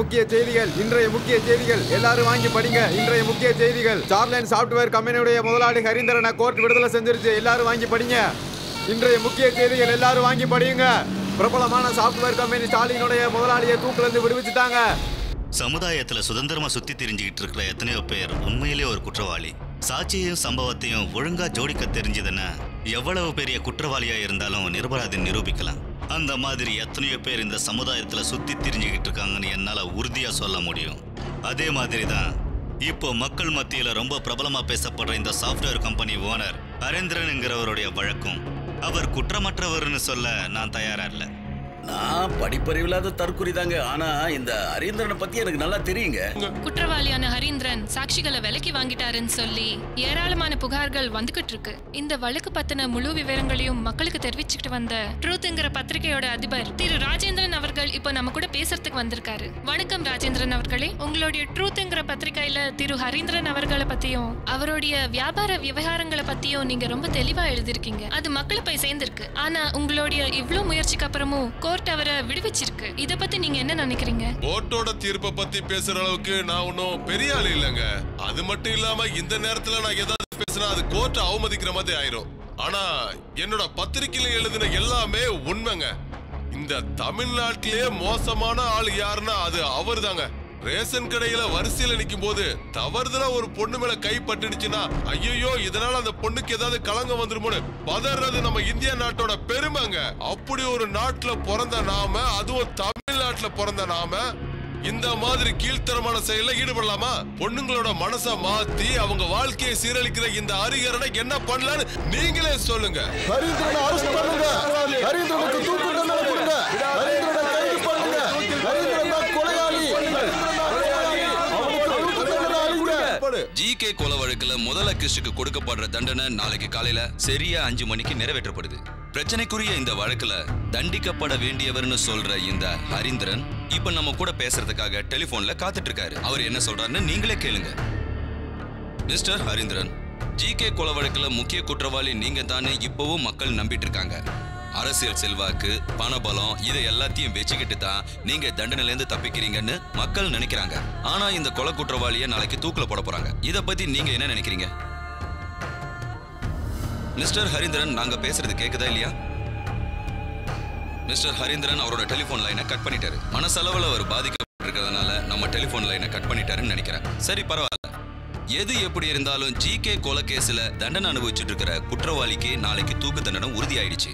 முக்கிய செய்திகள் இன்றைய முக்கிய செய்திகள் எல்லாரும் வாங்கி படிங்க இன்றைய முக்கிய செய்திகள் சார்லைன் சாஃப்ட்வேர் கம்பெனியுடைய முதலாளி ஹரிந்தரனை கோர்ட் விடுதலை செஞ்சிருச்சு எல்லாரும் வாங்கி படிங்க இன்றைய முக்கிய செய்திகள் எல்லாரும் வாங்கி படியுங்க பிரபலமான சாஃப்ட்வேர் கம்பெனி ஸ்டாலினுடைய முதலாளியை தூக்குல இருந்து விடுவிச்சுட்டாங்க சமுதாயத்துல சுதந்திரமா சுத்தி திரிஞ்சுக்கிட்டு இருக்கிற எத்தனையோ பேர் உண்மையிலே ஒரு குற்றவாளி சாட்சியையும் சம்பவத்தையும் ஒழுங்கா ஜோடிக்க தெரிஞ்சதுன்னா எவ்வளவு பெரிய குற்றவாளியா இருந்தாலும் நிரபராதி நிரூபிக்கலாம் அந்த மாதிரி எத்தனையோ பேர் இந்த சமுதாயத்துல சுத்தி திரிஞ்சுக்கிட்டு இருக்காங்கன்னு என்னால உறுதியா சொல்ல முடியும் அதே மாதிரி தான் இப்போ மக்கள் மத்தியில ரொம்ப பிரபலமா பேசப்படுற இந்த சாஃப்ட்வேர் கம்பெனி ஓனர் ஹரேந்திரனுங்கிறவருடைய வழக்கும் அவர் குற்றமற்றவர்னு சொல்ல நான் தயாரா இல்லை நான் படிப்பறிவில்லாத தற்குறி தாங்க ஆனா இந்த ஹரீந்திரனை பத்தி எனக்கு நல்லா தெரியுங்க குற்றவாளியான ஹரீந்திரன் சாட்சிகளை விலைக்கு வாங்கிட்டாருன்னு சொல்லி ஏராளமான புகார்கள் வந்துகிட்டு இருக்கு இந்த வழக்கு பத்தின முழு விவரங்களையும் மக்களுக்கு தெரிவிச்சுக்கிட்டு வந்த ட்ரூத்ங்கிற பத்திரிகையோட அதிபர் திரு ராஜேந்திரன் அவர்கள் இப்போ நம்ம கூட பேசுறதுக்கு வந்திருக்காரு வணக்கம் ராஜேந்திரன் அவர்களே உங்களுடைய ட்ரூத்ங்கிற பத்திரிகையில திரு ஹரீந்திரன் அவர்களை பத்தியும் அவருடைய வியாபார விவகாரங்களை பத்தியும் நீங்க ரொம்ப தெளிவா எழுதிருக்கீங்க அது மக்களை போய் சேர்ந்திருக்கு ஆனா உங்களுடைய இவ்ளோ முயற்சிக்கு அப்புறமும் கோர்ட் அவரை விடுவிச்சிருக்கு இத பத்தி நீங்க என்ன நினைக்கிறீங்க கோர்ட்டோட தீர்ப்பை பத்தி பேசுற அளவுக்கு நான் ஒன்றும் பெரிய ஆள் இல்லைங்க அது மட்டும் இல்லாம இந்த நேரத்துல நான் ஏதாவது பேசினா அது கோர்ட்டை அவமதிக்கிற மாதிரி ஆயிரும் ஆனா என்னோட பத்திரிக்கையில எழுதின எல்லாமே உண்மைங்க இந்த தமிழ்நாட்டிலேயே மோசமான ஆள் யாருன்னா அது அவர்தாங்க ரேஷன் கடையில வரிசையில நிக்கும் போது தவறுதலா ஒரு பொண்ணு மேல கை பட்டுடுச்சுன்னா ஐயோ இதனால அந்த பொண்ணுக்கு ஏதாவது கலங்கம் வந்துருமோன்னு பதறது நம்ம இந்திய நாட்டோட பெருமைங்க அப்படி ஒரு நாட்டுல பிறந்த நாம அதுவும் தமிழ்நாட்டுல பிறந்த நாம இந்த மாதிரி கீழ்த்தரமான செயல்ல ஈடுபடலாமா பொண்ணுங்களோட மனச மாத்தி அவங்க வாழ்க்கையை சீரழிக்கிற இந்த அறிகரனை என்ன பண்ணலான்னு நீங்களே சொல்லுங்க ஹரிந்திரனை அரெஸ்ட் பண்ணுங்க ஹரிந்திரனுக்கு தூக்கு தண்டனை கொடுங்க ஹரிந்திரனை கைது பண்ணுங்க ஹரிந்திரன் தான் கொலையாளி அவனுக்கு தூக்கு தண்டனை அளிங்க ஜிகே கொலை வழக்குல முதல் அக்யூஸ்டுக்கு கொடுக்கப்படுற தண்டனை நாளைக்கு காலையில சரியா அஞ்சு மணிக்கு நிறைவேற்றப்படுது பிரச்சனைக்குரிய இந்த வழக்குல தண்டிக்கப்பட வேண்டியவர்னு சொல்ற இந்த ஹரீந்திரன் இப்ப நம்ம கூட பேசுறதுக்காக டெலிபோன்ல காத்துட்டு இருக்காரு அவர் என்ன சொல்றாருன்னு நீங்களே கேளுங்க மிஸ்டர் ஹரீந்திரன் ஜிகே கொலை வழக்குல முக்கிய குற்றவாளி நீங்க தானே இப்பவும் மக்கள் நம்பிட்டு இருக்காங்க அரசியல் செல்வாக்கு பணபலம் இதை எல்லாத்தையும் வச்சுக்கிட்டு தான் நீங்க தண்டனையில இருந்து தப்பிக்கிறீங்கன்னு மக்கள் நினைக்கிறாங்க ஆனா இந்த கொலை குற்றவாளியை நாளைக்கு தூக்குல போட போறாங்க இத பத்தி நீங்க என்ன நினைக்கிறீங்க மிஸ்டர் ஹரீந்திரன் நாங்க பேசுறது கேக்குதா இல்லையா மிஸ்டர் ஹரீந்திரன் அவரோட டெலிபோன் லைனை கட் பண்ணிட்டாரு மனசளவுல அவர் பாதிக்கப்பட்டிருக்கிறதுனால நம்ம டெலிபோன் லைனை கட் பண்ணிட்டாருன்னு நினைக்கிறேன் சரி பரவாயில்ல எது எப்படி இருந்தாலும் ஜிகே கொலை கேஸ்ல தண்டனை அனுபவிச்சுட்டு இருக்கிற குற்றவாளிக்கு நாளைக்கு தூக்கு தண்டனை உறுதியாயிடுச்சு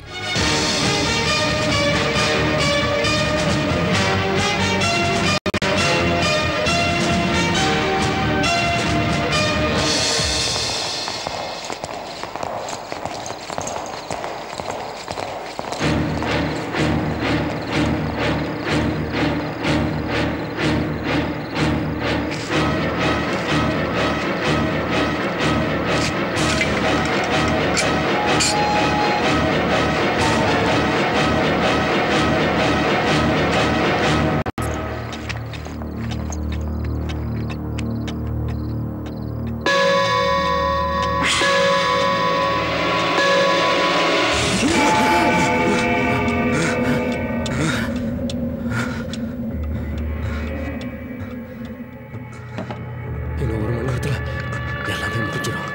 இன்னும் ஒரு மணி நேரத்துல எல்லாமே முடிஞ்சிடும்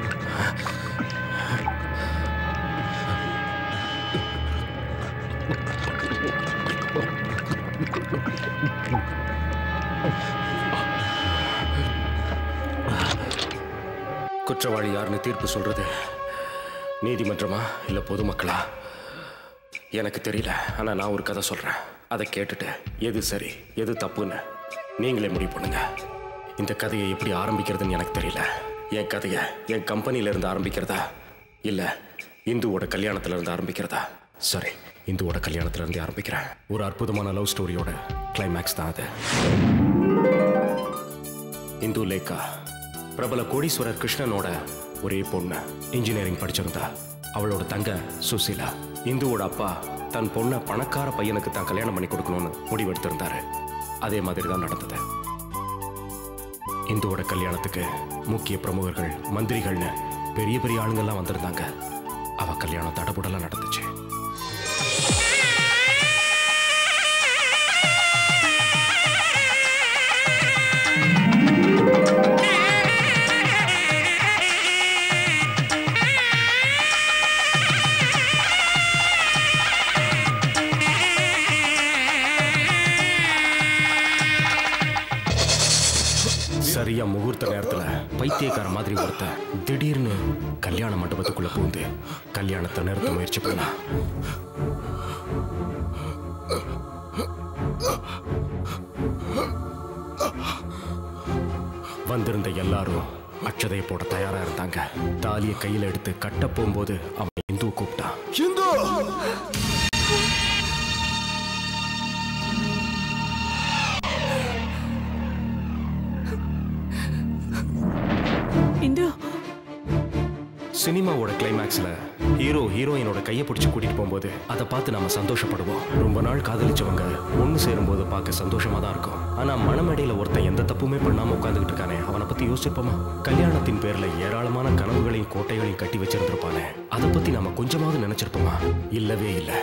குற்றவாளி யாருன்னு தீர்ப்பு சொல்றது நீதிமன்றமா இல்ல பொதுமக்களா எனக்கு தெரியல ஆனா நான் ஒரு கதை சொல்றேன் அதை கேட்டுட்டு எது சரி எது தப்புன்னு நீங்களே முடிவு பண்ணுங்க இந்த கதையை எப்படி ஆரம்பிக்கிறதுன்னு எனக்கு தெரியல என் கதையை என் கம்பெனில இருந்து ஆரம்பிக்கிறதா இல்ல இந்துவோட கல்யாணத்துல இருந்து ஆரம்பிக்கிறதா சரி இந்துவோட கல்யாணத்துல இருந்து ஆரம்பிக்கிறேன் ஒரு அற்புதமான லவ் ஸ்டோரியோட கிளைமேக்ஸ் தான் அது இந்து லேக்கா பிரபல கோடீஸ்வரர் கிருஷ்ணனோட ஒரே பொண்ணு இன்ஜினியரிங் படிச்சிருந்தா அவளோட தங்க சுசீலா இந்துவோட அப்பா தன் பொண்ணை பணக்கார பையனுக்கு தான் கல்யாணம் பண்ணி கொடுக்கணும்னு முடிவெடுத்திருந்தாரு அதே மாதிரி தான் நடந்தது இந்துவோட கல்யாணத்துக்கு முக்கிய பிரமுகர்கள் மந்திரிகள்னு பெரிய பெரிய ஆளுங்கெல்லாம் வந்திருந்தாங்க அவ கல்யாணம் தடபுடலாம் நடந்துச்சு சரியா முகூர்த்த நேரத்துல பைத்தியக்கார மாதிரி ஒருத்த திடீர்னு கல்யாண மண்டபத்துக்குள்ள பூந்து கல்யாணத்தை நிறுத்த முயற்சி பண்ணா வந்திருந்த எல்லாரும் அட்சதையை போட தயாரா இருந்தாங்க தாலியை கையில எடுத்து கட்ட போகும்போது அவன் இந்துவை கூப்பிட்டான் ஹிந்து இந்து சினிமாவோட கிளைமேக்ஸ்ல ஹீரோ ஹீரோயினோட கையை பிடிச்சு கூட்டிட்டு போகும்போது அதை பார்த்து நாம சந்தோஷப்படுவோம் ரொம்ப நாள் காதலிச்சவங்க ஒன்று சேரும்போது பார்க்க சந்தோஷமா தான் இருக்கும் ஆனா மனமேடையில ஒருத்தன் எந்த தப்புமே பண்ணாம உட்காந்துக்கிட்டு இருக்கானே அவனை பத்தி யோசிச்சிருப்போமா கல்யாணத்தின் பேர்ல ஏராளமான கனவுகளையும் கோட்டைகளையும் கட்டி வச்சிருந்திருப்பானே அதை பத்தி நாம கொஞ்சமாவது நினைச்சிருப்போமா இல்லவே இல்லை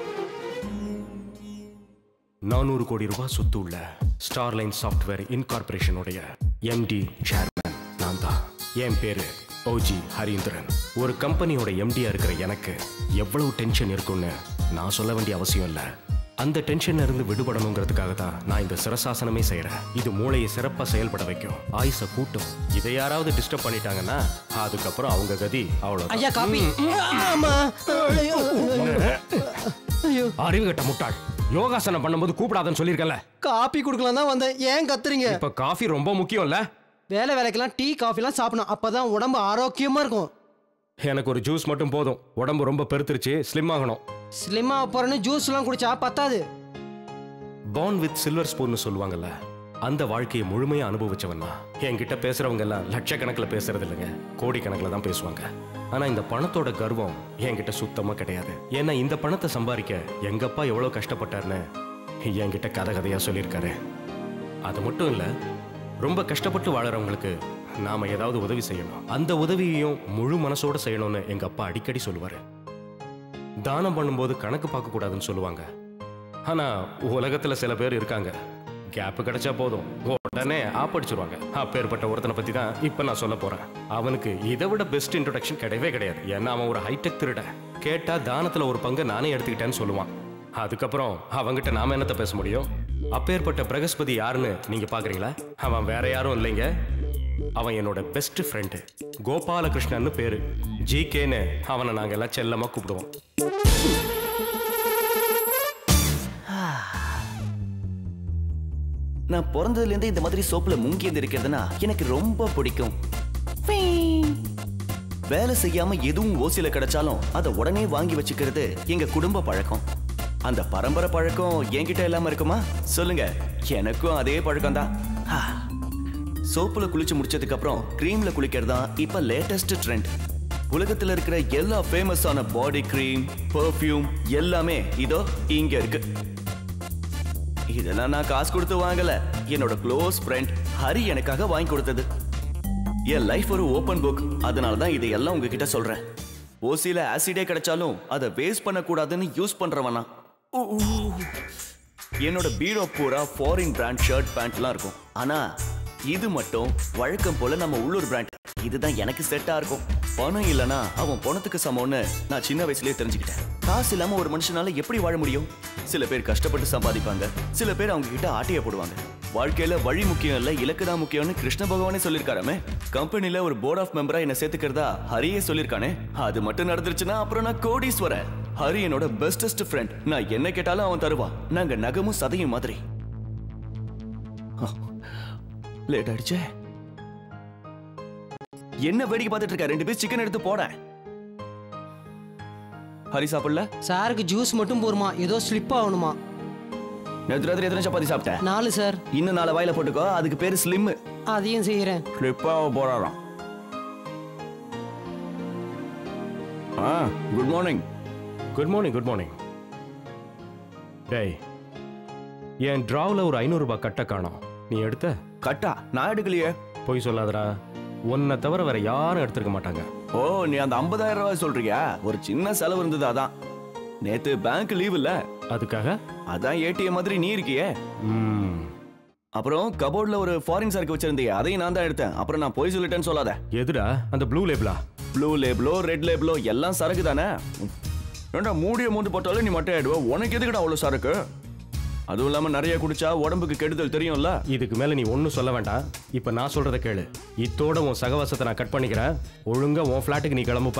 நானூறு கோடி ரூபாய் சொத்து உள்ள ஸ்டார்லைன் சாஃப்ட்வேர் இன்கார்பரேஷனுடைய எம்டி சேர்மன் நான் தான் என் பேரு ஓஜி ஹரீந்திரன் ஒரு கம்பெனியோட எம்டியா இருக்கிற எனக்கு எவ்வளவு டென்ஷன் இருக்கும்னு நான் சொல்ல வேண்டிய அவசியம் இல்லை அந்த டென்ஷன்ல இருந்து விடுபடணுங்கிறதுக்காக தான் நான் இந்த சிரசாசனமே செய்யறேன் இது மூளையை சிறப்பா செயல்பட வைக்கும் ஆயுச கூட்டும் இதை யாராவது டிஸ்டர்ப் பண்ணிட்டாங்கன்னா அதுக்கப்புறம் அவங்க கதி அவ்வளவு ஐயா காப்பி ஆமா ஐயோ. ஐயோ அறிவு கட்ட முட்டாள் யோகாசனம் பண்ணும்போது கூப்பிடாதன்னு சொல்லியிருக்கல காப்பி குடுக்கலாம் தான் வந்தேன் ஏன் கத்துறீங்க இப்ப காஃபி ரொம்ப முக்கியம்ல வேலை வேலைக்கெல்லாம் டீ காஃபிலாம் சாப்பிடணும் அப்பதான் உடம்பு ஆரோக்கியமா இருக்கும் எனக்கு ஒரு ஜூஸ் மட்டும் போதும் உடம்பு ரொம்ப பெருத்துருச்சு ஸ்லிம் ஆகணும் ஸ்லிம்மா போறேன்னு ஜூஸ்லாம் குடிச்சா பத்தாது பார்ன் வித் சில்வர் ஸ்பூன்னு சொல்லுவாங்கல்ல அந்த வாழ்க்கையை முழுமையா அனுபவிச்சவன் தான் என்கிட்ட பேசுறவங்க எல்லாம் லட்சக்கணக்கில் பேசுறது இல்லைங்க கோடிக்கணக்கில் தான் பேசுவாங்க ஆனா இந்த பணத்தோட கர்வம் என்கிட்ட சுத்தமா கிடையாது ஏன்னா இந்த பணத்தை சம்பாதிக்க எங்க அப்பா எவ்வளவு கஷ்டப்பட்டாருன்னு என்கிட்ட கதை கதையா சொல்லியிருக்காரு அது மட்டும் இல்ல ரொம்ப கஷ்டப்பட்டு வாழறவங்களுக்கு நாம ஏதாவது உதவி செய்யணும் அந்த உதவியையும் முழு மனசோட செய்யணும்னு எங்க அப்பா அடிக்கடி சொல்லுவாரு தானம் பண்ணும்போது கணக்கு பார்க்க கூடாதுன்னு சொல்லுவாங்க ஆனா உலகத்துல சில பேர் இருக்காங்க கேப் கிடைச்சா போதும் உடனே ஆப்படிச்சிருவாங்க அப்பேற்பட்ட ஒருத்தனை பத்தி தான் இப்ப நான் சொல்ல போறேன் அவனுக்கு இதை விட பெஸ்ட் இன்ட்ரோடக்ஷன் கிடையவே கிடையாது ஏன்னா அவன் ஒரு ஹைடெக் திருட கேட்டா தானத்துல ஒரு பங்கு நானே எடுத்துக்கிட்டேன்னு சொல்லுவான் அதுக்கப்புறம் அவங்கிட்ட நாம என்னத்த பேச முடியும் அப்பேற்பட்ட பிரகஸ்பதி யாருன்னு நீங்க பாக்குறீங்களா அவன் வேற யாரும் இல்லைங்க அவன் என்னோட பெஸ்ட் ஃப்ரெண்டு கோபாலகிருஷ்ணன்னு பேரு ஜி கேன்னு அவனை நாங்க எல்லாம் செல்லமா கூப்பிடுவோம் நான் பிறந்ததுலேருந்து இந்த மாதிரி சோப்புல முங்கி இருக்கிறதுனா எனக்கு ரொம்ப பிடிக்கும் வேலை செய்யாம எதுவும் ஓசில கிடைச்சாலும் அதை உடனே வாங்கி வச்சுக்கிறது எங்க குடும்ப பழக்கம் அந்த பரம்பரை பழக்கம் என்கிட்ட இல்லாம இருக்குமா சொல்லுங்க எனக்கும் அதே பழக்கம் தான் சோப்புல குளிச்சு முடிச்சதுக்கு அப்புறம் கிரீம்ல குளிக்கிறது தான் இப்ப லேட்டஸ்ட் ட்ரெண்ட் உலகத்துல இருக்கிற எல்லா ஃபேமஸான பாடி கிரீம் பெர்ஃப்யூம் எல்லாமே இதோ இங்க இருக்கு இதெல்லாம் நான் காசு கொடுத்து வாங்கல என்னோட க்ளோஸ் ஃப்ரெண்ட் ஹரி எனக்காக வாங்கி கொடுத்தது என் லைஃப் ஒரு ஓப்பன் புக் அதனால தான் இதையெல்லாம் உங்ககிட்ட சொல்றேன் ஓசியில ஆசிடே கிடைச்சாலும் அதை வேஸ்ட் பண்ணக்கூடாதுன்னு யூஸ் பண்றவனா ஊ, ஊ. என்னோட பீரோ பூரா ஃபாரின் பிராண்ட் ஷர்ட் பேண்ட்லாம் இருக்கும் ஆனா இது மட்டும் வழக்கம் போல நம்ம உள்ளூர் பிராண்ட் இதுதான் எனக்கு செட்டா இருக்கும் பணம் இல்லனா அவன் பணத்துக்கு சமம்னு நான் சின்ன வயசுலயே தெரிஞ்சுக்கிட்டேன் காசு இல்லாம ஒரு மனுஷனால எப்படி வாழ முடியும் சில பேர் கஷ்டப்பட்டு சம்பாதிப்பாங்க சில பேர் அவங்க கிட்ட ஆட்டைய போடுவாங்க வாழ்க்கையில வழி முக்கியம் இல்ல இலக்கு தான் முக்கியம்னு கிருஷ்ண பகவானே சொல்லிருக்காராமே கம்பெனில ஒரு போர்ட் ஆஃப் மெம்பரா என்ன சேர்த்துக்கிறதா ஹரியே சொல்லிருக்கானே அது மட்டும் நடந்துருச்சுன்னா அப்புறம் நான் கோடீஸ்வரன் ஹரி என்னோட பெஸ்டஸ்ட் ஃப்ரெண்ட் நான் என்ன கேட்டாலும் அவன் தருவான் நாங்க நகமும் சதையும் மாதிரி லேட் ஆயிடுச்சே என்ன வேடிக்கை பார்த்துட்டு இருக்க ரெண்டு பேர் சிக்கன் எடுத்து போட ஹரி சாப்பிடல சாருக்கு ஜூஸ் மட்டும் போருமா ஏதோ ஸ்லிப் ஆகணுமா நேற்று ராத்திரி எத்தனை சப்பாத்தி சாப்பிட்ட நாலு சார் இன்னும் நாலு வாயில போட்டுக்கோ அதுக்கு பேரு ஸ்லிம் அதையும் செய்யறேன் ஸ்லிப்பாக போறாராம் ஆ good morning good morning good morning டேய் என் டிராவில் ஒரு ஐநூறு ரூபாய் கட்ட காணோம் நீ எடுத்த கட்டா நான் எடுக்கலையே போய் சொல்லாதடா உன்னை தவிர வேற யாரும் எடுத்திருக்க மாட்டாங்க ஓ நீ அந்த 50000 ரூபாய் சொல்றியா ஒரு சின்ன செலவு இருந்தது அதான் நேத்து பேங்க் லீவ் இல்ல அதுக்காக அதான் ஏடிஎம் மாதிரி நீ இருக்கியே ம், அப்புறம் கபோர்ட்ல ஒரு ஃபாரின் சரக்கு வச்சிருந்தியே அதையும் நான் தான் எடுத்தேன் அப்புறம் நான் போய் சொல்லிட்டேன்னு சொல்லாத எதுடா அந்த ப்ளூ லேபிளா ப்ளூ லேபிளோ ரெட் லேபிளோ எல்லாம் சரக்கு தானே ஏண்டா மூடிய மூந்து போட்டாலும் நீ மட்டும் ஆயிடுவ உனக்கு எதுக்குடா அவ்வளோ சரக்கு அதுவும் இல்லாம நிறைய குடிச்சா உடம்புக்கு கெடுதல் தெரியும்ல இதுக்கு மேல நீ ஒன்றும் சொல்ல வேண்டாம் இப்போ நான் சொல்றத கேளு இத்தோட உன் சகவாசத்தை நான் கட் பண்ணிக்கிறேன் ஒழுங்கா உன் ஃப்ளாட்டுக்கு நீ கிளம்புப்பா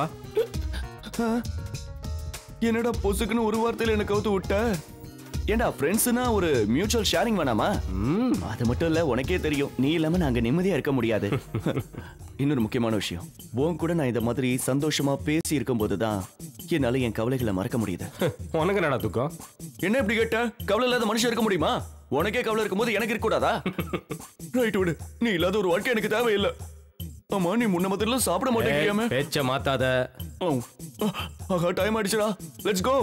என்னடா பொசுக்குன்னு ஒரு வார்த்தையில என்ன கவுத்து விட்ட ஏண்டா ஃப்ரெண்ட்ஸ்னா ஒரு மியூச்சுவல் ஷேரிங் வேணாமா அது மட்டும் இல்ல உனக்கே தெரியும் நீ இல்லாம நாங்க நிம்மதியா இருக்க முடியாது இன்னொரு முக்கியமான விஷயம் உன் கூட நான் இந்த மாதிரி சந்தோஷமா பேசி இருக்கும்போது தான் என்னால என் கவலைகளை மறக்க முடியுது உனக்கு என்னடா துக்கம் என்ன இப்படி கேட்ட கவலை இல்லாத மனுஷன் இருக்க முடியுமா உனக்கே கவலை இருக்கும்போது எனக்கு இருக்க கூடாதா ரைட் விடு நீ இல்லாத ஒரு வாழ்க்கை எனக்கு தேவையில்லை ஆமா நீ முன்ன மாதிரிலாம் சாப்பிட மாட்டேங்கிறியாமே ஏய், பேச்ச மாத்தாத ஓ, ஆஹா டைம் ஆயிடுச்சுடா லெட்ஸ் கோ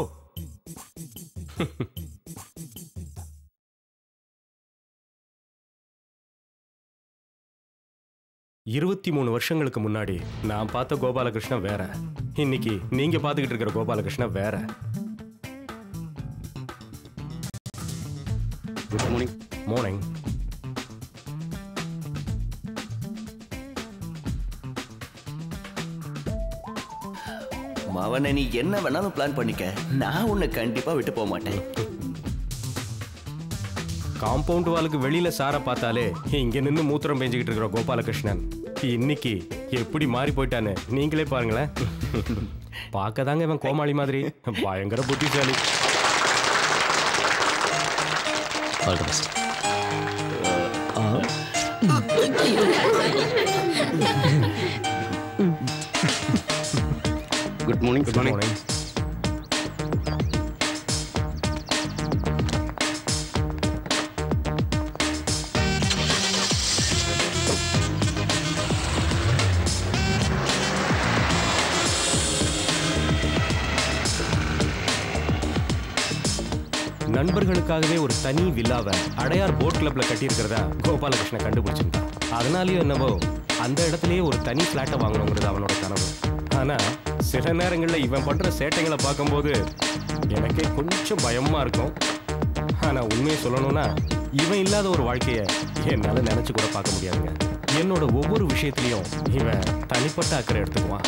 இருபத்தி மூணு வருஷங்களுக்கு முன்னாடி நான் பார்த்த கோபாலகிருஷ்ணன் வேற இன்னைக்கு நீங்க பார்த்துக்கிட்டு இருக்கிற கோபாலகிருஷ்ணன் வேற குட் மார்னிங் மார்னிங் மவனை நீ என்ன வேணாலும் பிளான் பண்ணிக்க நான் உன்னை கண்டிப்பா விட்டு போக மாட்டேன் காம்பவுண்ட் வாலுக்கு வெளியில சார பார்த்தாலே இங்க நின்னு மூத்திரம் பெஞ்சுக்கிட்டு இருக்கிற கோபாலகிருஷ்ணன் இன்னைக்கு எப்படி மாறி போயிட்டான்னு நீங்களே பாருங்களேன் பார்க்க தாங்க இவன் கோமாளி மாதிரி பயங்கர புத்திசாலி குட் மார்னிங் குட் மார்னிங் நண்பர்களுக்காகவே ஒரு தனி வில்லாவை அடையார் போட் கிளப்ல கட்டியிருக்கிறதா கோபாலகிருஷ்ணன் கண்டுபிடிச்சிருந்தான் அதனாலயும் என்னவோ அந்த இடத்துலயே ஒரு தனி ஃபிளாட்டை வாங்கணுங்கிறது அவனோட கனவு ஆனா சில நேரங்கள்ல இவன் பண்ற சேட்டைகளை பார்க்கும்போது எனக்கே கொஞ்சம் பயமா இருக்கும் ஆனா உண்மையை சொல்லணும்னா இவன் இல்லாத ஒரு வாழ்க்கைய என்னால நினைச்சு கூட பார்க்க முடியாதுங்க என்னோட ஒவ்வொரு விஷயத்திலையும் இவன் தனிப்பட்ட அக்கறை எடுத்துக்குவான்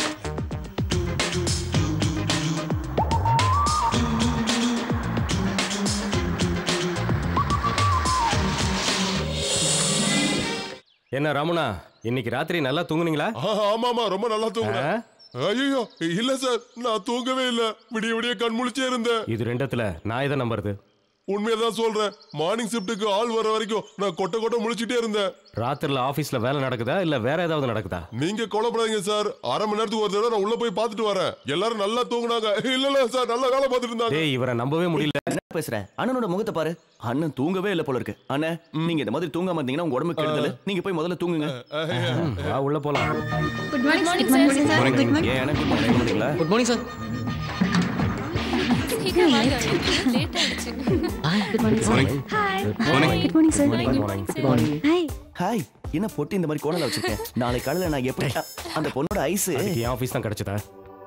என்ன ரமணா இன்னைக்கு ராத்திரி நல்லா தூங்குனீங்களா ஆமாமா ரொம்ப நல்லா தூங்குறேன் ஐயோ இல்ல சார் நான் தூங்கவே இல்ல விடிய விடிய கண் முழிச்சே இருந்தேன் இது ரெண்டத்துல நான் இதை நம்புறது உண்மையதான் சொல்றேன் மார்னிங் ஷிஃப்ட்டுக்கு ஆள் வர வரைக்கும் நான் கொட்ட கொட்ட முழிச்சிட்டே இருந்தேன் ராத்திரில ஆபீஸ்ல வேலை நடக்குதா இல்ல வேற ஏதாவது நடக்குதா நீங்க கொலைப்படாதீங்க சார் அரை மணி நேரத்துக்கு ஒரு தடவை நான் உள்ள போய் பார்த்துட்டு வரேன் எல்லாரும் நல்லா தூங்குனாங்க இல்ல இல்ல சார் நல்லா வேலை பார்த்துட்டு இருந்தாங்க டேய் இவரை நம்பவே முடியல என்ன பேசுற அண்ணனோட முகத்தை பாரு அண்ணன் தூங்கவே இல்ல போல இருக்கு அண்ணன் நீங்க இந்த மாதிரி தூங்காம இருந்தீங்கன்னா உங்க உடம்புக்கு கெடுதல் நீங்க போய் முதல்ல தூங்குங்க ம், வா உள்ள போலாம் good morning sir good morning ஏன் எனக்கு morning வந்தீங்களா குட் மார்னிங் சார் சீக்கிரம் வாங்க லேட் ஆயிடுச்சு good morning sir hi good morning sir good morning hi hi என்ன பொட்டி இந்த மாதிரி கோணல வச்சிருக்கேன் நாளை காலையில நான் எப்படி அந்த பொண்ணோட ஐஸ் அதுக்கு என் ஆபீஸ் தான் கிடைச்சதா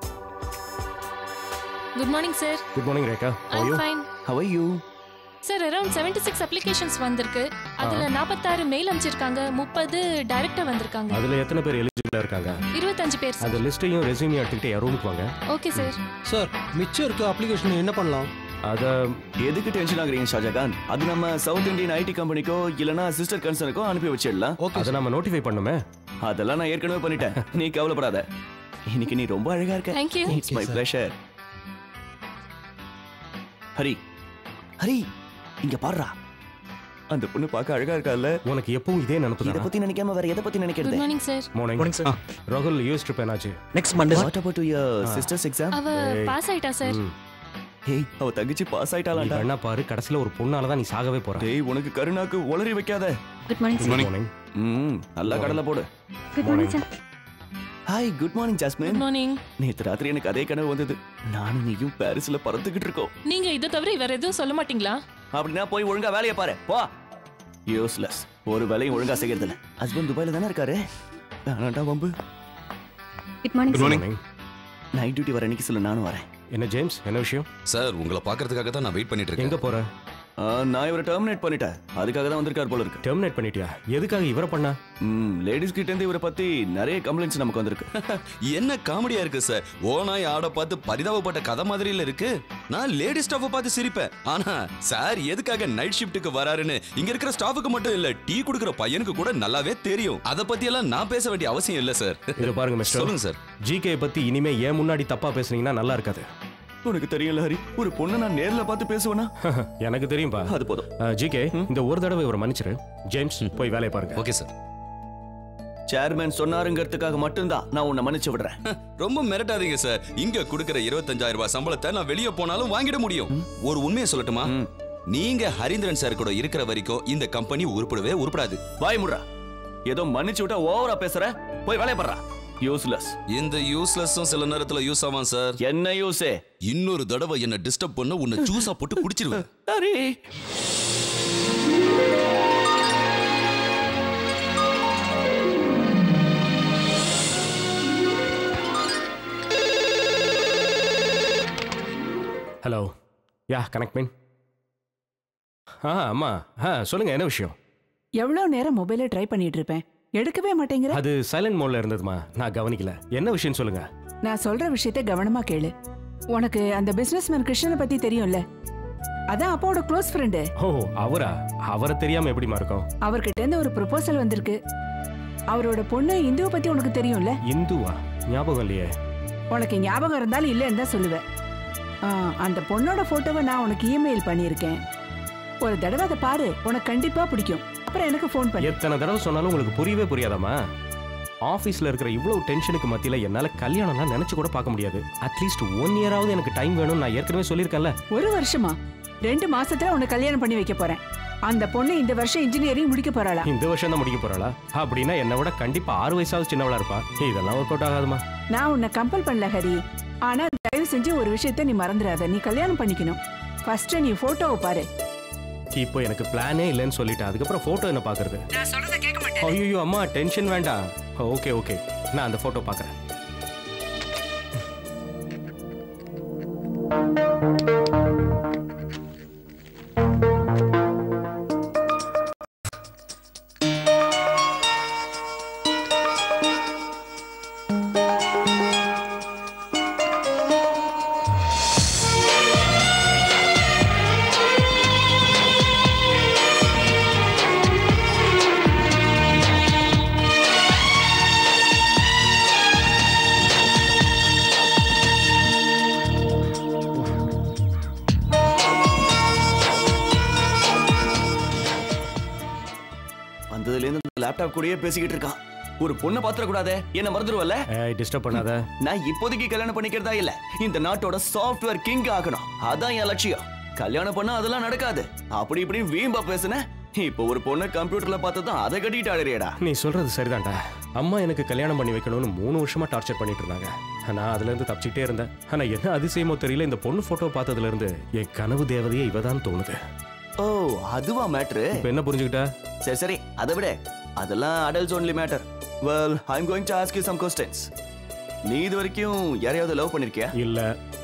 good morning sir good morning Rekha ஐ ஐயோ fine how you sir around seventy six applications வந்திருக்கு அதுல நாற்பத்தாறு மெயில் அனுப்பிச்சிருக்காங்க முப்பது டைரக்டா வந்திருக்காங்க அதுல எத்தனை பேர் எலிஜிபிளா இருக்காங்க இருபத்தஞ்சு பேர் அந்த சார் லிஸ்ட்டையும் ரெஸ்யூமையும் எடுத்துக்கிட்டு என் ரூமுக்கு வாங்க ஓகே சார் சார் மிச்சம் இருக்க அப்ளிகேஷன் என்ன பண்ணலாம் அத எதுக்கு டென்ஷன் ஆகுறீங்க ஷாஜகான் அது நம்ம சவுத் இந்தியன் ஐடி கம்பெனிக்கோ இல்லனா சிஸ்டர் கன்சர்னுக்கோ அனுப்பி வச்சிடலாம் அதை நம்ம நோட்டிஃபை பண்ணுமே அதெல்லாம் நான் ஏற்கனவே பண்ணிட்டேன் நீ கவலைப்படாத இன்னைக்கு நீ ரொம்ப அழகா இருக்க Thank you. It's my pleasure Hari Hari இங்க பாருடா அந்த பொண்ணு பார்க்க அழகா இருக்கால்ல உனக்கு எப்பவும் இதே நினைப்பு இத பத்தி நினைக்காம வேற எதை பத்தி குட் நினைக்கிறது மார்னிங் சார் மார்னிங் சார் ராகுல் யூஸ் ட்ரிப் என்னாச்சு next Monday what about your sister's exam அவ பாஸ் ஆயிட்டா சார் ஹேய் அவ தங்கச்சி பாஸ் நீ ஆயிட்டாளாடா வேணா பாரு கடைசியில ஒரு பொண்ணால தான் நீ சாகவே போற டேய் உனக்கு கருணாக்கு உளறி வைக்காத குட் மார்னிங் சார் மார்னிங் ம் நல்லா கடலை போடு good morning sir hi good morning good Jasmine morning நேத்து ராத்திரி எனக்கு அதே கனவு வந்தது நானும் நீயும் பாரிஸ்ல பறந்துகிட்டு இருக்கோம் நீங்க இதை தவிர வேற எதுவும் சொல்ல மாட்டீங்களா அப்படின்னா போய் ஒழுங்கா வேலையை பாரு போ யூஸ்லெஸ் ஒரு வேலையும் ஒழுங்கா செய்யறது இல்ல ஹஸ்பண்ட் துபாயில தானே இருக்காரு வேணாண்டா வம்பு good morning good sir morning night duty வர அன்னைக்கு சொல்ல நானும் வரேன் என்ன ஜேம்ஸ் என்ன விஷயம் சார் உங்களை பார்க்கறதுக்காக தான் நான் வெயிட் பண்ணிட்டு எங்க இருக்கேன் போற ஆ, நான் இவரை டெர்மினேட் பண்ணிட்டேன் அதுக்காக தான் வந்திருக்கார் போல இருக்கு டெர்மினேட் பண்ணிட்டியா எதுக்காக இவரை பண்ணா ம் லேடிஸ் கிட்ட இருந்து இவரை பத்தி நிறைய கம்ப்ளைண்ட்ஸ் நமக்கு வந்திருக்கு என்ன காமெடியா இருக்கு சார் ஓனாய் ஆட பார்த்து பரிதாபப்பட்ட கதை மாதிரில இருக்கு நான் லேடி ஸ்டாஃபை பார்த்து சிரிப்பேன் ஆனா சார் எதுக்காக நைட் ஷிஃப்ட்டுக்கு வராருன்னு இங்க இருக்கிற ஸ்டாஃபுக்கு மட்டும் இல்ல டீ குடுக்கிற பையனுக்கு கூட நல்லாவே தெரியும் அத பத்தி எல்லாம் நான் பேச வேண்டிய அவசியம் இல்ல சார் இதை பாருங்க மிஸ்டர் சொல்லுங்க சார் ஜிகே பத்தி இனிமே ஏன் முன்னாடி தப்பா பேசுனீங்கன்னா நல்லா இருக்காது உனக்கு தெரியல ஹரி ஒரு பொண்ணை நான் நேர்ல பார்த்து பேசுவேனா எனக்கு தெரியும்பா அது போதும் ஜிகே இந்த ஒரு தடவை இவரை மன்னிச்சிரு ஜேம்ஸ் போய் வேலையை பாருங்க ஓகே சார் சேர்மேன் சொன்னாருங்கிறதுக்காக மட்டும்தான் நான் உன்னை மன்னிச்சு விடுறேன் ரொம்ப மிரட்டாதீங்க சார் இங்க கொடுக்கிற இருபத்தஞ்சாயிரம் ரூபாய் சம்பளத்தை நான் வெளியே போனாலும் வாங்கிட முடியும் ஒரு உண்மையை சொல்லட்டுமா நீங்க ஹரீந்திரன் சார் கூட இருக்கிற வரைக்கும் இந்த கம்பெனி உருப்படவே உருப்படாது வாய் முடுறா ஏதோ மன்னிச்சு விட்டா ஓவரா பேசுற போய் வேலையை பண்றா யூஸ்லெஸ் இந்த யூஸ்லெஸ்ஸும் சில நேரத்துல யூஸ் ஆவான் சார் என்ன யூஸே இன்னொரு தடவை என்ன டிஸ்டர்ப் பண்ண உன்னை ஜூஸா போட்டு குடிச்சிருவேன் Hari hello yeah connect mean ஆ அம்மா ஆ சொல்லுங்க என்ன விஷயம் எவ்வளவு நேரம் மொபைலை ட்ரை பண்ணிட்டு இருப்பேன் எடுக்கவே மாட்டேங்கிற அது சைலண்ட் மோட்ல இருந்ததுமா நான் கவனிக்கல என்ன விஷயம் சொல்லுங்க நான் சொல்ற விஷயத்த கவனமா கேளு உனக்கு அந்த பிசினஸ்மேன் கிருஷ்ணனை பத்தி தெரியும்ல அதான் அப்பாவோட க்ளோஸ் ஃப்ரெண்டு ஓ அவரா அவரை தெரியாம எப்படிமா இருக்கும் அவர்கிட்ட இருந்து ஒரு ப்ரொபோசல் வந்திருக்கு அவரோட பொண்ணு இந்துவை பத்தி உனக்கு தெரியும்ல இந்துவா ஞாபகம் இல்லையே உனக்கு ஞாபகம் இருந்தாலும் இல்லைன்னு தான் சொல்லுவேன் ஆ, அந்த பொண்ணோட போட்டோவை நான் உனக்கு இமெயில் பண்ணியிருக்கேன் ஒரு தடவை அதை பாரு உனக்கு கண்டிப்பா பிடிக்கும் அப்புறம் எனக்கு ஃபோன் பண்ணு எத்தனை தடவை சொன்னாலும் உங்களுக்கு புரியவே புரியாதாம்மா ஆஃபீஸில் இருக்கிற இவ்வளவு டென்ஷனுக்கு மத்தியில் என்னால் கல்யாணம்லாம் நினச்சி கூட பார்க்க முடியாது அட்லீஸ்ட் ஒன் இயராவது எனக்கு டைம் வேணும்னு நான் ஏற்கனவே சொல்லியிருக்கேன்ல ஒரு வருஷமா ரெண்டு மாசத்துல உன்னை கல்யாணம் பண்ணி வைக்க போறேன் அந்த பொண்ணு இந்த வருஷம் இன்ஜினியரிங் முடிக்க போறாளா இந்த வருஷம் தான் முடிக்க போறாளா அப்படின்னா என்னை விட கண்டிப்பா ஆறு வயசாவது சின்னவளா இருப்பா இதெல்லாம் ஒர்க் அவுட் ஆகாதுமா நான் உன்னை கம்பல் பண்ணல ஹரி ஆனா தயவு செஞ்சு ஒரு விஷயத்த நீ மறந்துடாத நீ கல்யாணம் பண்ணிக்கணும் ஃபர்ஸ்ட் நீ போட்டோவை பாரு இப்போ எனக்கு பிளானே இல்லைன்னு சொல்லிட்டேன் அதுக்கப்புறம் போட்டோ என்ன பார்க்கறது நான் சொல்றத கேட்க மாட்டேன் ஐயோ அம்மா டென்ஷன் வேண்டாம் ஓகே ஓகே நான் அந்த போட்டோ பார்க்குறேன் வந்ததுல இருந்து இந்த லேப்டாப் கூடயே பேசிக்கிட்டு இருக்கான் ஒரு பொண்ணை பாத்திர கூடாதே என்ன மறந்துடுவல்ல டிஸ்டர்ப் பண்ணாத நான் இப்போதைக்கு கல்யாணம் பண்ணிக்கிறதா இல்ல இந்த நாட்டோட சாஃப்ட்வேர் கிங் ஆகணும் அதான் என் லட்சியம் கல்யாணம் பண்ணா அதெல்லாம் நடக்காது அப்படி இப்படி வீம்பா பேசுன இப்போ ஒரு பொண்ணை கம்ப்யூட்டர்ல பார்த்து தான் அதை கட்டிட்டு ஆடுறியடா நீ சொல்றது சரிதான்டா அம்மா எனக்கு கல்யாணம் பண்ணி வைக்கணும்னு மூணு வருஷமா டார்ச்சர் பண்ணிட்டு இருந்தாங்க நான் அதுல இருந்து தப்பிச்சுட்டே இருந்தேன் ஆனா என்ன அதிசயமோ தெரியல இந்த பொண்ணு போட்டோ பார்த்ததுல இருந்து என் கனவு தேவதையே இவதான் தோணுது ஓ அதுவா மேட்ரு இப்ப என்ன புரிஞ்சுக்கிட்ட சரி சரி அதை விட அதெல்லாம் adults only matter well I am going to ask you some questions நீ இது வரைக்கும் யாரையாவது லவ் பண்ணிருக்கியா இல்ல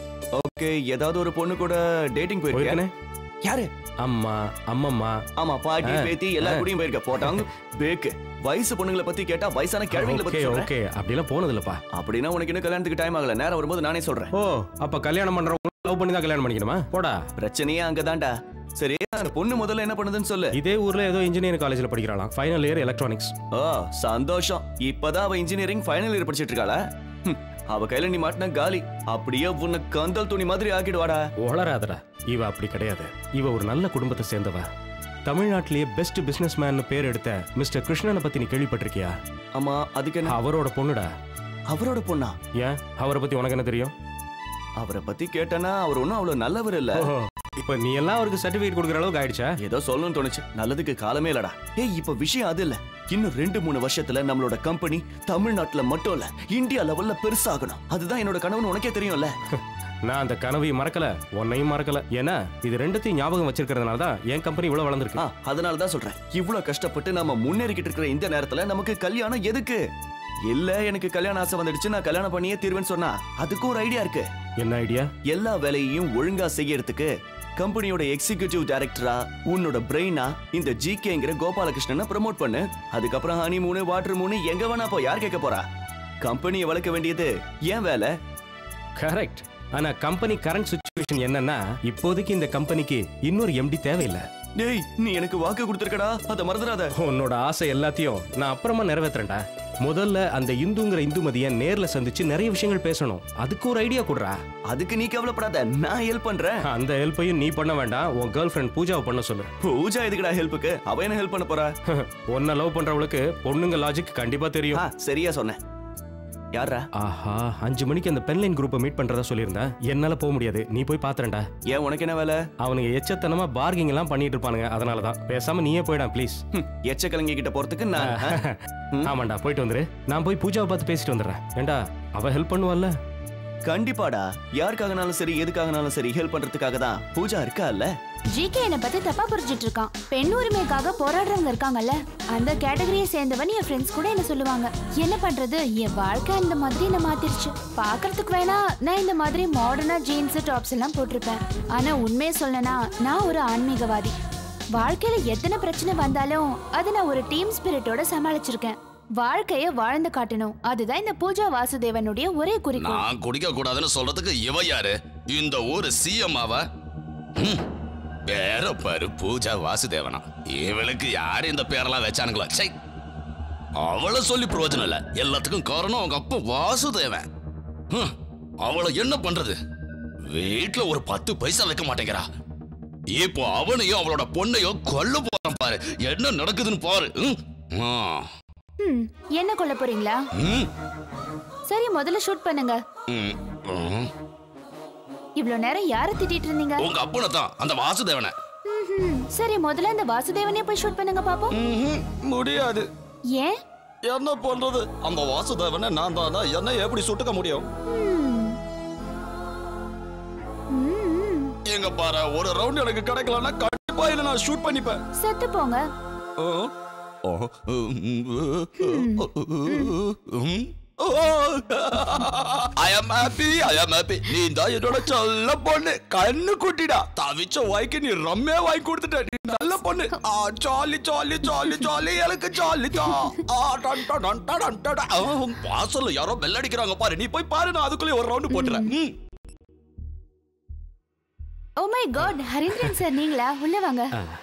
ஓகே ஏதாவது ஒரு பொண்ணு கூட டேட்டிங் போயிருக்கியா போயிருக்கேனே. யாரு அம்மா அம்மம்மா ஆமா பாட்டி ஆ, பேத்தி எல்லா ஆ. கூடயும் போயிருக்க போட்டாங்க பேக்கு வயசு பொண்ணுங்களை பத்தி கேட்டா வயசான கிழவிங்களை ஓகே பத்தி சொல்றேன் ஓகே அப்படியெல்லாம் போனது இல்லப்பா அப்படின்னா உனக்கு இன்னும் கல்யாணத்துக்கு டைம் ஆகல நேரம் வரும்போது நானே சொல்றேன் ஓ அப்ப கல்யாணம் பண்றவங்க லவ் பண்ணி தான் கல்யாணம் பண்ணிக்கணுமா போடா பிரச்சனையே அங்கதான்டா சரி அந்த பொண்ணு முதல்ல என்ன பண்ணுதுன்னு சொல்லு இதே ஊர்ல ஏதோ இன்ஜினியரிங் காலேஜ்ல படிக்கிறாளாம் ஃபைனல் இயர் எலக்ட்ரானிக்ஸ் ஓ சந்தோஷம் இப்பதான் அவ இன்ஜினியரிங் ஃபைனல் இயர் படிச்சிட்டு இருக்காளா ஹம், அவ கையில நீ மாட்டின காலி அப்படியே உன்னை கந்தல் துணி மாதிரி ஆக்கிடுவாடா வளராதடா இவ அப்படி கிடையாது இவ ஒரு நல்ல குடும்பத்தை சேர்ந்தவ தமிழ்நாட்டிலேயே பெஸ்ட் பிசினஸ் மேன் பேர் எடுத்த மிஸ்டர் கிருஷ்ணனை பத்தி நீ கேள்விப்பட்டிருக்கியா ஆமா அதுக்கு என்ன அவரோட பொண்ணுடா அவரோட பொண்ணா ஏன் அவரை பத்தி உனக்கு என்ன தெரியும் அவரை பத்தி கேட்டனா அவர் ஒன்னும் அவ்வளவு நல்லவர் இல்ல ஓஹோ, இப்ப நீ எல்லாம் அவருக்கு சர்டிபிகேட் கொடுக்குற அளவுக்கு ஆயிடுச்சா ஏதோ சொல்லணும்னு தோணுச்சு நல்லதுக்கு காலமே இல்லடா ஏய் இப்ப விஷயம் அது இல்ல இன்னும் ரெண்டு மூணு வருஷத்துல நம்மளோட கம்பெனி தமிழ்நாட்டுல மட்டும் இல்ல இந்தியா லெவல்ல பெருசாகணும் அதுதான் என்னோட கனவுன்னு உனக்கே தெரியும்ல நான் அந்த கனவையும் மறக்கல உன்னையும் மறக்கல ஏன்னா இது ரெண்டுத்தையும் ஞாபகம் வச்சிருக்கிறதுனால தான் என் கம்பெனி இவ்வளவு வளர்ந்துருக்கு அதனால தான் சொல்றேன் இவ்வளவு கஷ்டப்பட்டு நம்ம முன்னேறிக்கிட்டு இருக்கிற இந்த நேரத்துல நமக்கு கல்யாணம் எதுக்கு இல்ல எனக்கு கல்யாண ஆசை வந்துடுச்சு நான் கல்யாணம் பண்ணியே தீர்வேன்னு சொன்னா அதுக்கும் ஒரு ஐடியா இருக்கு என்ன ஐடியா எல்லா வேலையையும் ஒழுங்கா செய்யறதுக்கு கம்பெனியோட எக்ஸிகியூட்டிவ் டைரக்டரா உன்னோட பிரெயினா இந்த ஜிகேங்கிற கோபாலகிருஷ்ணனை ப்ரமோட் பண்ணு அதுக்கப்புறம் ஹனி மூணு வாட்டர் மூணு எங்க வேணா போ யார் கேட்க போறா கம்பெனியை வளர்க்க வேண்டியது ஏன் வேலை கரெக்ட் ஆனா கம்பெனி கரண்ட் சுச்சுவேஷன் என்னன்னா இப்போதைக்கு இந்த கம்பெனிக்கு இன்னொரு எம்டி தேவையில்லை டேய் நீ எனக்கு வாக்கு கொடுத்துருக்கடா அதை மறந்துடாத உன்னோட ஆசை எல்லாத்தையும் நான் அப்புறமா நிறைவேத்துறேன்டா முதல்ல அந்த இந்துங்கிற இந்துமதியை நேர்ல சந்திச்சு நிறைய விஷயங்கள் பேசணும் அதுக்கு ஒரு ஐடியா கொடுறா அதுக்கு நீ கவலைப்படாத நான் ஹெல்ப் பண்றேன் அந்த ஹெல்ப்பையும் நீ பண்ண வேண்டாம் உன் கேர்ள் ஃப்ரெண்ட் பூஜாவை பண்ண சொல்லு பூஜா எதுக்குடா ஹெல்ப்புக்கு அவ என்ன ஹெல்ப் பண்ண போறா உன்னை லவ் பண்றவளுக்கு பொண்ணுங்க லாஜிக் கண்டிப்பா தெரியும் சரியா சொன்னேன் யாரா ஆஹா அஞ்சு மணிக்கு அந்த பென்லைன் குரூப்பை மீட் பண்றதா சொல்லியிருந்தேன் என்னால போக முடியாது நீ போய் பாத்துறேன்டா ஏன் உனக்கு என்ன வேலை அவனுங்க எச்சத்தனமா பார்கிங் எல்லாம் பண்ணிட்டு இருப்பானுங்க அதனால தான் பேசாம நீயே போயிடா ப்ளீஸ் எச்ச கலங்கி கிட்ட போறதுக்கு நான் ஆமாண்டா போயிட்டு வந்துரு நான் போய் பூஜாவை பார்த்து பேசிட்டு வந்துடுறேன் ஏண்டா அவ ஹெல்ப் பண்ணுவாள்ல கண்டிப்பாடா யாருக்காகனாலும் சரி எதுக்காகனாலும் சரி ஹெல்ப் பண்றதுக்காக தான் பூஜா இருக்கா இல்ல ஜிகே என்ன பத்தி தப்பா புரிஞ்சிட்டு இருக்கான் பெண் உரிமைக்காக போராடுறவங்க இருக்காங்கல்ல அந்த கேட்டகரியை சேர்ந்தவன் என் ஃப்ரெண்ட்ஸ் கூட என்ன சொல்லுவாங்க என்ன பண்றது என் வாழ்க்கை இந்த மாதிரி என்ன மாத்திருச்சு பாக்குறதுக்கு வேணா நான் இந்த மாதிரி மாடர்னா ஜீன்ஸ் டாப்ஸ் எல்லாம் போட்டிருப்பேன் ஆனா உண்மையை சொல்லனா நான் ஒரு ஆன்மீகவாதி வாழ்க்கையில எத்தனை பிரச்சனை வந்தாலும் அதை நான் ஒரு டீம் ஸ்பிரிட்டோட சமாளிச்சிருக்கேன் வாழ்க்கைய வாழ்ந்து காட்டணும் அதுதான் இந்த பூஜா வாசுதேவனுடைய ஒரே குறிக்கோள் நான் குடிக்க கூடாதுன்னு சொல்றதுக்கு இவ யாரு இந்த ஊரு சிஎம் அவ ம். பேர பாரு பூஜா வாசுதேவனா இவளுக்கு யாரு இந்த பேரெல்லாம் வச்சானுங்களா சை அவளை சொல்லி பிரயோஜனம் இல்ல எல்லாத்துக்கும் காரணம் அவங்க அப்பா வாசுதேவன் ஹம். அவளை என்ன பண்றது வீட்ல ஒரு பத்து பைசா வைக்க மாட்டேங்கிறா இப்போ அவனையும் அவளோட பொண்ணையும் கொல்ல போறான் பாரு என்ன நடக்குதுன்னு பாரு ம். ஆ. ம், என்ன கொல்ல போறீங்களா ம். சரி முதல்ல ஷூட் பண்ணுங்க ம். ம். இவ்வளவு நேரம் யாரை திட்டிட்டு இருந்தீங்க உங்க அப்பனை தான் அந்த வாசுதேவனை ம்ஹும். சரி முதல்ல அந்த வாசுதேவனே போய் ஷூட் பண்ணுங்க பாப்போம் முடியாது ஏன் என்ன பண்றது அந்த வாசுதேவனை நான் தானா என்ன எப்படி சுட்டுக்க முடியும் எங்க பாரு ஒரு ரவுண்ட் எனக்கு கிடைக்கலன்னா கண்டிப்பா இதை நான் ஷூட் பண்ணிப்பேன் செத்து போங்க ஐ am happy I am happy நீ தான் என்னோட சொல்ல பொண்ணு கண்ணு குட்டிடா தவிச்ச வாய்க்கு நீ ரம்மே வாங்கி கொடுத்துட்ட நீ நல்ல பொண்ணு ஆ ஜாலி ஜாலி ஜாலி ஜாலி எனக்கு ஜாலி தான் ஆ டன் டன் டன் டன் டன் டன் டன். ஆ, வாசல்ல யாரோ பெல் அடிக்கிறாங்க பாரு நீ போய் பாரு நான் அதுக்குள்ளே ஒரு ரவுண்ட் போட்டுறேன் ம். Oh my God Harindran sir நீங்களா உள்ள வாங்க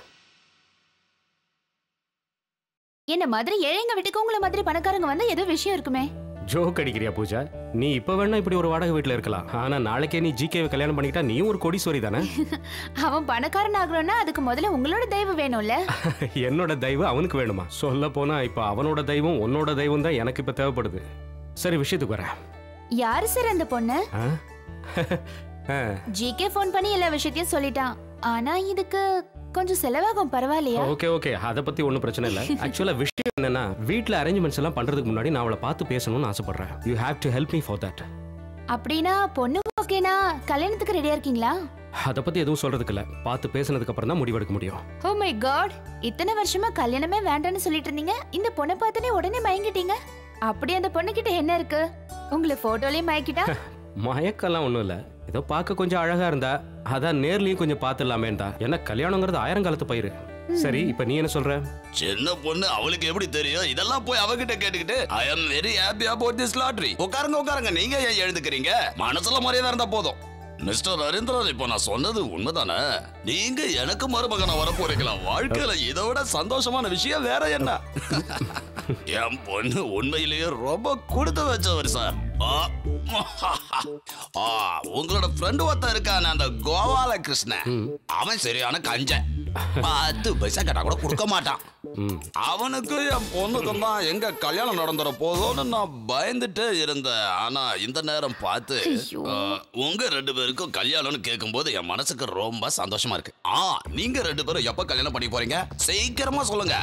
என்ன மாதிரி ஏழைங்க வீட்டுக்கு உங்கள மாதிரி பணக்காரங்க வந்தா ஏதோ விஷயம் இருக்குமே ஜோக் அடிக்கிறியா பூஜா நீ இப்ப வேணா இப்படி ஒரு வாடகை வீட்டுல இருக்கலாம் ஆனா நாளைக்கே நீ ஜிகேவை கல்யாணம் பண்ணிக்கிட்டா நீயும் ஒரு கோடீஸ்வரி தானே அவன் பணக்காரன் ஆகணும்னா அதுக்கு முதல்ல உங்களோட தயவு வேணும்ல என்னோட தெய்வம் அவனுக்கு வேணுமா சொல்ல போனா இப்ப அவனோட தெய்வம் உன்னோட தெய்வம் தான் எனக்கு இப்ப தேவைப்படுது சரி விஷயத்துக்கு வரேன் யாரு சார் அந்த பொண்ணு ஆ? ஆ, ஜிகே ஃபோன் பண்ணி எல்லா விஷயத்தையும் சொல்லிட்டான் ஆனா இதுக்கு கொஞ்சம் செலவாகும் பரவாயில்லையா ஓகே ஓகே அதை பத்தி ஒன்றும் பிரச்சனை இல்லை ஆக்சுவலா விஷயம் என்னன்னா வீட்ல அரேஞ்ச்மெண்ட்ஸ் எல்லாம் பண்றதுக்கு முன்னாடி நான் அவளை பார்த்து பேசணும்னு ஆசைப்படுறேன் you have to help me for that அப்படின்னா பொண்ணு ஓகேனா கல்யாணத்துக்கு ரெடியா இருக்கீங்களா அதை பத்தி எதுவும் சொல்றதுக்கு இல்ல பார்த்து பேசினதுக்கு அப்புறம் தான் முடிவெடுக்க முடியும் ஓ மை காட் இத்தனை வருஷமா கல்யாணமே வேண்டாம்னு சொல்லிட்டு இருந்தீங்க இந்த பொண்ணை பார்த்தனே உடனே மயங்கிட்டீங்க அப்படி அந்த பொண்ணு கிட்ட என்ன இருக்கு உங்களை போட்டோலயே மயக்கிட்டா மயக்கெல்லாம் ஒன்றும் இல்லை ஏதோ பார்க்க கொஞ்சம் அழகா இருந்தா அதான் நேர்லயும் கொஞ்சம் பார்த்துடலாமேண்டா ஏன்னா கல்யாணங்கிறது ஆயிரம் காலத்து பயிர் சரி இப்ப நீ என்ன சொல்ற சின்ன பொண்ணு அவளுக்கு எப்படி தெரியும் இதெல்லாம் போய் அவகிட்ட கேட்டுக்கிட்டு I am very happy about this lottery உட்காருங்க உட்காருங்க நீங்க ஏன் எழுந்துக்கிறீங்க மனசுல மரியாதை இருந்தா போதும் மிஸ்டர் ஹரீந்திரன் இப்போ நான் சொன்னது உண்மைதானே நீங்க எனக்கு மருமகனா வர போறீங்களா வாழ்க்கையில இதை விட சந்தோஷமான விஷயம் வேற என்ன என் பொண்ணு உண்மையிலேயே ரொம்ப கொடுத்து வச்சவர் சார் ஆ, ஆ, உங்களோட ஃப்ரெண்டு ஒருத்தன் இருக்கான அந்த கோபால கிருஷ்ணன் அவன் சரியான கஞ்சன் பத்து பைசா கேட்டா கூட கொடுக்க மாட்டான் அவனுக்கு என் பொண்ணுக்கும் தான் எங்க கல்யாணம் நடந்துற போதோன்னு நான் பயந்துட்டே இருந்தேன் ஆனா இந்த நேரம் பார்த்து ஆ, உங்க ரெண்டு பேருக்கும் கல்யாணம்னு கேட்கும்போது என் மனசுக்கு ரொம்ப சந்தோஷமா இருக்கு ஆ நீங்க ரெண்டு பேரும் எப்ப கல்யாணம் பண்ணி போறீங்க சீக்கிரமா சொல்லுங்க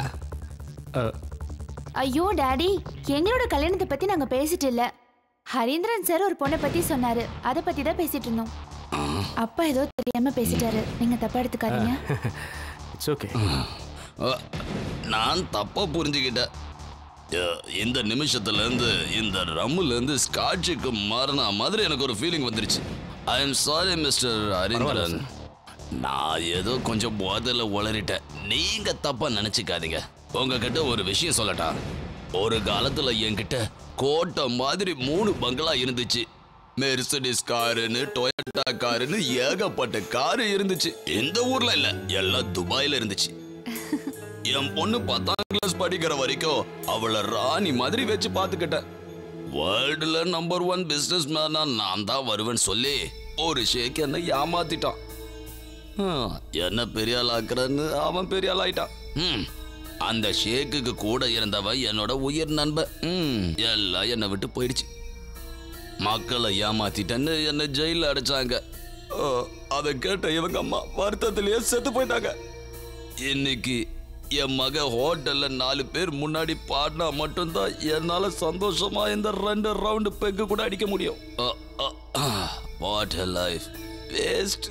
ஐயோ டாடி எங்களோட கல்யாணத்தை பத்தி நாங்க பேசிட்டு இல்ல ஹரீந்திரன் சார் ஒரு பொண்ணை பத்தி சொன்னாரு அத பத்தி தான் பேசிட்டு இருந்தோம் அப்பா ஏதோ தெரியாம பேசிட்டாரு நீங்க தப்பா எடுத்துக்காதீங்க இட்ஸ் ஓகே அஹ், நான் தப்பா புரிஞ்சுக்கிட்டேன் அஹ், இந்த நிமிஷத்துல இருந்து இந்த ரம்முல இருந்து ஸ்காட்சுக்கு மாறின மாதிரி எனக்கு ஒரு ஃபீலிங் வந்துருச்சு I am sorry mister Harindran நான் ஏதோ கொஞ்சம் போதில் உளறிட்டேன் நீங்க தப்பா நினைச்சுக்காதீங்க உங்ககிட்ட ஒரு விஷயம் சொல்லட்டா ஒரு காலத்துல என்கிட்ட கோட்டை மாதிரி மூணு பங்களா இருந்துச்சு மெர்சடிஸ் காருன்னு டொயோட்டா காருன்னு ஏகப்பட்ட காரு இருந்துச்சு இந்த ஊர்ல இல்ல எல்லாம் துபாயில இருந்துச்சு என் பொண்ணு பத்தாம் கிளாஸ் படிக்கிற வரைக்கும் அவளை ராணி மாதிரி வச்சு பார்த்துக்கிட்டேன் வேர்ல்டுல நம்பர் ஒன் பிசினஸ் மேனா நான் தான் வருவேன்னு சொல்லி ஒரு ஷேக் என்னை ஏமாத்திட்டான் ஹம், என்ன பெரிய ஆள் ஆக்குறன்னு அவன் பெரிய ஆள் ஆயிட்டான் ம், அந்த ஷேக்குக்கு கூட இருந்தவன் என்னோட உயிர் நண்பன் ம், எல்லாம் என்னை விட்டு போயிடுச்சு மக்களை ஏமாத்திட்டேன்னு என்னை ஜெயில அடைச்சாங்க ஓ, அதை கேட்ட இவங்க அம்மா வருத்தத்திலேயே செத்து போயிட்டாங்க இன்னைக்கு என் மக ஹோட்டல்ல நாலு பேர் முன்னாடி பாடினா மட்டும்தான் என்னால சந்தோஷமா இந்த ரெண்டு ரவுண்டு பெக்கு கூட அடிக்க முடியும் what a life waste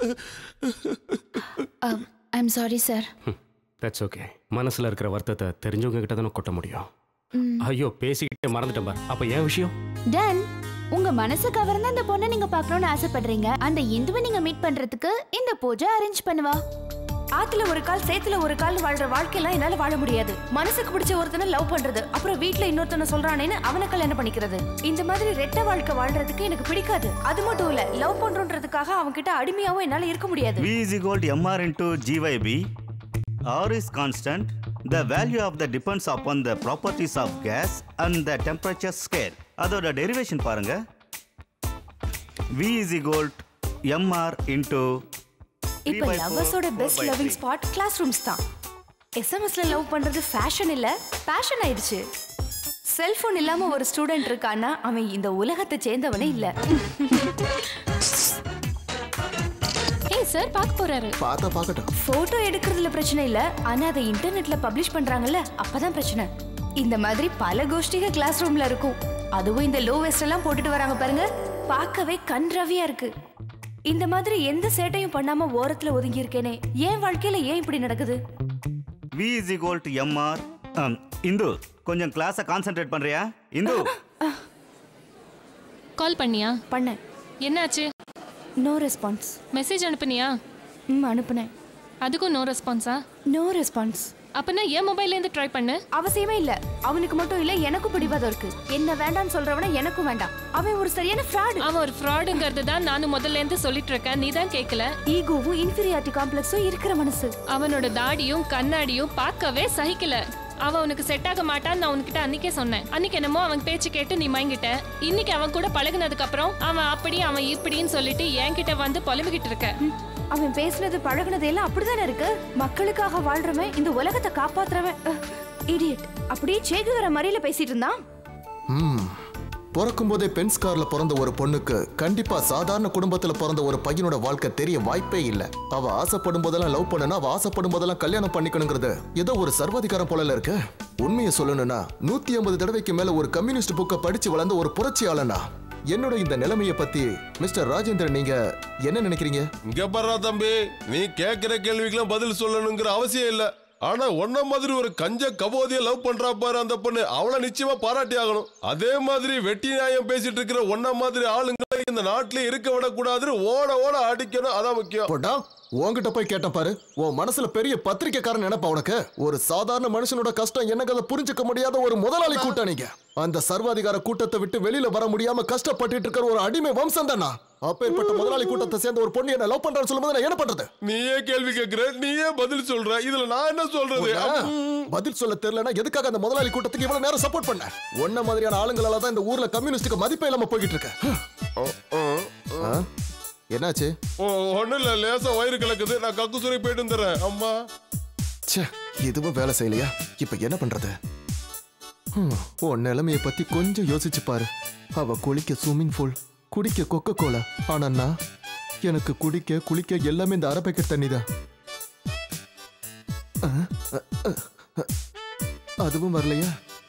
I'm sorry sir that's okay மனசுல இருக்கிற வருத்தத்தை தெரிஞ்சவங்க கிட்ட தானே கொட்ட முடியும் ஐயோ பேசிக்கிட்டே மறந்துட்டேன் பார் அப்ப ஏன் விஷயம் டன் உங்க மனசு கவர்ந்த அந்த பொண்ணை நீங்க பார்க்கணும்னு ஆசைப்படுறீங்க அந்த இந்துவை நீங்க மீட் பண்றதுக்கு இந்த பூஜை அரேஞ்ச் பண்ணுவா ஆத்துல ஒரு கால் சேத்துல ஒரு கால் வாழ்ற வாழ்க்கையெல்லாம் என்னால வாழ முடியாது மனசுக்கு பிடிச்ச ஒருத்தனை லவ் பண்றது அப்புறம் வீட்ல இன்னொருத்தனை சொல்றானேன்னு அவனை கல்யாணம் பண்ணிக்கிறது இந்த மாதிரி ரெட்ட வாழ்க்கை வாழ்றதுக்கு எனக்கு பிடிக்காது அது மட்டும் இல்ல லவ் பண்றோன்றதுக்காக அவன் கிட்ட அடிமையாவும் என்னால இருக்க முடியாது V is equal to mr into gyb. R is constant. The value of the depends upon the properties of gas and the temperature scale. அதோட derivation பாருங்க V is equal to mr into இப்ப லவ்வர்ஸோட best loving spot classrooms தான் எஸ்எம்எஸ்ல love பண்றது fashion இல்ல passion ஆயிடுச்சு cellphone இல்லாம ஒரு ஸ்டூடெண்ட் இருக்கான்னா அவன் இந்த உலகத்தை சேர்ந்தவனே இல்ல ஏய் சார் பார்க்க போறாரு பார்த்தா பார்க்கட்டும் போட்டோ எடுக்கிறதுல பிரச்சனை இல்ல ஆனா அதை இன்டர்நெட்ல பப்ளிஷ் பண்றாங்கல்ல அப்பதான் பிரச்சனை இந்த மாதிரி பல கோஷ்டிக கிளாஸ் ரூம்ல இருக்கும் அதுவும் இந்த லோ வெஸ்ட் எல்லாம் போட்டுட்டு வராங்க பாருங்க பார்க்கவே கண்ரவியா இருக்கு இந்த மாதிரி எந்த சேட்டையும் பண்ணாம ஓரத்துல ஒதுங்கி இருக்கேனே என் வாழ்க்கையில ஏன் இப்படி நடக்குது V is equal to mr. Um, Hindu கொஞ்சம் கிளாஸை கான்சென்ட்ரேட் பண்றியா இந்து கால் பண்ணியா பண்ணேன் என்னாச்சு நோ ரெஸ்பான்ஸ் மெசேஜ் அனுப்புனியா ம் அனுப்புனேன் அதுக்கும் நோ ரெஸ்பான்ஸா நோ ரெஸ்பான்ஸ் அப்பனா என் மொபைல்ல இருந்து ட்ரை பண்ணு அவசியமே இல்ல அவனுக்கு மட்டும் இல்ல எனக்கும் பிடிவாதம் இருக்கு என்ன வேண்டாம்னு சொல்றவன எனக்கும் வேண்டாம் அவன் ஒரு சரியான ஃப்ராட் அவன் ஒரு ஃப்ராடுங்கிறது தான் நானும் முதல்ல இருந்து சொல்லிட்டு இருக்கேன் நீ தான் கேட்கல ஈகோவும் இன்ஃபீரியாரிட்டி காம்ப்ளெக்ஸும் இருக்கிற மனசு அவனோட தாடியும் கண்ணாடியும் பார்க்கவே சகிக்கல அவன் உனக்கு செட் ஆக மாட்டான்னு நான் உன்கிட்ட அன்னைக்கே சொன்னேன் அன்னைக்கு என்னமோ அவன் பேச்சு கேட்டு நீ மயங்கிட்ட இன்னைக்கு அவன் கூட பழகுனதுக்கு அப்புறம் அவன் அப்படி அவன் இப்படின்னு சொல்லிட்டு என்கிட்ட வந்து புலம்பிக்கிட்டு இருக்க அவன் பேசுனது பழகுனது எல்லாம் அப்படிதானே இருக்கு மக்களுக்காக வாழ்றவன் இந்த உலகத்தை காப்பாத்துறவன் இடியட் அப்படியே சேகுகிற மாதிரில பேசிட்டு இருந்தான் ம் பிறக்கும் போதே பென்ஸ் கார்ல பிறந்த ஒரு பொண்ணுக்கு கண்டிப்பா சாதாரண குடும்பத்துல பிறந்த ஒரு பையனோட வாழ்க்கை தெரிய வாய்ப்பே இல்ல அவ ஆசைப்படும் போதெல்லாம் லவ் பண்ணனா அவ ஆசைப்படும் போதெல்லாம் கல்யாணம் பண்ணிக்கணுங்கிறது ஏதோ ஒரு சர்வாதிகாரம் போல இருக்கு உண்மையை சொல்லணும்னா நூத்தி ஐம்பது தடவைக்கு மேல ஒரு கம்யூனிஸ்ட் புக்கை படிச்சு வளர்ந்த ஒரு புரட்சியாளனா என்னோட இந்த நிலைமையை பத்தி மிஸ்டர் ராஜேந்திரன் நீங்க என்ன நினைக்கிறீங்க இங்க பாரு தம்பி நீ கேக்குற கேள்விக்கெல்லாம் பதில் சொல்லணுங்கிற அவசியம் இல்ல ஆனா ஒன்ன மாதிரி ஒரு கஞ்ச கபோதிய லவ் பண்றா பாரு அந்த பொண்ணு அவளை நிச்சயமா பாராட்டி ஆகணும் அதே மாதிரி வெட்டி நியாயம் பேசிட்டு இருக்கிற ஒன்ன மாதிரி ஆளுங்களை இந்த நாட்டுல இருக்க விடக்கூடாதுன்னு ஓட ஓட அடிக்கணும் அதான் முக்கியம் போடா உன்கிட்ட போய் கேட்டேன் பாரு உன் மனசுல பெரிய பத்திரிக்கைக்காரன் நினைப்பா உனக்கு ஒரு சாதாரண மனுஷனோட கஷ்டம் என்னங்கிறத புரிஞ்சுக்க முடியாத ஒரு முதலாளி கூட்டம் நீங்க அந்த சர்வாதிகார கூட்டத்தை விட்டு வெளியில வர முடியாம கஷ்டப்பட்டுட்டு இருக்கிற ஒரு அடிமை வம்சம் தானா அப்பேற்பட்ட முதலாளி கூட்டத்தை சேர்ந்த ஒரு பொண்ணு என்ன லவ் பண்றான்னு சொல்லும்போது நான் என்ன பண்றது நீயே கேள்வி கேக்குற நீயே பதில் சொல்ற இதுல நான் என்ன சொல்றது உன்னை பதில் சொல்ல தெரியலனா எதுக்காக அந்த முதலாளி கூட்டத்துக்கு இவ்வளவு நேரம் சப்போர்ட் பண்ண உன்ன மாதிரியான ஆளுங்களால தான் இந்த ஊர்ல கம்யூனிஸ்டுக்கு மதிப்பே இல்லாம போய்கிட்டு இருக்க ஆ? என்னாச்சு ஒண்ணு இல்ல லேசா வயிறு கலக்குது நான் கக்குசுரை போயிட்டு வந்துடுறேன் அம்மா ச்சே இதுவும் வேலை செய்யலையா இப்ப என்ன பண்றது ஹம், உன் நிலைமைய பத்தி கொஞ்சம் யோசிச்சு பாரு அவ குளிக்க ஸ்விம்மிங் பூல் குடிக்க கொக்க கோலா ஆனா நான் எனக்கு குடிக்க குளிக்க எல்லாமே இந்த அரை பேக்கெட் தண்ணி தான் அதுவும் வரலையா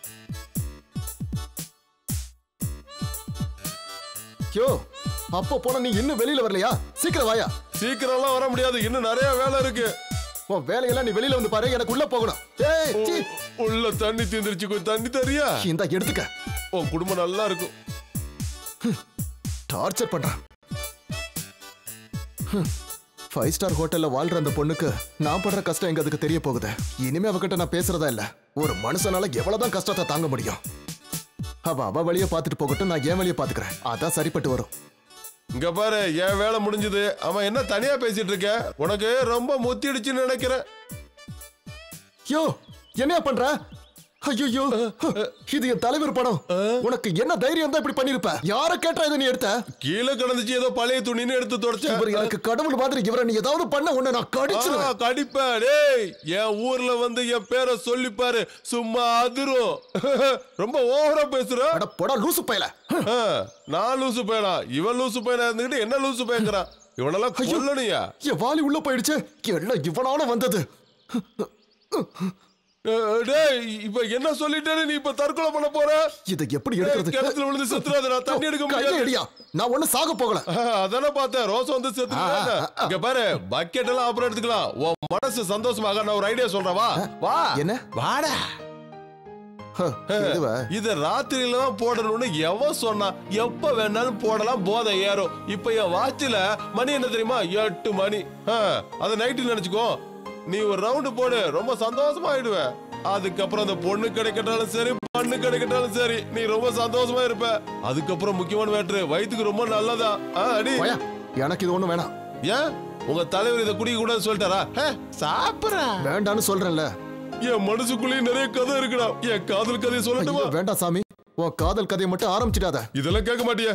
யோ அப்போ போன நீ இன்னும் வெளியில வரலையா சீக்கிரம் வாயா சீக்கிரம்லாம் வர முடியாது இன்னும் நிறைய வேலை இருக்கு உன் வேலையெல்லாம் நீ வெளியில வந்து பாரு எனக்கு உள்ள போகணும் ஏய் சீ. உள்ள தண்ணி தீந்துருச்சு கொஞ்சம் தண்ணி தரியா இந்தா எடுத்துக்க உன் குடும்பம் நல்லா இருக்கும் டார்ச்சர் பண்றான் ஃபைவ் ஸ்டார் ஹோட்டல்ல வாழ்ற அந்த பொண்ணுக்கு நான் படுற கஷ்டம் எங்க அதுக்கு தெரிய போகுது இனிமே அவகிட்ட நான் பேசுறதா இல்ல ஒரு மனுஷனால எவ்வளவுதான் கஷ்டத்தை தாங்க முடியும் அவ அவ வழிய பார்த்துட்டு போகட்டும் நான் என் வழிய பாத்துக்கிறேன் அதான் சரிப்பட்டு வரும் இங்க பாரு என் வேலை முடிஞ்சது அவன் என்ன தனியா பேசிட்டு இருக்க உனக்கு ரொம்ப முத்திடுச்சுன்னு நினைக்கிறேன் யோ என்னையா பண்ற ஐயோ இது என் தலைவர் படம் உனக்கு என்ன தைரியம் தான் இப்படி பண்ணிருப்ப யார கேட்டா இதை நீ எடுத்த கீழே கிடந்துச்சு ஏதோ பழைய துணின்னு எடுத்து தொடச்ச இவர் எனக்கு கடவுள் மாதிரி இவரை நீ ஏதாவது பண்ண உன்னை நான் கடிச்சிருவேன் கடிப்பேன் டேய் என் ஊர்ல வந்து என் பேரை சொல்லிப்பாரு சும்மா அதிரும் ரொம்ப ஓவரா பேசுற போடா லூசு பயல நான் லூசு பையனா இவன் லூசு பையனா இருந்துகிட்டு என்ன லூசு பையங்கிறான் இவனெல்லாம் கொல்லணுயா என் வாலி உள்ள போயிடுச்சு எல்லாம் இவனால வந்தது அஹ், டேய் இப்ப என்ன சொல்லிட்டேன்னு நீ இப்ப தற்கொலை பண்ண போற இதை எப்படி எடுக்கிறது டேய், கிணத்துல விழுந்து செத்துறாத நான் தண்ணி எடுக்க கையை முடியாது எடியா நான் ஒண்ணு சாக போகல ஆஹ், அதானே பார்த்தேன் ரோஸ் வந்து செத்து இங்க பாரு பக்கெட் எல்லாம் அப்புறம் எடுத்துக்கலாம் உன் மனசு சந்தோஷமாக நான் ஒரு ஐடியா சொல்றேன் வா வா என்ன வாடா இத ராத்திரியில தான் போடணும்னு எவன் சொன்னா எப்ப வேணாலும் போடலாம் போதை ஏறும் இப்ப என் வாட்சில மணி என்ன தெரியுமா எட்டு மணி ஆஹ், அத நைட்டு நினைச்சுக்கோ நீ ஒரு ரவுண்டு போடு ரொம்ப சந்தோஷமா ஆயிடுவ அதுக்கப்புறம் அந்த பொண்ணு கிடைக்கட்டாலும் சரி பண்ணு கிடைக்கட்டாலும் சரி நீ ரொம்ப சந்தோஷமா இருப்ப அதுக்கப்புறம் முக்கியமான மேட்ரு வயித்துக்கு ரொம்ப நல்லதா ஆ, அடி போயா, எனக்கு இது ஒண்ணு வேணாம் ஏன் உங்க தலைவர் இதை குடிக்க கூடாதுன்னு சொல்லிட்டாரா சாப்பிடுறேன் வேண்டான்னு சொல்றேன்ல என் மனசுக்குள்ளேயும் நிறைய கதை இருக்குடா என் காதல் கதையை சொல்லட்டுமா ஐயோ, வேண்டாம் சாமி உன் காதல் கதையை மட்டும் ஆரம்பிச்சிடாத இதெல்லாம் கேட்க மாட்டிய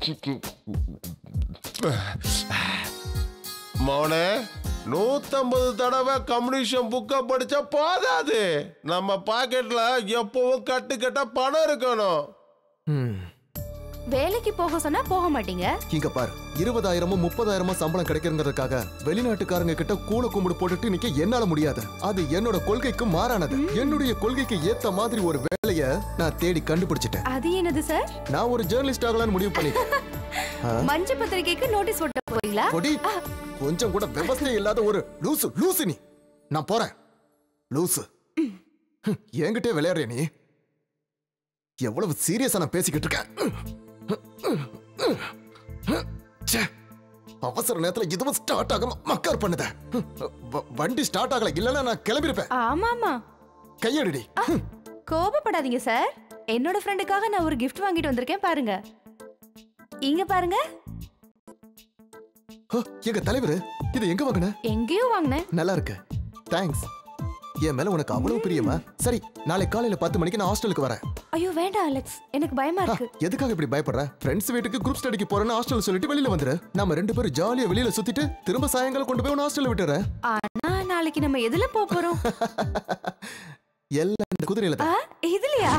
மௌனே நூத்தம்பது தடவை கம்யூனிஷன் புக்கை படிச்சா போதாது நம்ம பாக்கெட்ல எப்பவும் கட்டு கட்ட பணம் இருக்கணும் ம், வேலைக்கு போக சொன்னா போக மாட்டீங்க இங்க பாரு இருபதாயிரமும் முப்பதாயிரமும் சம்பளம் கிடைக்கிறதுக்காக வெளிநாட்டுக்காரங்க கிட்ட கூல கும்பிடு போட்டுட்டு நிக்க என்னால முடியாது அது என்னோட கொள்கைக்கு மாறானது என்னுடைய கொள்கைக்கு ஏத்த மாதிரி ஒரு வேலைய நான் தேடி கண்டுபிடிச்சிட்டேன் அது என்னது சார் நான் ஒரு ஜேர்னலிஸ்ட் ஆகலாம்னு முடிவு பண்ணிட்டேன் ஆ? மஞ்ச பத்திரிகைக்கு நோட்டீஸ் போட்ட போறீங்களா கொடி கொஞ்சம் கூட விவசாயம் இல்லாத ஒரு லூசு லூசு நீ நான் போறேன் லூசு ஹம், என்கிட்டே விளையாடுற நீ எவ்வளவு சீரியஸா நான் பேசிக்கிட்டு இருக்கேன் ச்சே, அவசர நேரத்துல இதுவும் ஸ்டார்ட் ஆகாம மக்கார் பண்ணுத வ- வண்டி ஸ்டார்ட் ஆகல இல்லன்னா நான் கிளம்பிருப்பேன் ஆமாமா கையடிடி கோபப்படாதீங்க சார் என்னோட ஃப்ரெண்டுக்காக நான் ஒரு gift வாங்கிட்டு வந்திருக்கேன் பாருங்க இங்க பாருங்க ஹ, எங்க தலைவர் இது எங்க வாங்கின எங்கேயோ வாங்கினேன் நல்லா இருக்கு தேங்க்ஸ் என் மேல உனக்கு அவ்வளவு பிரியமா சரி நாளை காலையில பத்து மணிக்கு நான் ஹாஸ்டலுக்கு வரேன் ஐயோ வேண்டாம் அலெக்ஸ் எனக்கு பயமா இருக்கு எதுக்காக இப்படி பயப்படுற ஃப்ரெண்ட்ஸ் வீட்டுக்கு குரூப் ஸ்டடிக்கு போறேன்னு ஹாஸ்டல் சொல்லிட்டு வெளியில வந்துரு நம்ம ரெண்டு பேரும் ஜாலியா வெளியில சுத்திட்டு திரும்ப சாயங்காலம் கொண்டு போய் உன் ஹாஸ்டல்ல விட்டுறேன் ஆனா நாளைக்கு நம்ம எதுல போக போறோம் எல்லாம் இந்த குதிரையில ஆ, தான் இதுலயா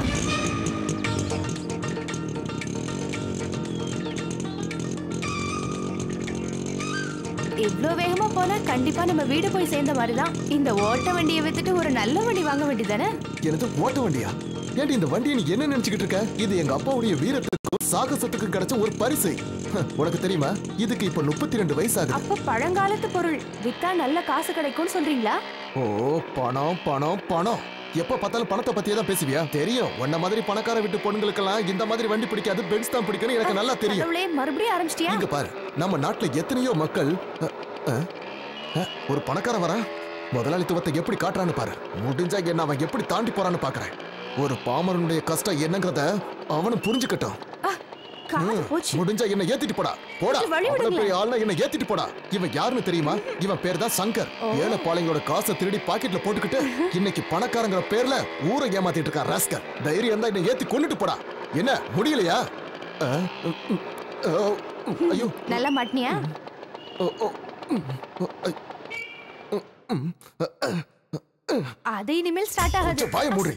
இவ்ளோ வேகமா போனா கண்டிப்பா நம்ம வீடு போய் சேர்ந்த மாதிரி தான் இந்த ஓட்ட வண்டியை வித்துட்டு ஒரு நல்ல வண்டி வாங்க வேண்டியதானே எனது ஓட்ட வண்டியா ஏன்டி இந்த வண்டியை நீ என்ன நினைச்சுக்கிட்டு இருக்க இது எங்க அப்பாவுடைய வீரத்துக்கும் சாகசத்துக்கும் கிடைச்ச ஒரு பரிசு ஹ, உனக்கு தெரியுமா இதுக்கு இப்ப முப்பத்தி ரெண்டு வயசு ஆகுது அப்ப பழங்காலத்து பொருள் வித்தா நல்ல காசு கிடைக்கும்னு சொல்றீங்களா ஓ பணம் பணம் பணம் எப்ப பார்த்தாலும் பணத்தை பத்தியே தான் பேசுவியா தெரியும் உன்ன மாதிரி பணக்கார வீட்டு பொண்ணுங்களுக்கெல்லாம் இந்த மாதிரி வண்டி பிடிக்காது பென்ஸ் தான் பிடிக்கும்னு எனக்கு நல்லா தெரியும் கடவுளே மறுபடியும் ஆரம்பிச்சிட்டியா இங்க பாரு நம்ம நாட்டுல எத்தனையோ மக்கள் அ, அ, அ, ஒரு பணக்காரன் வரான் முதலாளித்துவத்தை எப்படி காட்டுறான்னு பாரு முடிஞ்சா என்ன அவன் எப்படி தாண்டி போறான்னு பாக்குறேன் ஒரு பாமரனுடைய கஷ்டம் என்னங்கறத அவனும் புரிஞ்சுக்கட்டும் காது ம், போச்சு முடிஞ்சா என்ன ஏத்திட்டு போடா போடா கொஞ்சம் வழி அவ்வளவு விடுங்களேன். பெரிய ஆள்னா என்ன ஏத்திட்டு போடா இவன் யாருன்னு தெரியுமா இவன் பேர் தான் சங்கர் ஏழை பாளையங்களோட காசை திருடி பாக்கெட்ல போட்டுக்கிட்டு இன்னைக்கு பணக்காரங்கிற பேர்ல ஊரை ஏமாத்திட்டு இருக்கான் ராஸ்கர் தைரியம் தான் என்ன ஏத்தி கொன்னுட்டு போடா என்ன முடியலையா அ, ம், ம், ஓ, ம், ஐயோ நல்லா மாட்டினியா ஓ, ஓ, ம், ஓ, ஐ, ம், ம், அ, அ, அது இனிமேல் ஸ்டார்ட் ஆகாது கொஞ்சம் வாய மூடி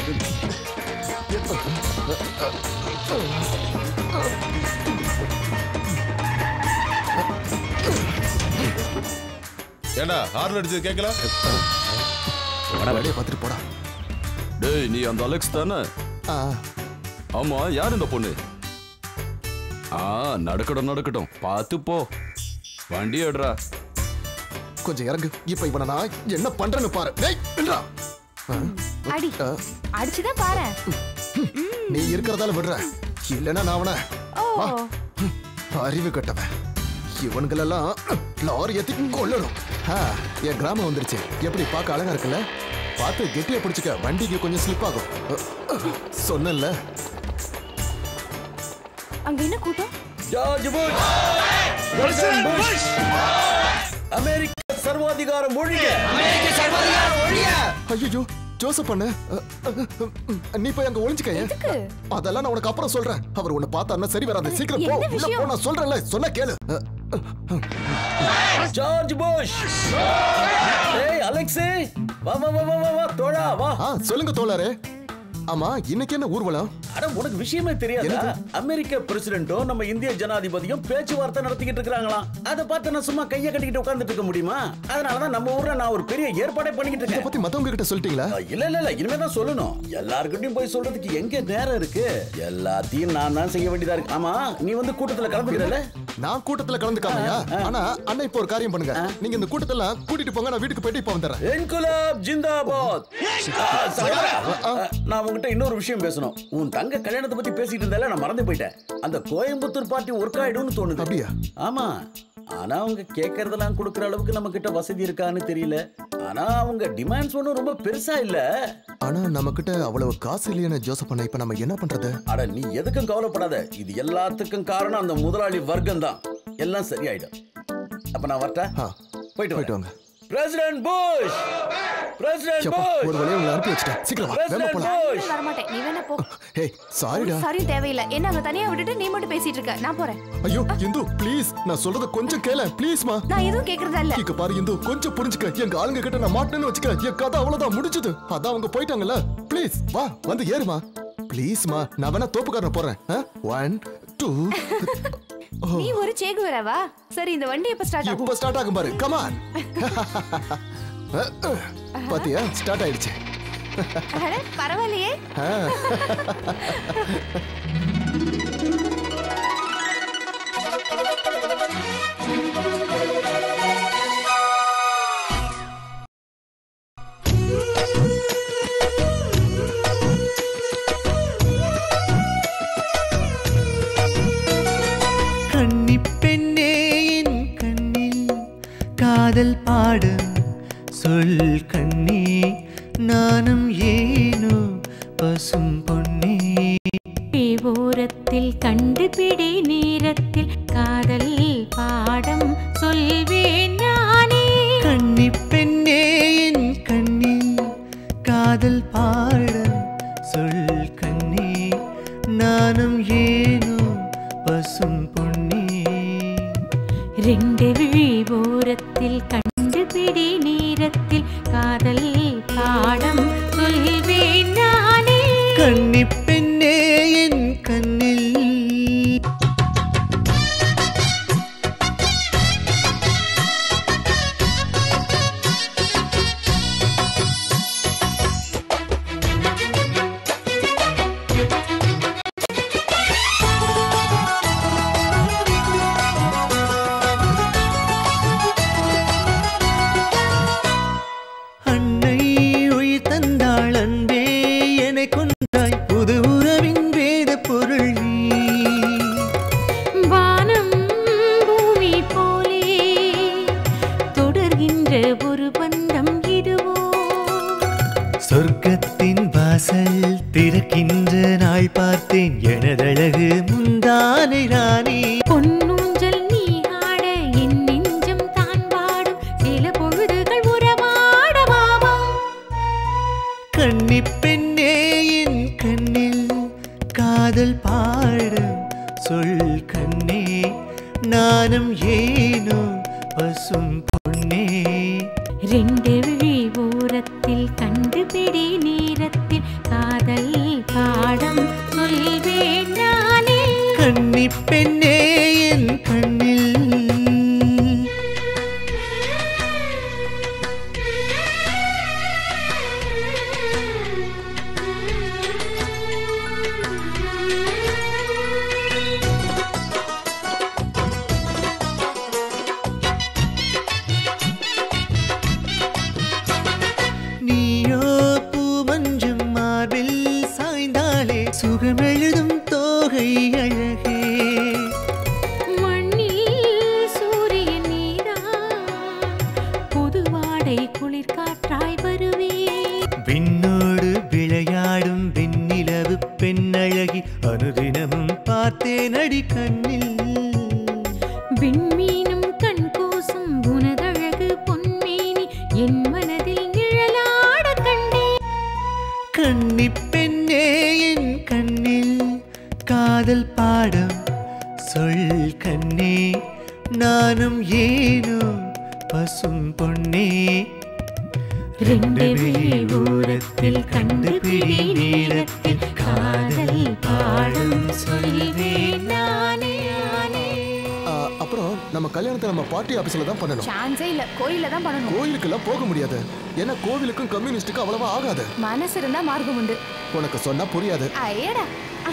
ஏண்டா ஹார்ன் அடிச்சது கேட்கல வேலையை பார்த்துட்டு போடா டேய் நீ அந்த அலெக்ஸ் தானே ஆ, ஆமா யார் இந்த பொண்ணு ஆ நடக்கட்டும் நடக்கட்டும் பார்த்து போ வண்டி எடுறா கொஞ்சம் இறங்கு இப்ப இவனை நான் என்ன பண்றேன்னு பாரு டேய், நில்றா. ஆ, அடி ஆ, அடிச்சுதான் பாரு நீ இருக்கிறதால விடுற இல்லைன்னா நான் அவனை ஓ வா. அறிவு கட்டவன் இவனுங்களெல்லாம் லாரி ஏத்தி கொள்ளணும் ஆ, என் கிராமம் வந்துருச்சு எப்படி பார்க்க அழகா இருக்குல்ல பார்த்து கெட்டியா பிடிச்சுக்க வண்டிக்கு கொஞ்சம் ஸ்லிப் ஆகும் சொன்னேன்ல அங்க என்ன கூட்டம் ஜார்ஜ் புஷ் பிரசிடென்ட் புஷ் அமெரிக்க சர்வாதிகாரம் ஒழிக அமெரிக்க சர்வாதிகாரம் ஒழிக ஐயோ ஜோசப் பண்ண நீ போய் அங்க ஒளிஞ்சுக்க அதெல்லாம் நான் உனக்கு அப்புறம் சொல்றேன் அவர் உன்னை பார்த்தாருன்னா சரி வராது சீக்கிரம் போ என்ன உள்ள விஷயம்? போ நான் சொல்றேன்ல சொன்னா கேளு ஜார்ஜ் புஷ் ஏய் அலெக்ஸே வா வா வா வா வா, வா தோழா வா ஆ சொல்லுங்க தோழரே ஆமா இன்னைக்கு என்ன ஊர்வலம் அட உனக்கு விஷயமே தெரியாதா அமெரிக்க பிரசிடென்ட்டும் நம்ம இந்திய ஜனாதிபதியும் பேச்சுவார்த்தை நடத்திக்கிட்டு இருக்காங்களாம் அதை பார்த்து நான் சும்மா கையை கட்டிக்கிட்டு உட்கார்ந்துட்டு இருக்க முடியுமா அதனாலதான் நம்ம ஊர்ல நான் ஒரு பெரிய ஏற்பாடே பண்ணிக்கிட்டு இத இருக்கேன் பத்தி மத்தவங்க கிட்ட சொல்லிட்டீங்களா இல்ல இல்ல இல்ல இனிமே தான் சொல்லணும் எல்லார்கிட்டயும் போய் சொல்றதுக்கு எங்க நேரம் இருக்கு எல்லாத்தையும் நான் தான் செய்ய வேண்டியதா இருக்கு ஆமா நீ வந்து கூட்டத்துல கலந்துக்கிறல நான் கூட்டத்துல கலந்துக்காமையா ஆனா அண்ணன் இப்போ ஒரு காரியம் பண்ணுங்க நீங்க இந்த கூட்டத்துல கூட்டிட்டு போங்க நான் வீட்டுக்கு போயிட்டு இப்போ வந்துடுறேன் என்குலாப் ஜிந்தாபாத் ஆ, சகோதரா, ஆ, நான் உங்ககிட்ட இன்னொரு விஷயம் பேசணும் உன் தங்க கல்யாணத்தை பத்தி பேசிட்டு இருந்தால நான் மறந்து போயிட்டேன் அந்த கோயம்புத்தூர் பார்ட்டி ஒர்க் ஆயிடும்னு தோணுது அப்படியா ஆமா ஆனா அவங்க கேட்கறதெல்லாம் கொடுக்குற அளவுக்கு நம்ம கிட்ட வசதி இருக்கான்னு தெரியல ஆனா அவங்க டிமாண்ட்ஸ் ஒன்றும் ரொம்ப பெருசா இல்ல ஆனா நம்ம கிட்ட அவ்வளவு காசு இல்லையான ஜோசப் அண்ணா இப்ப நம்ம என்ன பண்றது அட நீ எதுக்கும் கவலைப்படாத இது எல்லாத்துக்கும் காரணம் அந்த முதலாளி வர்க்கம் தான் எல்லாம் சரியாயிடும் அப்ப நான் வரட்டா போயிட்டு போயிட்டு வாங்க வாங்க பிரசிடென்ட் புஷ் பிரசிடென்ட் சப்பா, புஷ் ஒரு வழியை உங்களை அனுப்பி வச்சுட்டேன் சீக்கிரம் வா வேகமா பிரசிடென்ட் போலாம் புஷ் வரமாட்டேன் நீ வேணா போ ஹேய் சாரிடா சாரி தேவையில்லை என்ன அங்க தனியா விட்டுட்டு நீ மட்டும் பேசிட்டு இருக்க நான் போறேன் ஐயோ இந்து ப்ளீஸ் நான் சொல்றத கொஞ்சம் கேள ப்ளீஸ்மா நான் எதுவும் கேக்குறதா இல்ல இங்க பாரு இந்து கொஞ்சம் புரிஞ்சுக்க எங்க ஆளுங்க கிட்ட நான் மாட்டேன்னு வச்சுக்க என் கதை அவ்வளவுதான் முடிஞ்சது அதான் அவங்க போயிட்டாங்கல்ல ப்ளீஸ் வா வந்து ஏறுமா ப்ளீஸ்மா நான் வேணா தோப்புக்காரனை போறேன் ஒன் டூ நீ ஒரு சேகு வரவா சரி இந்த வண்டி எப்ப ஸ்டார்ட் ஆகும் இப்ப ஸ்டார்ட் ஆகும் பாரு கமான் பாத்தியா ஸ்டார்ட் ஆயிடுச்சு அட, பரவாயில்லையே ஆ. கன்னிப்பெண்ணே என் கண்ணில் காதல் பாடும் சொல் கண்ணே நானும் ஏனோ பசும் பொன்னே ஓரத்தில் கண்டுபிடி நேரத்தில் காதல் பாடம் சொல்வேன் நானே கன்னிப்பெண்ணே என் கண்ணில் காதல் பாடும் சொல் கண்ணே நானும் ஏனோ பசும் பொன்னே ரெண்டு விழி ஓரத்தில் கண்டுபிடி நேரத்தில் காதல் பாடம் சொல்வேன் நானே கன்னிப்பெண்ணே என் கண்ணில் அன்னை உயிர் தந்தாள் அன்பே என்னை கொண்டாய் புது உறவின் வேத பொருள் நீ வானம் பூமி போலே தொடர்கின்ற ஒரு பந்தம் இதுவோ சொர்க்கத்தின் வாசல் திறக்கின்ற நாள் பார்த்தேன் எனதழகு முந்தானை ராணி பொன்னூஞ்சல் நீ ஆட என் நெஞ்சம் தான் பாடும் சில பொழுதுகள் உறவாட வாவா கன்னி பெண்ணே என் கண்ணில் காதல் பாடும் சொல் கண்ணே நானும் ஏனோ பசும் பொன்னே ரெண்டு விழி ஓரத்தில் கண்டுபிடி நேரத்தில் காதல் பாடம் சொல்வேன் நானே கன்னி பெண்ணே என் கண்ணில் நீயோ பூமஞ்சம் மார்பில் சாய்ந்தாலே சுகமெழுதும் தோகை அழகே மண்ணில் அனுதினமும் பார்த்தேன் அடி கண்ணில் விண்மீனும் கண் கூசும் உனதழகு பொன்மேனி என் மனதில் நிழலாட கண்டேன் கண்ணி பெண்ணே என் கண்ணில் காதல் பாடம் சொல் கண்ணே நானும் ஏனோ பசும் பொன்னே ரெண்டு வெயில் ஓரத்தில் கண்டுபிடி நேரத்தில் காதல் பாடும் சொல்வேன் நானே நானே ஆ, அப்புறம் நம்ம கல்யாணத்தை நம்ம பார்ட்டி ஆபீஸ்ல தான் பண்ணணும் சான்ஸே இல்ல கோயில தான் பண்ணணும் கோயிலுக்கெல்லாம் போக முடியாது ஏன்னா கோவிலுக்கும் கம்யூனிஸ்டுக்கும் அவ்வளவா ஆகாது மனசு இருந்தா மார்க்கம் உண்டு உனக்கு சொன்னா புரியாது ஐயடா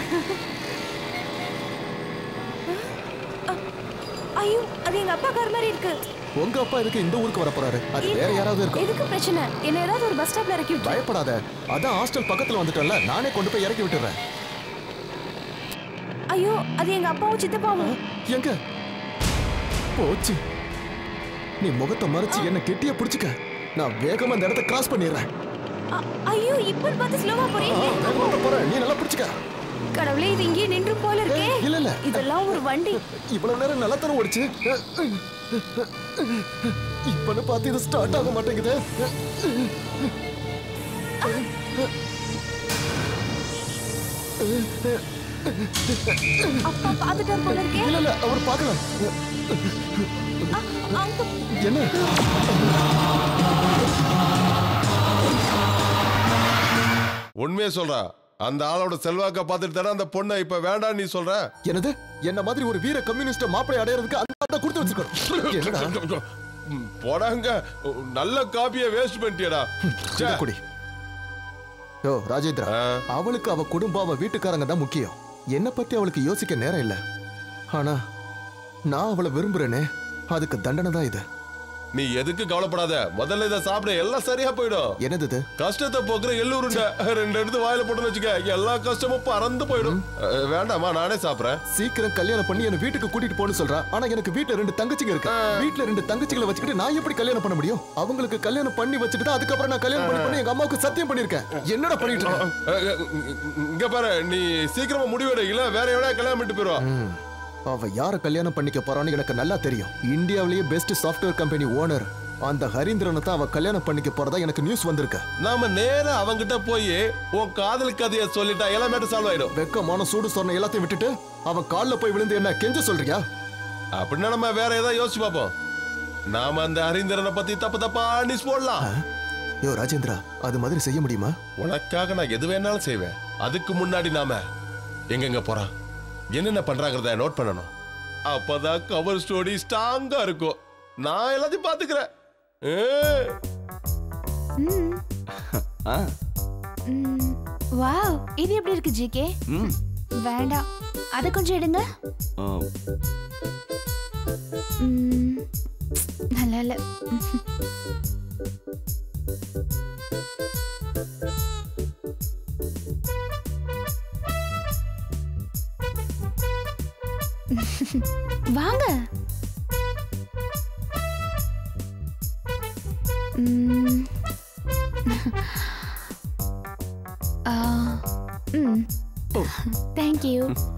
ஐயோ அது எங்க அப்பா கார் மாதிரி இருக்கு உங்க அப்பா எதுக்கு இந்த ஊருக்கு வர போறாரு அது வேற யாராவது இருக்கும் எதுக்கு பிரச்சனை என்ன ஏதாவது ஒரு பஸ் ஸ்டாப்ல இறக்கி விட்டு பயப்படாத அதான் ஹாஸ்டல் பக்கத்துல வந்துட்டோம்ல நானே கொண்டு போய் இறக்கி விட்டுறேன் ஐயோ அது எங்க அப்பாவும் சித்தப்பாவும் எங்க போச்சு நீ முகத்தை மறைச்சு என்ன கெட்டிய பிடிச்சுக்க நான் வேகமா இந்த இடத்த கிராஸ் பண்ணிடுறேன் அ- ஐயோ இப்ப பார்த்து ஸ்லோவா ஆ, போறீங்க வேகமா தான் போறேன் நீ நல்லா பிடிச்சுக்க கடவுளே இது இங்கே நின்று போல இருக்கே இல்ல இல்ல இதெல்லாம் ஒரு வண்டி இவ்வளவு நேரம் நல்லா தானே ஓடிச்சு இப்பன்னு பார்த்து இது ஸ்டார்ட் ஆக மாட்டேங்குது அப்பா பாத்துட்டார் போல இருக்கே இல்ல இல்ல அவர் பார்க்கல அங்க என்ன உண்மையை சொல்றா அந்த ஆளோட செல்வாக்க பார்த்துட்டு தானே அந்த பொண்ணை இப்ப வேண்டாம் நீ சொல்ற என்னது என்ன மாதிரி ஒரு வீர கம்யூனிஸ்ட் மாப்பிளை அடையறதுக்கு அந்த ஆளை கொடுத்து வச்சிருக்கணும் என்னடா ம், போடாங்க நல்ல காப்பியை வேஸ்ட் பண்ணிட்டியடா இதை குடி யோ ராஜேந்திரா அவளுக்கு அவ குடும்பம் அவ வீட்டுக்காரங்க தான் முக்கியம் என்ன பத்தி அவளுக்கு யோசிக்க நேரம் இல்ல ஆனா நான் அவளை விரும்புறேனே அதுக்கு தண்டனை தான் இது நீ எதுக்கு கவலைப்படாத முதல்ல இதை சாப்பிட எல்லாம் சரியா போயிடும் என்னது இது கஷ்டத்தை போக்குற எள்ளூருண்ட ரெண்டு எடுத்து வாயில போட்டுன்னு வச்சுக்க எல்லா கஷ்டமும் பறந்து போயிடும் அஹ், வேண்டாமா நானே சாப்பிடுறேன் சீக்கிரம் கல்யாணம் பண்ணி என்ன வீட்டுக்கு கூட்டிட்டு போன்னு சொல்றா ஆனா எனக்கு வீட்ல ரெண்டு தங்கச்சிங்க இருக்கு வீட்ல ரெண்டு தங்கச்சிகளை வச்சுக்கிட்டு நான் எப்படி கல்யாணம் பண்ண முடியும் அவங்களுக்கு கல்யாணம் பண்ணி வச்சுட்டு தான் அதுக்கப்புறம் நான் கல்யாணம் பண்ணி பண்ணி எங்க அம்மாவுக்கு சத்தியம் பண்ணிருக்கேன் என்னடா பண்ணிட்டு இருக்க அஹ், அஹ், இங்க பாரு நீ சீக்கிரமா முடிவெடு இல்ல வேற எவனா கல்யாணம் பண்ணிட்டு போயிருவா ம். அவ யார கல்யாணம் பண்ணிக்க போறான்னு எனக்கு நல்லா தெரியும் இந்தியாவிலேயே பெஸ்ட் சாஃப்ட்வேர் கம்பெனி ஓனர் அந்த ஹரீந்திரனை தான் அவ கல்யாணம் பண்ணிக்க போறதா எனக்கு நியூஸ் வந்திருக்கு நாம நேரா அவங்கிட்ட போய் உன் காதல் கதையை சொல்லிட்டா எல்லாம் மேட்டர் சால்வ் ஆயிடும் வெக்கமான சூடு சொன்ன எல்லாத்தையும் விட்டுட்டு அவன் கால்ல போய் விழுந்து என்ன கெஞ்ச சொல்றியா அப்படின்னா நம்ம வேற ஏதாவது யோசிச்சு பார்ப்போம் நாம அந்த ஹரீந்திரனை பத்தி தப்பு தப்பா நியூஸ் போடலாம் யோ ராஜேந்திரா அது மாதிரி செய்ய முடியுமா உனக்காக நான் எது வேணாலும் செய்வேன் அதுக்கு முன்னாடி நாம எங்கெங்க போறான் என்னென்ன பண்றாங்கிறத நோட் பண்ணணும் அப்பதான் கவர் ஸ்டோரி ஸ்ட்ராங்கா இருக்கும் நான் எல்லாத்தையும் பாத்துக்கிறேன் ஏ. ஆ வாவ் இது எப்படி இருக்கு ஜிகே ம் வேண்டாம் அதை கொஞ்சம் எடுங்க ஆ, ம், நல்லா இல்ல வாங்க ம். ஆ, ம். தேங்க்யூ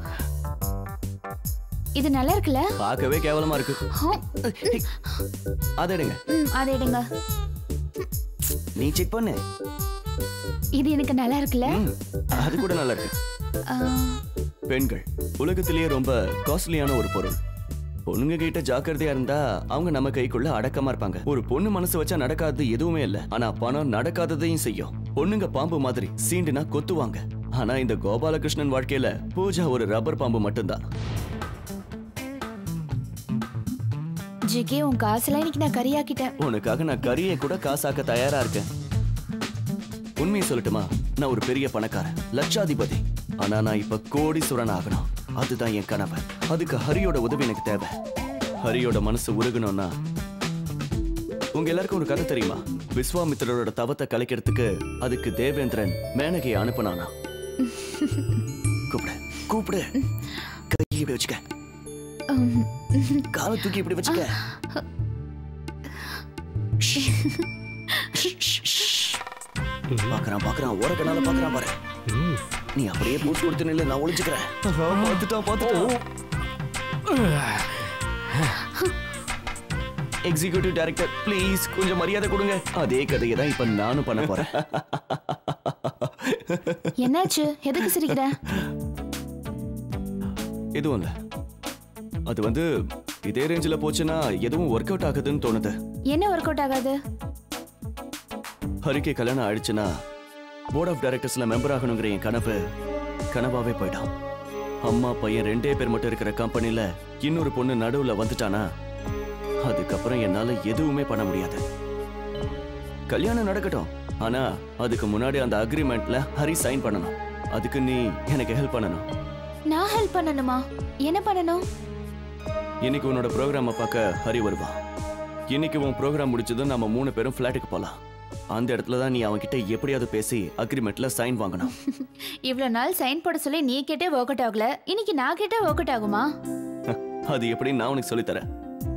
இது நல்லா இருக்குல்ல பார்க்கவே கேவலமா இருக்கு ஹோ. அதை எடுங்க ம் அதை எடுங்க நீ செக் பண்ணு இது எனக்கு நல்லா இருக்குல்ல ம், அது கூட நல்லா இருக்கு ஆ, பெண்கள் உலகத்திலேயே ரொம்ப காஸ்ட்லியான ஒரு பொருள் பொண்ணுங்க கிட்ட ஜாக்கிரதையா இருந்தா அவங்க நம்ம கைக்குள்ள அடக்கமா இருப்பாங்க ஒரு பொண்ணு மனசு வச்சா நடக்காதது எதுவுமே இல்ல ஆனா பணம் நடக்காததையும் செய்யும் பொண்ணுங்க பாம்பு மாதிரி சீண்டுனா கொத்துவாங்க ஆனா இந்த கோபாலகிருஷ்ணன் வாழ்க்கையில பூஜா ஒரு ரப்பர் பாம்பு மட்டும்தான் ஜிகே உன் காசுலாம் இன்னைக்கு நான் கறியாக்கிட்டேன் உனக்காக நான் கறியை கூட காசாக்க தயாரா இருக்கேன் உண்மையை சொல்லட்டுமா நான் ஒரு பெரிய பணக்காரன் லட்சாதிபதி ஆனா நான் இப்ப கோடீஸ்வரன் ஆகணும் அதுதான் என் கனவு அதுக்கு ஹரியோட உதவி எனக்கு தேவை ஹரியோட மனசு உருகணும்னா உங்க எல்லாருக்கும் ஒரு கதை தெரியுமா விஸ்வாமித்திரரோட தவத்தை கலைக்கிறதுக்கு அதுக்கு தேவேந்திரன் மேனகையை அனுப்புனானா கூப்பிடு கூப்பிடு கை இப்படி வச்சுக்க உம், காலை தூக்கி இப்படி வச்சுக்க பாக்குறான் பாக்குறான் ஓரக்கனால பாக்குறான் பாரு நீ அப்படியே போட்டு கொடுத்து நில்லு நான் ஒளிச்சுக்கிறேன் பார்த்துட்டான் பார்த்துட்டான் எக்ஸிகியூட்டிவ் டைரக்டர் ப்ளீஸ் கொஞ்சம் மரியாதை கொடுங்க அதே கதையை தான் இப்ப நானும் பண்ண போறேன் என்னாச்சு எதுக்கு சிரிக்கிற எதுவும் இல்ல அது வந்து இதே ரேஞ்சில் போச்சுன்னா எதுவும் ஒர்க் அவுட் ஆகுதுன்னு தோணுது என்ன ஒர்க் அவுட் ஆகாது ஹரிக்கு கல்யாணம் ஆயிடுச்சுன்னா போர்ட் ஆஃப் டைரக்டர்ஸ்ல மெம்பர் ஆகணுங்கிற என் கனவு கனவாவே போயிடும் அம்மா பையன் ரெண்டே பேர் மட்டும் இருக்கிற கம்பெனில இன்னொரு பொண்ணு நடுவுல வந்துட்டானா அதுக்கப்புறம் என்னால எதுவுமே பண்ண முடியாது கல்யாணம் நடக்கட்டும் ஆனா அதுக்கு முன்னாடி அந்த அக்ரிமெண்ட்ல ஹரி சைன் பண்ணணும் அதுக்கு நீ எனக்கு ஹெல்ப் பண்ணணும் நான் ஹெல்ப் பண்ணணுமா என்ன பண்ணணும் இன்னைக்கு உன்னோட ப்ரோக்ராமை பார்க்க ஹரி வருவான் இன்னைக்கு உன் ப்ரோக்ராம் முடிச்சதும் நம்ம மூணு பேரும் ஃப்ளாட்டுக்கு போலாம் அந்த இடத்துல தான் நீ அவன்கிட்ட எப்படியாவது பேசி அக்ரிமெண்ட்ல சைன் வாங்கணும் இவ்வளவு நாள் சைன் போட சொல்லி நீ கேட்டே ஒர்க் அவுட் ஆகல இன்னைக்கு நான் கேட்டே ஒர்க் அவுட் ஆகுமா அது எப்படி நான் உனக்கு சொல்லித் தரேன்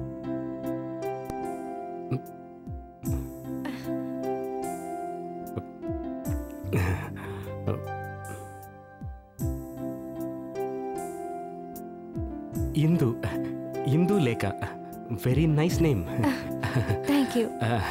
Indu Indu Lekha very nice name thank you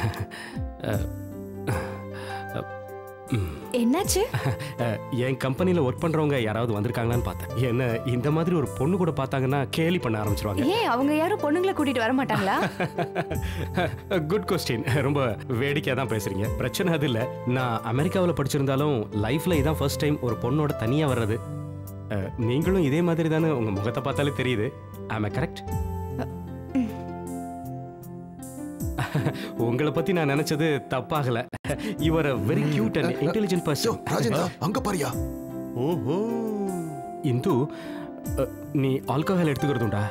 என்னாச்சு என் கம்பெனியில் ஒர்க் பண்ணுறவங்க யாராவது வந்திருக்காங்களான்னு பார்த்தேன் என்ன இந்த மாதிரி ஒரு பொண்ணு கூட பார்த்தாங்கன்னா கேலி பண்ண ஆரம்பிச்சிருவாங்க ஏன் அவங்க யாரும் பொண்ணுங்களை கூட்டிட்டு வர மாட்டாங்களா குட் கொஸ்டின் ரொம்ப வேடிக்கையாக தான் பேசுறீங்க பிரச்சனை அது இல்லை நான் அமெரிக்காவில் படிச்சிருந்தாலும் லைஃப்ல இதான் ஃபர்ஸ்ட் டைம் ஒரு பொண்ணோட தனியாக வர்றது அஹ், நீங்களும் இதே மாதிரி தானே உங்கள் முகத்தை பார்த்தாலே தெரியுது ஆமாம் கரெக்ட் உங்களை பத்தி நான் நினைச்சது தப்பாகல your very cute and intelligent person Rajendra அங்க பாரியா ஓஹோ இந்து அஹ், நீ ஆல்கஹால் எடுத்துக்கிறதுண்டா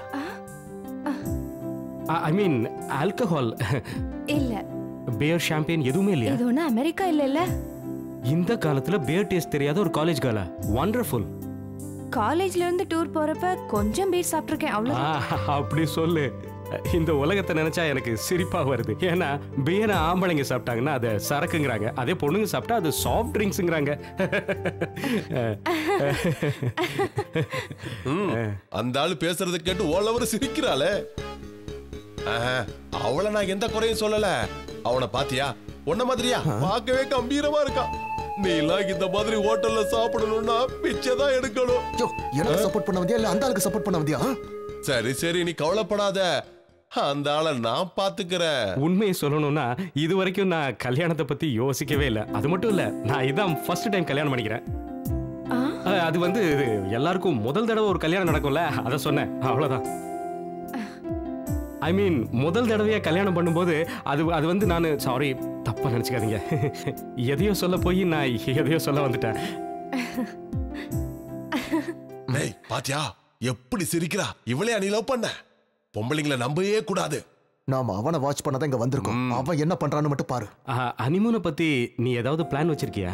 ஐ மீன் ஆல்கஹால் இல்ல பியர் ஷாம்பேன் எதுவுமே இல்லையா இது ஒண்ணு அமெரிக்கா இல்லல்ல இந்த காலத்துல பியர் டேஸ்ட் தெரியாத ஒரு காலேஜ் கேர்ளா வண்டர்ஃபுல் காலேஜ்ல இருந்து டூர் போறப்ப கொஞ்சம் பீர் சாப்பிட்டிருக்கேன் அவ்வளவு அப்படி சொல்லு இந்த உலகத்தை நினைச்சா எனக்கு சிரிப்பா வருது ஏன்னா பியரை ஆம்பளைங்க சாப்பிட்டாங்கன்னா அதை சரக்குங்கிறாங்க அதே பொண்ணுங்க சாப்பிட்டா அது சாஃப்ட் ட்ரிங்க்ஸுங்கிறாங்க ம், அந்த ஆளு பேசுறத கேட்டு ஓலவர் சிரிக்கிறாளே ஆஹா, அவளை நான் எந்த குறையும் சொல்லல அவனை பாத்தியா உன்ன மாதிரியா பார்க்கவே கம்பீரமா இருக்கான் நீ எல்லாம் இந்த மாதிரி ஹோட்டல்ல சாப்பிடணும்னா பிச்சை தான் எடுக்கணும் எனக்கு சப்போர்ட் பண்ண வந்தியா இல்ல அந்த ஆளுக்கு சப்போர்ட் பண்ண வந்தியா சரி சரி நீ கவலைப்படாத அந்த ஆளை நான் பாத்துக்கிறேன் உண்மையை சொல்லணும்னா இது வரைக்கும் நான் கல்யாணத்தை பத்தி யோசிக்கவே இல்லை அது மட்டும் இல்ல நான் இதான் ஃபர்ஸ்ட் டைம் கல்யாணம் பண்ணிக்கிறேன் அஹ், அது வந்து இது எல்லாருக்கும் முதல் தடவை ஒரு கல்யாணம் நடக்கும்ல அதை சொன்னேன் அவ்வளவுதான் ஐ மீன் முதல் தடவையா கல்யாணம் பண்ணும்போது அது அது வந்து நான் சாரி தப்பா நினைச்சுக்காதீங்க எதையோ சொல்ல போய் நான் எதையோ சொல்ல வந்துட்டேன் டேய் பாத்தியா எப்படி சிரிக்கிறா இவளே நீ லவ் பண்ண பொம்பளைங்களை நம்பவே கூடாது நாம அவனை வாட்ச் பண்ணதான் இங்க வந்திருக்கோம் அவன் என்ன பண்றான்னு மட்டும் பாரு ஹனிமூனை பத்தி நீ ஏதாவது பிளான் வச்சிருக்கியா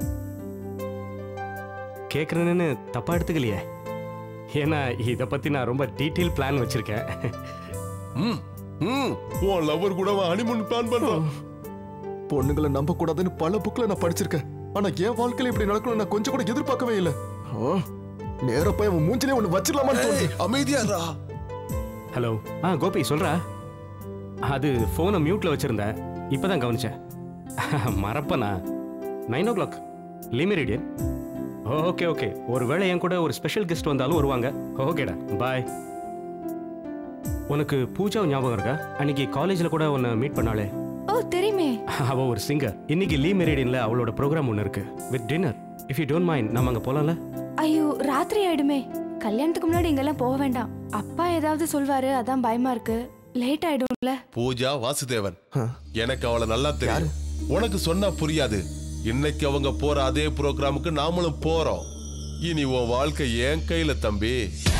கேட்குறேன்னு தப்பா எடுத்துக்கலையே ஏன்னா இதை பத்தி நான் ரொம்ப டீட்டெயில் பிளான் வச்சிருக்கேன் ம் ம் உன் லவர் கூட ஹனிமூன் பிளான் பண்றான் பொண்ணுங்களை நம்ப கூடாதுன்னு பல புக்ல நான் படிச்சிருக்கேன் ஆனா என் வாழ்க்கையில இப்படி நடக்கணும் நான் கொஞ்சம் கூட எதிர்பார்க்கவே இல்லை நேர போய் அவன் மூஞ்சிலே ஒண்ணு வச்சிடலாமான்னு தோணுது அமைதியாரா ஹலோ ஆ கோபி சொல்றா அது ஃபோனை மியூட்ல வச்சிருந்தேன் இப்பதான் கவனிச்சேன் மறப்பனா nine o'clock Le Meridien okay okay ஒருவேளை என் கூட ஒரு ஸ்பெஷல் கெஸ்ட் வந்தாலும் வருவாங்க ஓகேடா பாய் உனக்கு பூஜா ஞாபகம் இருக்கா அன்னைக்கு காலேஜில் கூட உன்னை மீட் பண்ணாளே ஓ தெரியுமே அவ ஒரு சிங்கர் இன்னைக்கு லீ மெரிடியன்ல அவளோட ப்ரோக்ராம் ஒன்று இருக்கு with dinner if you don't mind நம்ம அங்கே போலாம்ல ஐயோ ராத்திரி ஆயிடுமே கல்யாணத்துக்கு முன்னாடி இங்கெல்லாம் போக வேண்டாம் அப்பா ஏதாவது சொல்வாரு அதான் பயமா இருக்கு லேட் ஆயிடும்ல பூஜா வாசுதேவன் எனக்கு அவளை நல்லா தெரியும் உனக்கு சொன்னா புரியாது இன்னைக்கு அவங்க போற அதே ப்ரோக்ராமுக்கு நாமளும் போறோம் இனி உன் வாழ்க்கை என் கையில தம்பி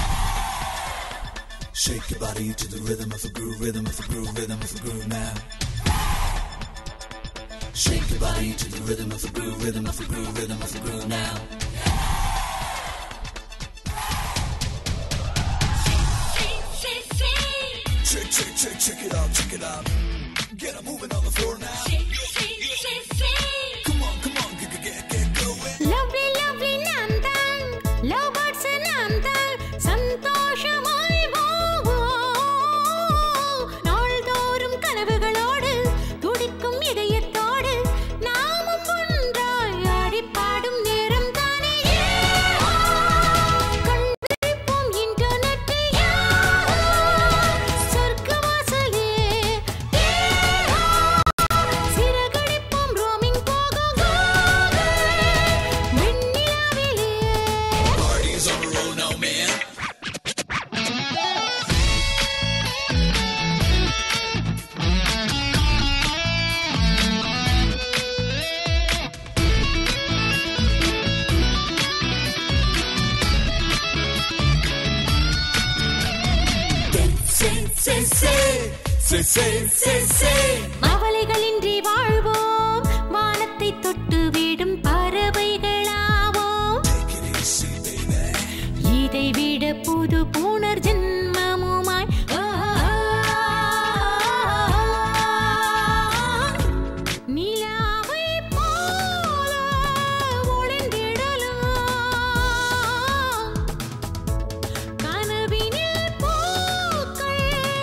Shake your body to the rhythm of a groove, rhythm of a groove, rhythm of a groove now. Shake your body to the rhythm of a groove, rhythm of a groove, rhythm of a groove now. Shake, shake, shake, shake it out, check it out. Get a moving on the floor now. Come on, come on, get, get, get, get going. Lovely, lovely Nanda. Say, say, say, say. அவலைகளின்றி வாழ்வோம் வானத்தை தொட்டு விடும் பறவைகளாவோம் இதை விட புது புனர் ஜென்மமுமாய் ஆ, நிலாவை போல ஒளிந்திடலாம் கனவினில் பூக்கள்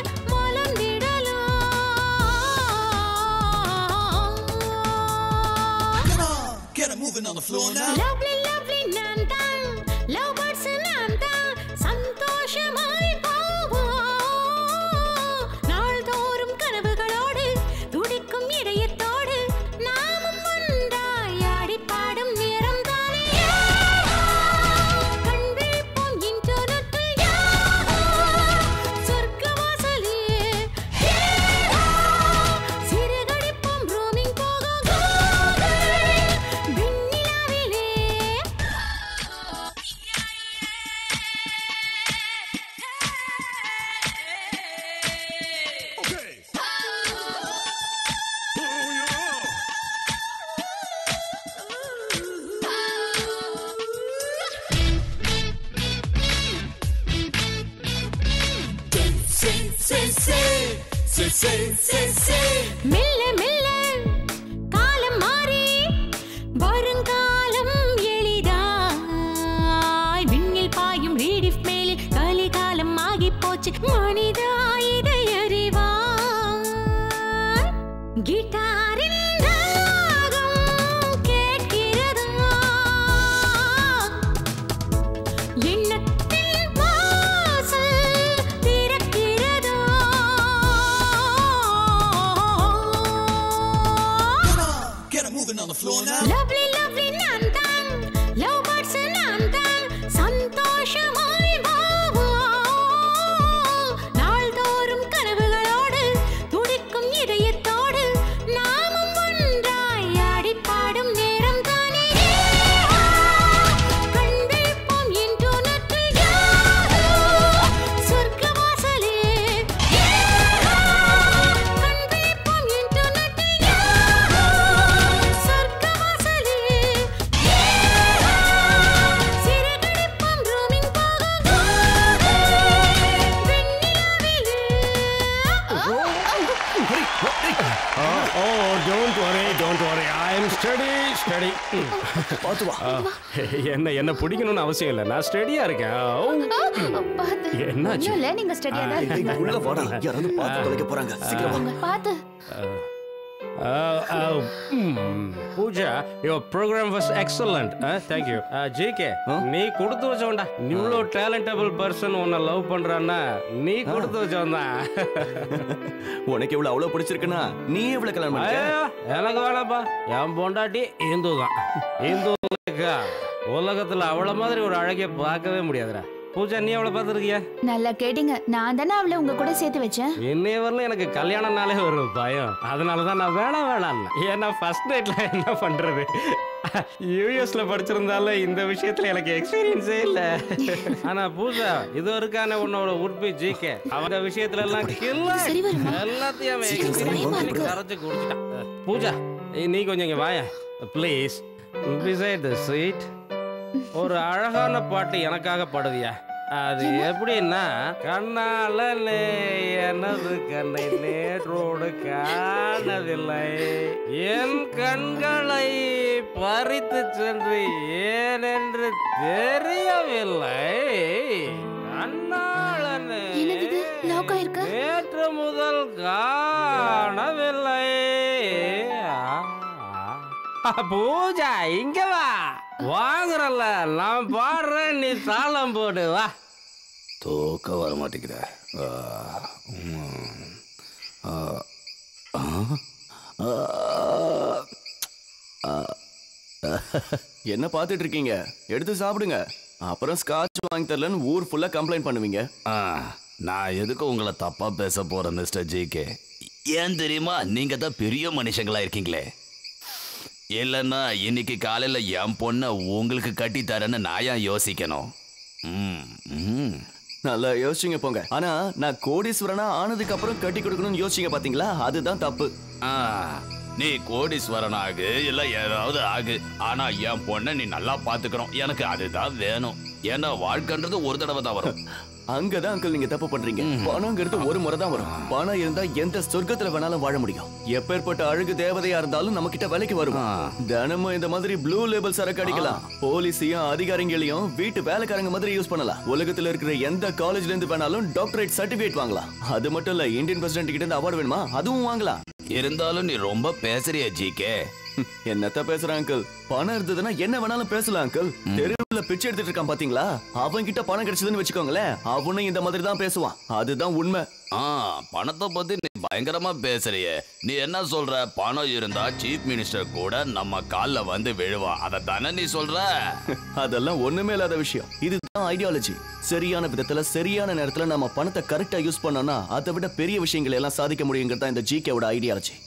மலர்ந்திடலாம் Get it moving on the floor now. Lovely, lovely நான் தான் லவ் பேர்ட்ஸ் நான் தான் சந்தோஷமாய் போவோம் நாள்தோறும் கனவுகளோடு துடிக்கும் இதயத்தோடு நாமும் ஒன்றாய் ஆடி பாடும் நேரம் தானே கண் விழிப்போம் இன்டர்நெட்டில் சொர்க்கவாசலிலே சிறகடிப்போம் roaming போக விண்ணிலாவிலே Say, say, say. Say, say, say, say. மெல்ல மெல்ல காலம் மாறி வருங்காலம் எளிதாய் விண்ணில் பாயும் ரீடிஃப் மேலில் கலிகாலம் ஆகி போச்சு மனிதா இதை அறிவாய் கிட்டாரின் ராகம் கேட்கிறதா எண்ணத்தின் வாசல் திறக்கிறதா Get it moving on the floor now. Lovely lovely நான் தான் லவ் பேர்ட்ஸ் நான் தான் சந்தோஷமாய் வாவோம் நாள்தோறும் கனவுகளோடு துடிக்கும் இதயத்தோடு நாமும் ஒன்றாய் ஆடி பாடும் நேரம் தானே கண் விழிப்போம் இன்டர்நெட்டில் சொர்க்கவாசலே கண் விழிப்போம் இன்டர்நெட்டில் சொர்க்கவாசலே சிறகடிப்போம் roaming oh don't worry don't worry I am study study பார்த்து வா என்ன என்ன பிடிக்கணும்னு அவசியம் இல்லை நான் ஸ்டடியா இருக்கேன் ஓ. என்னாச்சு ஒண்ணும் இல்ல நீங்க ஸ்டடியா தான் ஏய், இருக்கீங்க உள்ள வாடா யாராவது பார்த்து தொலைக்க போறாங்க சீக்கிரம் வா பார்த்து Uh, uh, mm, Pooja your programme was excellent thank you GK நீ கொடுத்து வச்சவன்டா இவ்வளோ டேலண்டபிள் பர்சன் உன்னை லவ் பண்றான்னா நீ கொடுத்து வச்சவன் தான் உனக்கு இவ்வளவு அவ்வளவு பிடிச்சிருக்குன்னா நீ எவ்வளவு கல்யாணம் பண்ணிக்க ஐயோ, எனக்கு வேணாப்பா என் பொண்டாட்டி இந்து தான் இந்து உலகத்துல அவள மாதிரி ஒரு அழகிய பார்க்கவே முடியாதுடா பூஜா நீ அவளை பார்த்துருக்கியா நல்லா கேட்டீங்க நான் தானே அவளை உங்க கூட சேர்த்து வச்சேன் இன்னைய வரலும் எனக்கு கல்யாணம்னாலே ஒரு பயம் அதனால தான் நான் வேணாம் வேணாம் ஏன்னா ஃபர்ஸ்ட் நைட்ல என்ன பண்றது யூஎஸ்ல படிச்சிருந்தாலும் இந்த விஷயத்துல எனக்கு எக்ஸ்பீரியன்ஸே இல்ல ஆனா பூஜா இது வரைக்கான உன்னோட உற்பி ஜிகே அவங்க விஷயத்துல எல்லாம் கில்ல எல்லாத்தையும் அவன் experience பண்ணி கரைச்சு குடிச்சிட்டான் பூஜா நீ கொஞ்சம் இங்க வாய ப்ளீஸ் பிசைட் த சீட் ஒரு அழகான பாட்டு எனக்காக பாடுவியா அது எப்படின்னா கண்ணால எனது கண்ணை நேற்றோடு காணவில்லை என் கண்களை பறித்து சென்று ஏனென்று தெரியவில்லை கண்ணாளனே என்னது லாக் ஆயிருக்கு நேற்று முதல் காணவில்லை ஆ, பூஜா இங்க வா வாங்குறல்ல நான் பாடுறேன் நீ தாளம் போடு வா தூக்கம் வர மாட்டேங்குத என்ன பார்த்துட்டு இருக்கீங்க எடுத்து சாப்பிடுங்க அப்புறம் ஸ்காட்ச் வாங்கி தரலன்னு ஊர் ஃபுல்லா கம்ப்ளைண்ட் பண்ணுவீங்க நான் எதுக்கு உங்களை தப்பா பேச போறேன் மிஸ்டர் ஜிகே ஏன் தெரியுமா நீங்க தான் பெரிய மனுஷங்களா இருக்கீங்களே இல்லைன்னா இன்னைக்கு காலையில என் பொண்ணை உங்களுக்கு கட்டி தரேன்னு நான் ஏன் யோசிக்கணும் ம், ம். நல்லா யோசிச்சுங்க போங்க ஆனா நான் கோடீஸ்வரனா ஆனதுக்கு அப்புறம் கட்டி கொடுக்கணும்னு யோசிச்சீங்க பாத்தீங்களா அதுதான் தப்பு ஆ, நீ கோடீஸ்வரன் ஆகு இல்ல ஏதாவது ஆகு ஆனா என் பொண்ணை நீ நல்லா பாத்துக்கணும் எனக்கு அதுதான் வேணும் ஏன்னா வாழ்க்கைன்றது ஒரு தடவை தான் வரும் அங்கதான் அங்கிள் நீங்க தப்பு பண்றீங்க பணங்கிறது ஒரு முறை தான் வரும் பணம் இருந்தா எந்த சொர்க்கத்துல வேணாலும் வாழ முடியும் எப்பேற்பட்ட அழகு தேவதையா இருந்தாலும் நம்ம கிட்ட வேலைக்கு வரும் தினமும் இந்த மாதிரி ப்ளூ லேபிள் சரக்கு அடிக்கலாம் போலீஸையும் அதிகாரிகளையும் வீட்டு வேலைக்காரங்க மாதிரி யூஸ் பண்ணலாம் உலகத்துல இருக்கிற எந்த காலேஜ்ல இருந்து வேணாலும் டாக்டரேட் சர்டிபிகேட் வாங்கலாம் அது மட்டும் இல்ல இந்தியன் பிரசிடென்ட் கிட்ட இருந்து அவார்டு வேணுமா அதுவும் வாங்கலாம் இருந்தாலும் நீ ரொம்ப பேசுறிய ஜிகே என்னத்த பேசுற அங்கிள் பணம் இருந்ததுன்னா என்ன வேணாலும் பேசலாம் அங்கிள் தெருவுல பிச்சை எடுத்துட்டு இருக்கான் பாத்தீங்களா அவன் கிட்ட பணம் கிடைச்சதுன்னு வச்சுக்கோங்களேன் அவனும் இந்த மாதிரி தான் பேசுவான் அதுதான் உண்மை ஆ பணத்தை பத்தி நீ பயங்கரமா பேசுறியே நீ என்ன சொல்ற பணம் இருந்தா சீஃப் மினிஸ்டர் கூட நம்ம கால்ல வந்து விழுவான் அதை தானே நீ சொல்ற அதெல்லாம் ஒண்ணுமே இல்லாத விஷயம் இதுதான் ஐடியாலஜி சரியான விதத்துல சரியான நேரத்துல நம்ம பணத்தை கரெக்டா யூஸ் பண்ணோம்னா அதை விட பெரிய விஷயங்களை எல்லாம் சாதிக்க முடியுங்கிறது தான் இந்த ஜிகேவோட ஐடியாலஜி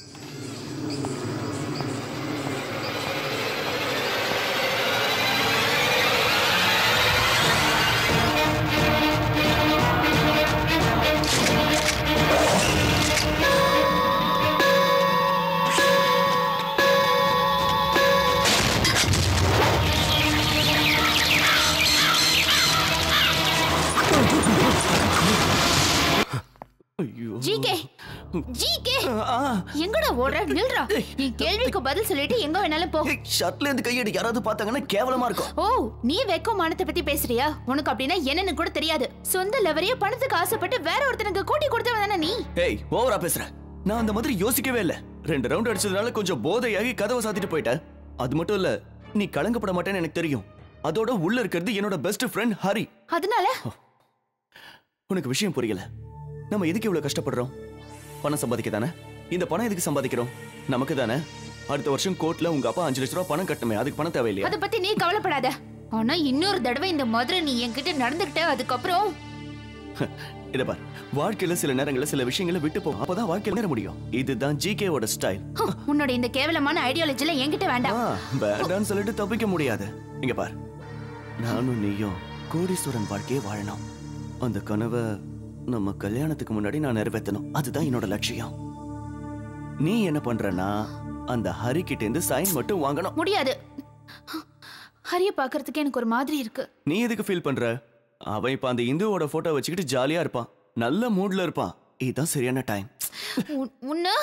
ஜிகே ஜிகே எங்கடா ஓடுற நில்றா என் கேள்விக்கு பதில் சொல்லிட்டு எங்க வேணாலும் போ ஷர்ட்ல இருந்து கையெடு யாராவது பார்த்தாங்கன்னா கேவலமா இருக்கும் ஓ நீ வெக்கம் மானத்தை பத்தி பேசுறியா உனக்கு அப்படின்னா என்னன்னு கூட தெரியாது சொந்த லவரைய பணத்துக்கு ஆசைப்பட்டு வேற ஒருத்தனுக்கு கூட்டி கொடுத்தவன் தானே நீ ஏய் ஓவரா பேசுற நான் அந்த மாதிரி யோசிக்கவே இல்ல ரெண்டு ரவுண்ட் அடிச்சதுனால கொஞ்சம் போதையாகி கதவை சாத்திட்டு போயிட்டேன் அது மட்டும் இல்ல நீ கலங்கப்பட மாட்டேன்னு எனக்கு தெரியும் அதோட உள்ள இருக்கிறது என்னோட பெஸ்ட் ஃப்ரெண்ட் ஹரி அதனால உனக்கு விஷயம் புரியல நம்ம எதுக்கு இவ்வளவு கஷ்டப்படுறோம் பணம் சம்பாதிக்க தானே இந்த பணம் எதுக்கு சம்பாதிக்கிறோம் நமக்கு தானே அடுத்த வருஷம் கோர்ட்ல உங்க அப்பா அஞ்சு லட்ச ரூபா பணம் கட்டணுமே அதுக்கு பணம் தேவையில்லையா அத பத்தி நீ கவலைப்படாத ஆனா இன்னொரு தடவை இந்த மாதிரி நீ என்கிட்ட நடந்துகிட்ட அதுக்கப்புறம் இத பார் வாழ்க்கையில சில நேரங்கள்ல சில விஷயங்களை விட்டு போகும் அப்பதான் வாழ்க்கையில நேர முடியும் இதுதான் ஜிகேவோட ஸ்டைல் ஹம், உன்னோட இந்த கேவலமான ஐடியாலஜில என்கிட்ட வேண்டாம் வேண்டான்னு சொல்லிட்டு தப்பிக்க முடியாது இங்க பார் நானும் நீயும் கோடீஸ்வரன் வாழ்க்கையே வாழணும் அந்த கனவை நம்ம கல்யாணத்துக்கு முன்னாடி நான் நிறைவேற்றணும் அதுதான் என்னோட லட்சியம் நீ என்ன பண்றனா அந்த ஹரி கிட்ட இருந்து சைன் மட்டும் வாங்கணும் முடியாது ஹரிய பாக்குறதுக்கு எனக்கு ஒரு மாதிரி இருக்கு நீ எதுக்கு ஃபீல் பண்ற அவன் இப்ப அந்த இந்துவோட போட்டோ வச்சுக்கிட்டு ஜாலியா இருப்பான் நல்ல மூட்ல இருப்பான் இதுதான் சரியான டைம் உன்- உன்ன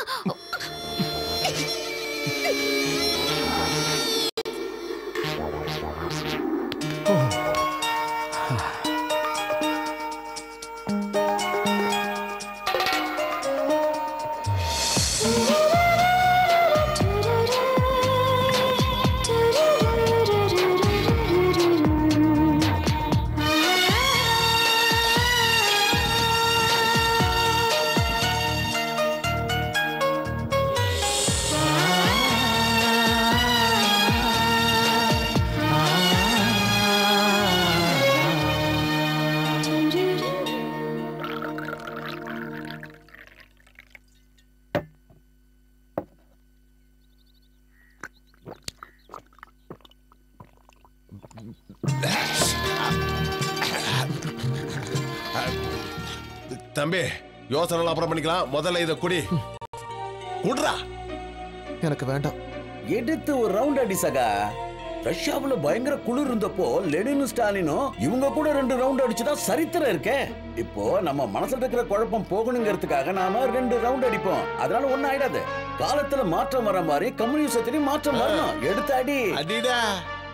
தம்பி யோசனை அப்புறம் பண்ணிக்கலாம் முதல்ல இத குடி குடுறா எனக்கு வேண்டாம் எடுத்து ஒரு ரவுண்ட் அடி சகா ரஷ்யாவுல பயங்கர குளிர் இருந்தப்போ லெனினும் ஸ்டாலினும் இவங்க கூட ரெண்டு ரவுண்ட் அடிச்சுதான் சரித்திரம் இருக்கே இப்போ நம்ம மனசுல இருக்கிற குழப்பம் போகணுங்கிறதுக்காக நாம ரெண்டு ரவுண்ட் அடிப்போம் அதனால ஒண்ணும் ஆயிடாது காலத்துல மாற்றம் வர மாதிரி கம்யூனிசத்திலையும் மாற்றம் வரணும் எடுத்து அடி அடிடா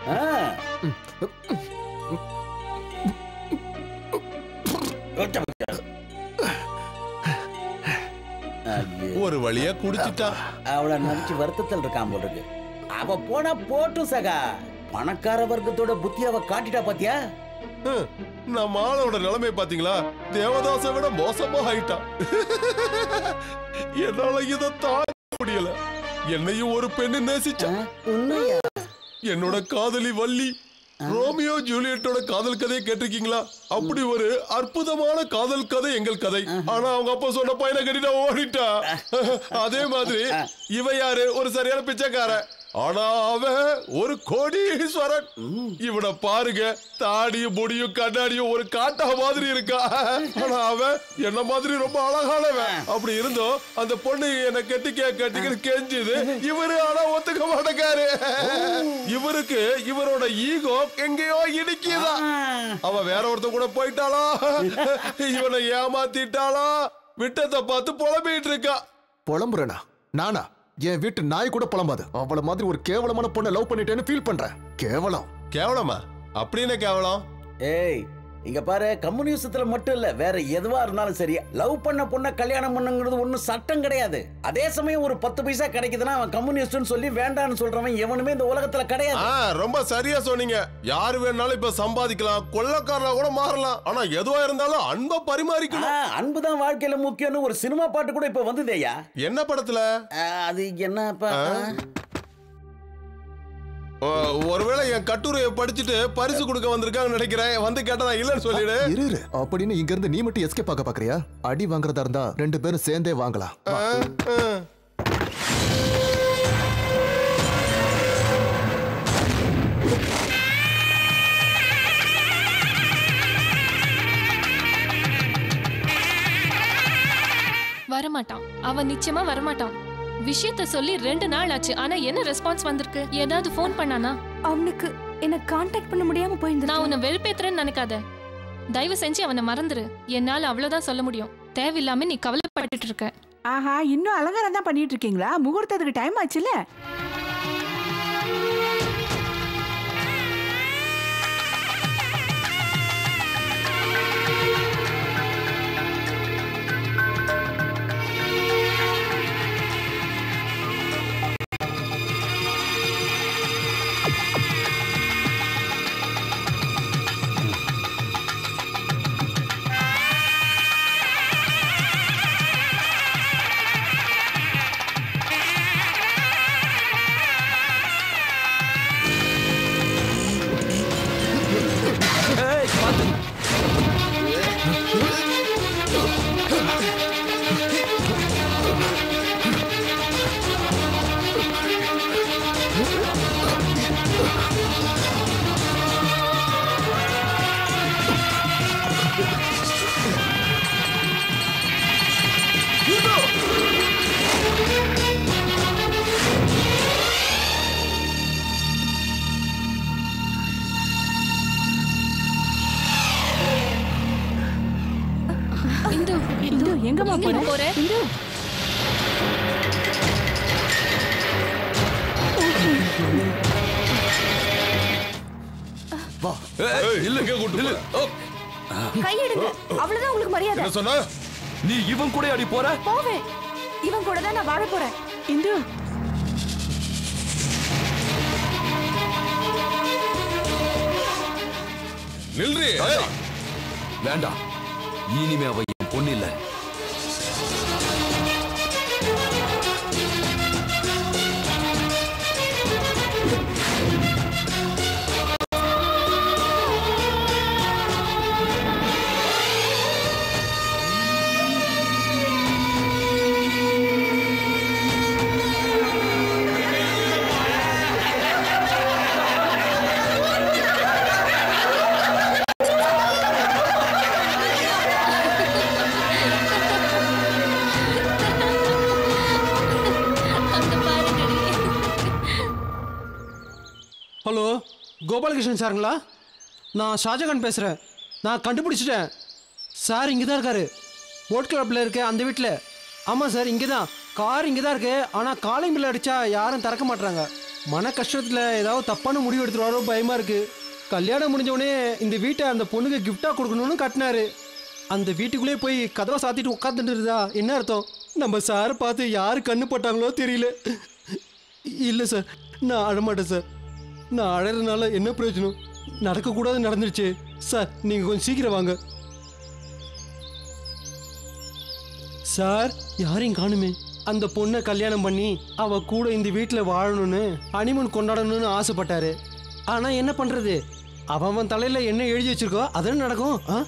ஒரு வழியா குடிச்சிட்டா அவளை நினைச்சு வருத்தத்தில் இருக்கான் போல இருக்கு அவ போனா போட்டும் சகா பணக்கார வர்க்கத்தோட புத்தி அவ காட்டிட்டா பாத்தியா நம்ம ஆளோட நிலைமை பாத்தீங்களா தேவதாசை விட மோசமா ஆயிட்டான் என்னால இத தாங்க முடியல என்னையும் ஒரு பெண்ணு நேசிச்சா என்னோட காதலி வள்ளி ரோமியோ ஜூலியட்டோட காதல் கதையை கேட்டிருக்கீங்களா அப்படி ஒரு அற்புதமான காதல் கதை எங்கள் கதை ஆனா அவங்க அப்பா சொன்ன பையனை கட்டிட்டு ஓடிட்டா அதே மாதிரி இவ யாரு ஒரு சரியான பிச்சைக்கார ஆனா அவன் ஒரு கோடீஸ்வரன் இவனை பாருங்க தாடியும் முடியும் கண்ணாடியும் ஒரு காட்டா மாதிரி இருக்கா ஆனா அவன் என்ன மாதிரி ரொம்ப அழகானவன் அப்படி இருந்தோம் அந்த பொண்ணு என்ன கெட்டிக்க கட்டிக்க கெஞ்சுது இவரு ஆனா ஒத்துக்க மாட்டேங்காரு இவருக்கு இவரோட ஈகோ எங்கேயோ இடிக்குதா அவ வேற ஒருத்தன் கூட போயிட்டாளா இவனை ஏமாத்திட்டாளா விட்டத்தை பார்த்து புலம்பிட்டு இருக்கா புலம்புறேனா நானா என் வீட்டு நாய் கூட புலம்பாது அவள மாதிரி ஒரு கேவலமான பொண்ணை லவ் பண்ணிட்டேன்னு ஃபீல் பண்றேன் கேவலம் கேவலமா அப்படின்னு கேவலம் ஏய் இங்க பாரு கம்யூனிசத்துல மட்டும் இல்ல வேற எதுவா இருந்தாலும் சரி லவ் பண்ண பொண்ண கல்யாணம் பண்ணுங்கிறது ஒண்ணும் சட்டம் கிடையாது அதே சமயம் ஒரு பத்து பைசா கிடைக்குதுன்னா அவன் கம்யூனிஸ்ட்னு சொல்லி வேண்டாம்னு சொல்றவன் எவனுமே இந்த உலகத்துல கிடையாது ஆ ரொம்ப சரியா சொன்னீங்க யாரு வேணாலும் இப்ப சம்பாதிக்கலாம் கொள்ளக்காரனா கூட மாறலாம் ஆனா எதுவா இருந்தாலும் அன்பை பரிமாறிக்கணும் அன்புதான் வாழ்க்கையில முக்கியம்னு ஒரு சினிமா பாட்டு கூட இப்ப வந்ததேயா என்ன படத்துல அது என்னப்பா ஓ, ஒருவேளை என் கட்டுரையை படிச்சுட்டு பரிசு கொடுக்க வந்திருக்காங்கன்னு நினைக்கிறேன் வந்து கேட்டா நான் இல்லைன்னு சொல்லிடு இரு இரு அப்படின்னு இங்க இருந்து நீ மட்டும் எஸ்கேப் பார்க்க பாக்குறியா அடி வாங்குறதா இருந்தா ரெண்டு பேரும் சேர்ந்தே வாங்கலாம் வா. வரமாட்டான் அவன் நிச்சயமா வரமாட்டான் விஷயத்த சொல்லி ரெண்டு நாள் ஆச்சு ஆனா என்ன ரெஸ்பான்ஸ் வந்திருக்கு ஏதாவது ஃபோன் பண்ணானா அவனுக்கு என்ன காண்டாக்ட் பண்ண முடியாம போயிருந்து நான் உன்னை வெறுப்பேத்துறேன்னு நினைக்காத தயவு செஞ்சு அவனை மறந்துரு என்னால அவ்வளவுதான் சொல்ல முடியும் தேவையில்லாம நீ கவலைப்பட்டுட்டு இருக்க ஆஹா இன்னும் அலங்காரம் தான் பண்ணிட்டு இருக்கீங்களா முகூர்த்தத்துக்கு டைம் ஆச்சுல இந்து இந்து எங்கம்மா எங்க போற போற? இந்து வா இல்லங்க கூட்டு இல்ல கையெடுங்க அவ்வளவுதான் உங்களுக்கு மரியாதை என்ன சொன்ன நீ இவன் கூட அடி போற போவேன் இவன் கூட தான் நான் வாழ போறேன் இந்து நில்றி வேண்டாம் இனிமே அவ என் பொண்ணு இல்ல ஹலோ கோபாலகிருஷ்ணன் சாருங்களா நான் ஷாஜகான் பேசுகிறேன் நான் கண்டுபிடிச்சிட்டேன் சார் இங்கே தான் இருக்காரு போட் கிளப்பில் இருக்க அந்த வீட்டில் ஆமாம் சார் இங்கே தான் கார் இங்கே தான் இருக்கு ஆனால் காலிங் பில் அடித்தா யாரும் திறக்க மாட்றாங்க மன கஷ்டத்தில் ஏதாவது தப்பான முடிவு எடுத்துருவாரோ பயமாக இருக்குது கல்யாணம் முடிஞ்ச உடனே இந்த வீட்டை அந்த பொண்ணுக்கு கிஃப்டாக கொடுக்கணும்னு கட்டினாரு அந்த வீட்டுக்குள்ளேயே போய் கதவை சாத்திட்டு உட்காந்துட்டு இருந்தா என்ன அர்த்தம் நம்ம சாரை பார்த்து யார் கண்ணு போட்டாங்களோ தெரியல இல்லை சார் நான் அழமாட்டேன் சார் நான் அழறதுனால என்ன பிரயோஜனம் நடக்கக்கூடாது நடந்துருச்சு சார் நீங்கள் கொஞ்சம் சீக்கிரம் வாங்க சார் யாரையும் காணுமே அந்த பொண்ணை கல்யாணம் பண்ணி அவ கூட இந்த வீட்டில் வாழணும்னு அனிமன் கொண்டாடணும்னு ஆசைப்பட்டாரு ஆனா என்ன பண்றது அவன் அவன் தலையில என்ன எழுதி வச்சிருக்கோ அதானே நடக்கும் ஆ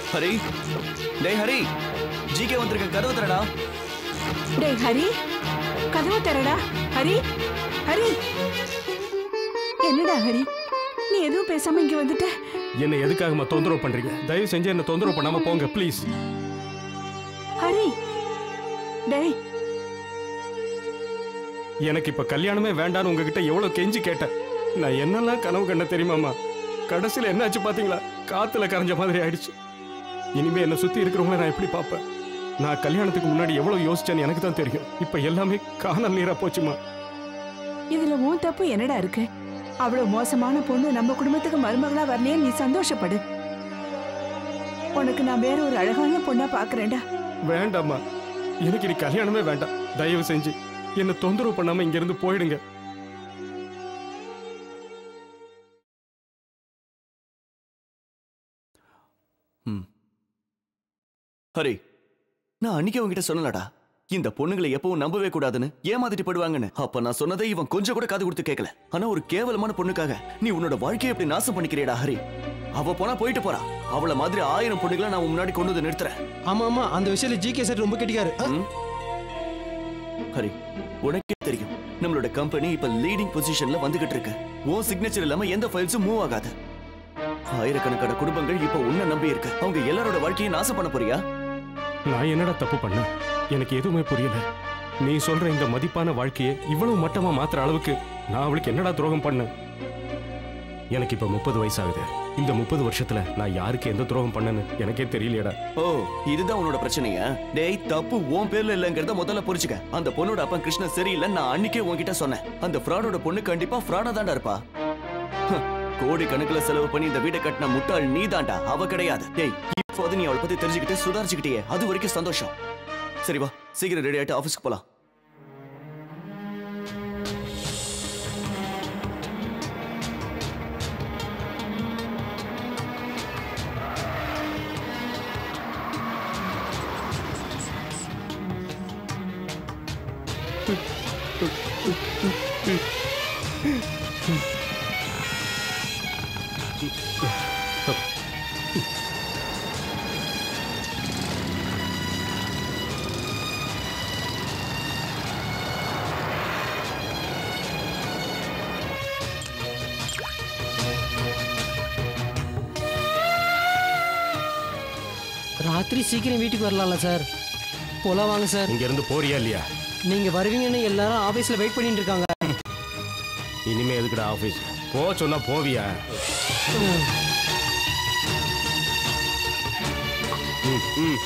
ஹரி டேய் ஹரி ஜிகே வந்திருக்க கதவு தரடா டேய் ஹரி கதவு தரடா ஹரி ஹரி என்னடா ஹரி நீ எதுவும் பேசாம இங்க வந்துட்ட என்னை எதுக்காகமா தொந்தரவு பண்றீங்க தயவு செஞ்சு என்ன தொந்தரவு பண்ணாம போங்க ப்ளீஸ் ஹரி டேய் எனக்கு இப்ப கல்யாணமே வேண்டான்னு உங்ககிட்ட எவ்வளவு கெஞ்சி கேட்டேன் நான் என்னெல்லாம் கனவு கண்ட தெரியுமாமா கடைசியில என்னாச்சு பாத்தீங்களா காத்துல கரைஞ்ச மாதிரி ஆயிடுச்சு இனிமே என்னை சுத்தி இருக்கிறவங்கள நான் எப்படி பார்ப்பேன் நான் கல்யாணத்துக்கு முன்னாடி எவ்வளவு யோசிச்சேன்னு எனக்கு தான் தெரியும் இப்ப எல்லாமே காணல் நீரா போச்சுமா இதுல உன் தப்பு என்னடா இருக்கு அவ்வளவு மோசமான பொண்ணு நம்ம குடும்பத்துக்கு மருமகளா வரலையே நீ சந்தோஷப்படு உனக்கு நான் வேற ஒரு அழகான பொண்ணா பாக்குறேன்டா வேண்டாம்மா எனக்கு இனி கல்யாணமே வேண்டாம் தயவு செஞ்சு என்னை தொந்தரவு பண்ணாம இங்க இருந்து போயிடுங்க ம் ஹரி நான் அன்னைக்கு உங்ககிட்ட சொன்னலடா இந்த பொண்ணுங்களை எப்பவும் நம்பவே கூடாதுன்னு ஏமாத்திட்டு போடுவாங்கன்னு அப்ப நான் சொன்னதை இவன் கொஞ்சம் கூட காது கொடுத்து கேட்கல ஆனா ஒரு கேவலமான பொண்ணுக்காக நீ உன்னோட வாழ்க்கையை எப்படி நாசம் பண்ணிக்கிறியடா ஹரி அவ போனா போயிட்டு போறா அவள மாதிரி ஆயிரம் பொண்ணுகளை நான் உன் முன்னாடி கொண்டு வந்து நிறுத்துறேன் ஆமா ஆமா அந்த விஷயத்துல ஜிகே சார் ரொம்ப கெட்டிக்காரு ஹரி உனக்கே தெரியும் நம்மளோட கம்பெனி இப்ப லீடிங் பொசிஷன்ல வந்துகிட்டு இருக்கு உன் சிக்னேச்சர் இல்லாம எந்த ஃபைல்ஸும் மூவ் ஆகாது ஆயிரக்கணக்கான குடும்பங்கள் இப்ப உன்னை நம்பி இருக்கு அவங்க எல்லாரோட வாழ்க்கையை நாசம் பண்ண போறியா நான் என்னடா தப்பு பண்ணேன் எனக்கு எதுவுமே புரியல நீ சொல்ற இந்த மதிப்பான வாழ்க்கையை இவ்வளவு மட்டமா மாத்துற அளவுக்கு நான் அவளுக்கு என்னடா துரோகம் பண்ணேன் எனக்கு இப்ப முப்பது வயசாகுது இந்த முப்பது வருஷத்துல நான் யாருக்கு எந்த துரோகம் பண்ணேன்னு எனக்கே தெரியலையடா ஓ இதுதான் உன்னோட பிரச்சனையா டேய் தப்பு உன் பேர்ல இல்லங்கறத முதல்ல புரிஞ்சுக்க அந்த பொண்ணோட அப்பா கிருஷ்ணன் சரியில்லை நான் அன்னைக்கே உன்கிட்ட சொன்னேன் அந்த ஃப்ராடோட பொண்ணு கண்டிப்பா ஃப்ராடா தான்டா இருப்பா ஹ, கோடி கணக்குல செலவு பண்ணி இந்த வீட்டை கட்டின முட்டாள் நீ தான்டா அவ கிடையாது டேய் இப்போது நீ அவளை பத்தி தெரிஞ்சுக்கிட்டு சுதாரிச்சுக்கிட்டே அது வரைக்கும் சந்தோஷம் சரி வா சீக்கிரம் ரெடி ஆயிட்டு ஆபீஸ்க்கு போலாம் ராத்திரி சீக்கிரம் வீட்டுக்கு வரலாம்ல சார் போலாம் வாங்க சார் இங்க இருந்து போறியா இல்லையா நீங்க வருவீங்கன்னு எல்லாரும் ஆபீஸ்ல வெயிட் பண்ணிட்டு இருக்காங்க இனிமே எதுக்குடா ஆபீஸ் போ சொன்னா போவியா ம், ம்.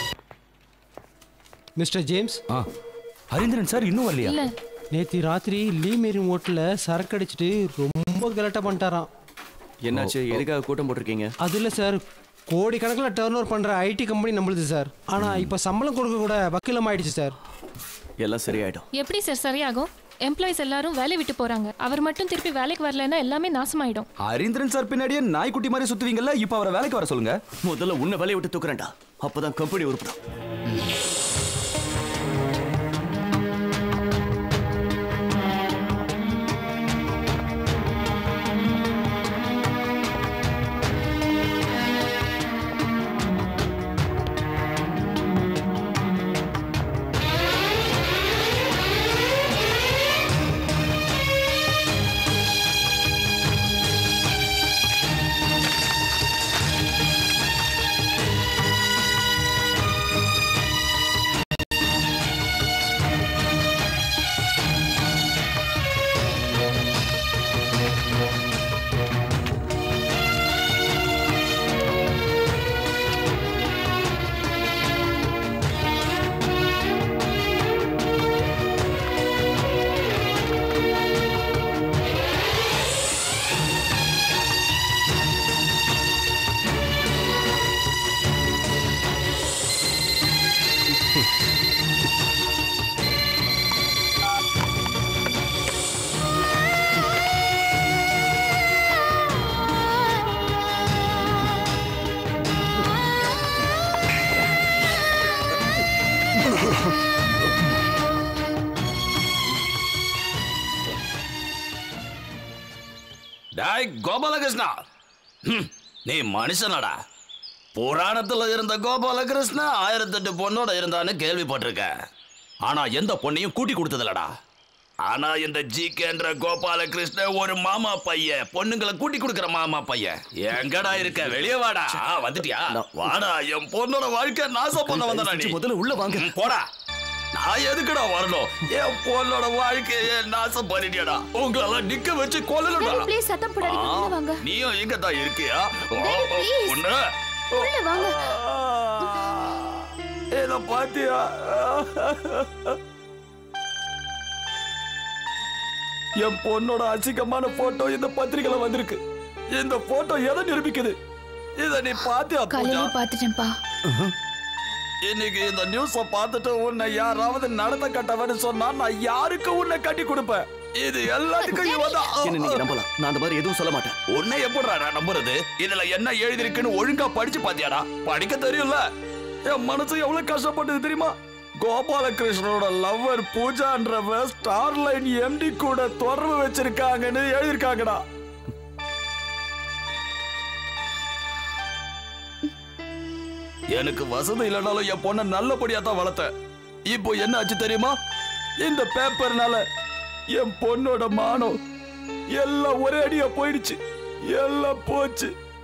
மிஸ்டர் ஜேம்ஸ் ஆ ஹரீந்திரன் சார் இன்னும் வரலையா இல்ல நேத்தி ராத்திரி லீ மேரி ஹோட்டல்ல சரக்கு அடிச்சிட்டு ரொம்ப கலட்டா பண்ணிட்டாராம் என்னாச்சு எதுக்காக கூட்டம் போட்டிருக்கீங்க அது இல்ல சார் கோடிக்கணக்கில் டேர்ன் ஓவர் பண்ற ஐடி கம்பெனி நம்மளுது சார் ஆனா இப்ப சம்பளம் கொடுக்க கூட வக்கீலம் ஆயிடுச்சு சார் எல்லாம் சரியாயிடும் எப்படி சார் சரியாகும் எம்ப்ளாயிஸ் எல்லாரும் வேலை விட்டு போறாங்க அவர் மட்டும் திருப்பி வேலைக்கு வரலைன்னா எல்லாமே நாசமாயிடும் ஹரீந்திரன் சார் பின்னாடியே நாய்க்குட்டி மாதிரி சுத்துவீங்கல்ல இப்ப அவரை வேலைக்கு வர சொல்லுங்க முதல்ல உன்னை வேலையை விட்டு தூக்குறேன்டா அப்பதான் கம்பெனி உருப்படும் டாய் கோபாலகிருஷ்ணா ஹம், நீ மனுஷனடா புராணத்துல இருந்த கோபாலகிருஷ்ண ஆயிரத்தெட்டு பொண்ணோட இருந்தான்னு கேள்விப்பட்டிருக்கேன் ஆனா எந்த பொண்ணையும் கூட்டி கொடுத்ததில்லடா ஆனா இந்த ஜிகேன்ற கோபாலகிருஷ்ண ஒரு மாமா பையன் பொண்ணுங்களை கூட்டி கொடுக்கிற மாமா பையன் எங்கடா இருக்க வெளியே வாடா ஆ, வந்துட்டியா வாடா என் பொண்ணோட வாழ்க்கை நாசம் பண்ண வந்தடா நீ முதல்ல உள்ள வாங்க ம், போடா நான் எதுக்குடா வரணும் என் பொண்ணோட வாழ்க்கையை நாசம் பண்ணிட்டியடா உங்களெல்லாம் நிக்க வச்சு கொல்லணும்டா டாடி ப்ளீஸ் சத்தம் போடாதீங்க ஆ, உள்ள வாங்க நீயும் இங்க தான் இருக்கியா டாடி ப்ளீஸ் உன்ன உள்ள வாங்க இத பாத்தியா என் பொண்ணோட அசிங்கமான போட்டோ இந்த பத்திரிகையில வந்திருக்கு இந்த போட்டோ எதை நிரூபிக்குது இத நீ பாத்தியா பூஜா காலையில பாத்துட்டேன்ப்பா இன்னைக்கு இந்த நியூஸ பார்த்துட்டு உன்னை யாராவது நடத்த கட்டவன்னு சொன்னா நான் யாருக்கு உன்னை கட்டி கொடுப்பேன் இது எல்லாத்துக்கும் இவன் தான் என்ன நீங்க நம்பலாம் நான் அந்த மாதிரி எதுவும் சொல்ல மாட்டேன் உன்னை எப்படிடா நான் நம்புறது இதுல என்ன எழுதிருக்குன்னு ஒழுங்கா படிச்சு பாத்தியாடா படிக்க தெரியும்ல என் மனசு எவ்வளவு கஷ்டப்பட்டது தெரியுமா கோபாலகிருஷ்ணனோட லவ்வர் பூஜான்றவ ஸ்டார்லைன் எம்டி கூட தொடர்பு வச்சிருக்காங்கன்னு எழுதிருக்காங்கடா எனக்கு வசதி இல்லைனாலும் என் பொண்ணை நல்லபடியா தான் வளர்த்தேன் இப்போ என்ன ஆச்சு தெரியுமா இந்த பேப்பர்னால என் பொண்ணோட மானம் எல்லாம் ஒரே அடியா போயிடுச்சு எல்லாம் போச்சு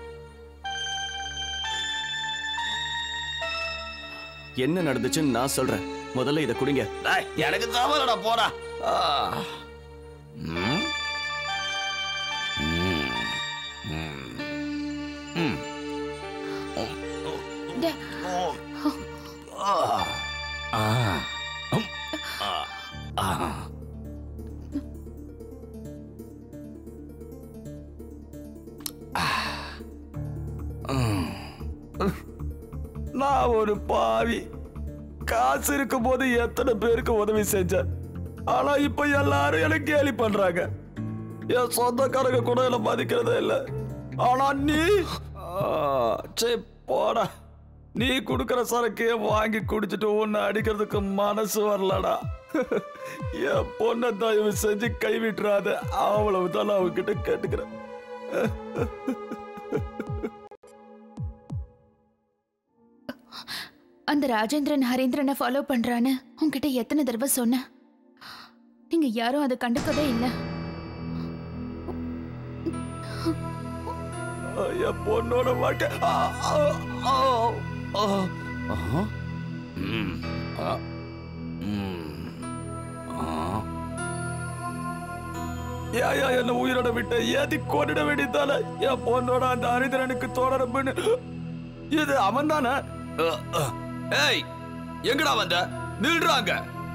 என்ன நடந்துச்சுன்னு நான் சொல்றேன் முதல்ல இதை குடிங்க டேய், எனக்கு தவறடா போடா ஆ. ம். ம். ம். ம். டே- ஆ. ஆ. ம். ஆ. ஆ. ம். நான் ஒரு பாவி காசு இருக்கும் போது எத்தனை பேருக்கு உதவி செஞ்சேன் ஆனா இப்ப எல்லாரும் எனக்கு கேலி பண்றாங்க என் சொந்தக்காரங்க கூட என்ன மதிக்கிறதே இல்ல ஆனா நீ ஆ, சே போடா நீ குடுக்கிற சரக்கையே வாங்கி குடிச்சிட்டு உன்னை அடிக்கிறதுக்கு மனசு வரலடா என் பொண்ணை தயவு செஞ்சு கைவிட்டுறாத அவ்வளவுதான் நான் அவகிட்ட கேட்டுக்கிறேன் அந்த ராஜேந்திரன் ஹரேந்திரனை ஃபாலோ பண்றான்னு உன்கிட்ட எத்தனை தடவை சொன்னேன் நீங்க யாரும் அதை கண்டுக்கவே இல்லை என் பொண்ணோட வாழ்க்கை ஆ, ஆ, ஆ, ஆ. ஆஹா. ம். ஆ. ம். ஆ. ஏன் ஏன் என்ன உயிரோட விட்ட ஏத்தி கொண்டுட வேண்டியதானே என் பொண்ணோட அந்த ஹரிதரனுக்கு தொடர்புன்னு இது அவன் தானே அ, அ. ஏய் எங்கடா வந்த நில்றாங்க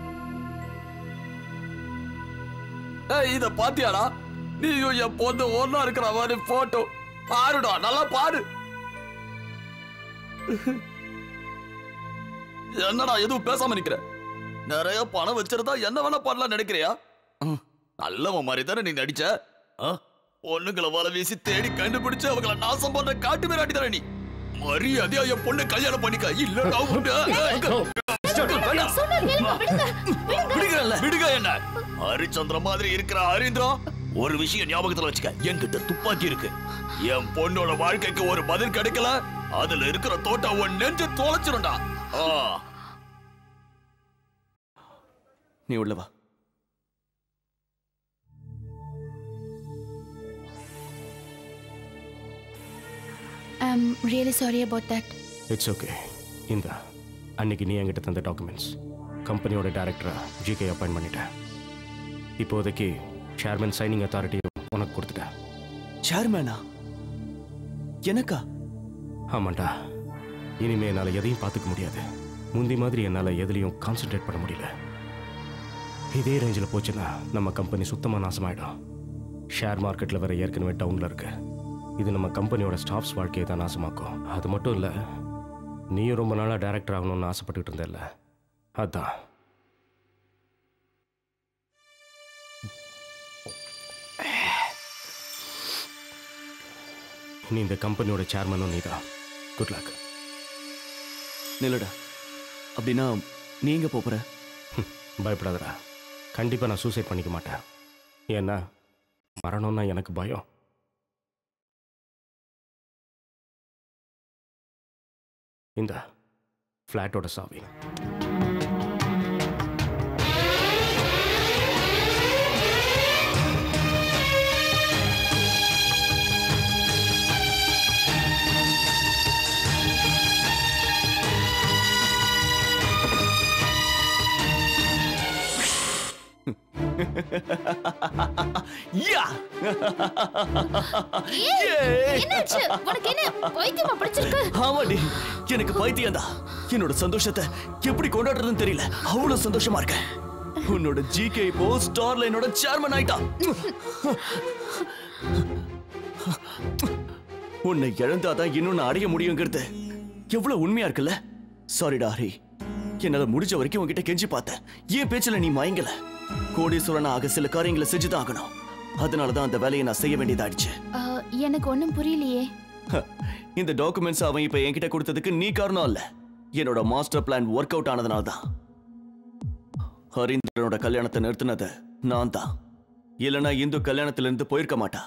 ஏய் இத பாத்தியாடா நீயும் என் பொண்ணு ஒன்னா இருக்கிற மாதிரி போட்டோ பாருடா நல்லா பாரு என்னடா எதுவும் பேசாம நிக்கிற நிறைய பணம் வச்சிருந்தா என்ன வேணா பண்ணலாம் நினைக்கிறியா ம், நல்லவன் மாதிரி தானே நீ நடிச்ச ஆ? பொண்ணுங்களை வலை வீசி தேடி கண்டுபிடிச்சு அவங்கள நாசம் பண்ற காட்டு மிராட்டி தானே நீ மரியாதையா என் பொண்ணு கல்யாணம் பண்ணிக்க இல்ல நான் உண்டு. வேண்டாம். விடுங்கல்ல, விடுங்க என்ன ஹரிச்சந்திர மாதிரி இருக்கிற ஹரீந்திரா ஒரு விஷயம் ஞாபகத்துல வச்சுக்க என்கிட்ட துப்பாக்கி இருக்கு என் பொண்ணோட வாழ்க்கைக்கு ஒரு பதில் கிடைக்கல அதுல இருக்கிற தோட்டம் உன் நெஞ்சு தொலைச்சிரும்டா ஆ நீ உள்ள வா I am really sorry about that it's okay இந்த அன்னைக்கு நீ என்கிட்ட தந்த டாக்குமெண்ட்ஸ் கம்பெனியோட டைரக்டரை ஜிகே அப்பாயிண்ட் பண்ணிட்டேன் இப்போதைக்கு சேர்மன் சைனிங் அத்தாரிட்டியும் உனக்கு கொடுத்துட்டேன் சேர்மேனா எனக்கா ஆமாண்டா இனிமே என்னால் எதையும் பார்த்துக்க முடியாது முந்தி மாதிரி என்னால் எதுலேயும் கான்சென்ட்ரேட் பண்ண முடியல இதே ரேஞ்சில் போச்சுன்னா நம்ம கம்பெனி சுத்தமாக நாசமாயிடும் ஷேர் மார்க்கெட்டில் வேற ஏற்கனவே டவுனில் இருக்கு இது நம்ம கம்பெனியோட ஸ்டாஃப்ஸ் வாழ்க்கையை தான் நாசமாக்கும் அது மட்டும் இல்லை நீயும் ரொம்ப நாளாக டைரக்டர் ஆகணும்னு ஆசைப்பட்டுக்கிட்டு இருந்தல்ல அதான் நீ இந்த கம்பெனியோட சேர்மனும் நீதான் குட் லக் நில்லுடா அப்படின்னா நீங்க போற பயப்படாதடா கண்டிப்பாக நான் சூசைட் பண்ணிக்க மாட்டேன் ஏன்னா மரணம்னா எனக்கு பயம் இந்த ஃப்ளாட்டோட சாவி யா ஏய், என்னாச்சு உனக்கு என்ன பைத்தியமா பிடிச்சிருக்கு ஆமாடி எனக்கு பைத்தியம்டா என்னோட சந்தோஷத்தை எப்படி கொண்டாடுறதுன்னு தெரியல அவ்வளவு சந்தோஷமா இருக்கேன் உன்னோட ஜிகே இப்போ ஸ்டார் லைனோட சேர்மன் ஆயிட்டான் உன்னை இழந்தாதான் இன்னும் நான் அடைய முடியுங்கிறது எவ்வளவு உண்மையா இருக்குல்ல சாரிடா ஹரி என்னால முடிஞ்ச வரைக்கும் உன்கிட்ட கெஞ்சி பார்த்தேன் ஏன் பேச்சுல நீ மயங்கல கோடீஸ்வரன் ஆக சில காரியங்களை செஞ்சுதான் ஆகணும் அதனாலதான் அந்த வேலையை நான் செய்ய வேண்டியதாயிடுச்சு அஹ், எனக்கு ஒன்றும் புரியலையே ஹ, இந்த டாக்குமெண்ட்ஸ் அவன் இப்ப என்கிட்ட கொடுத்ததுக்கு நீ காரணம் இல்ல என்னோட மாஸ்டர் பிளான் ஒர்க் அவுட் ஆனதுனால தான் ஹரீந்திரனோட கல்யாணத்தை நிறுத்தினது நான் தான் இல்லனா இந்து கல்யாணத்துல இருந்து போயிருக்க மாட்டா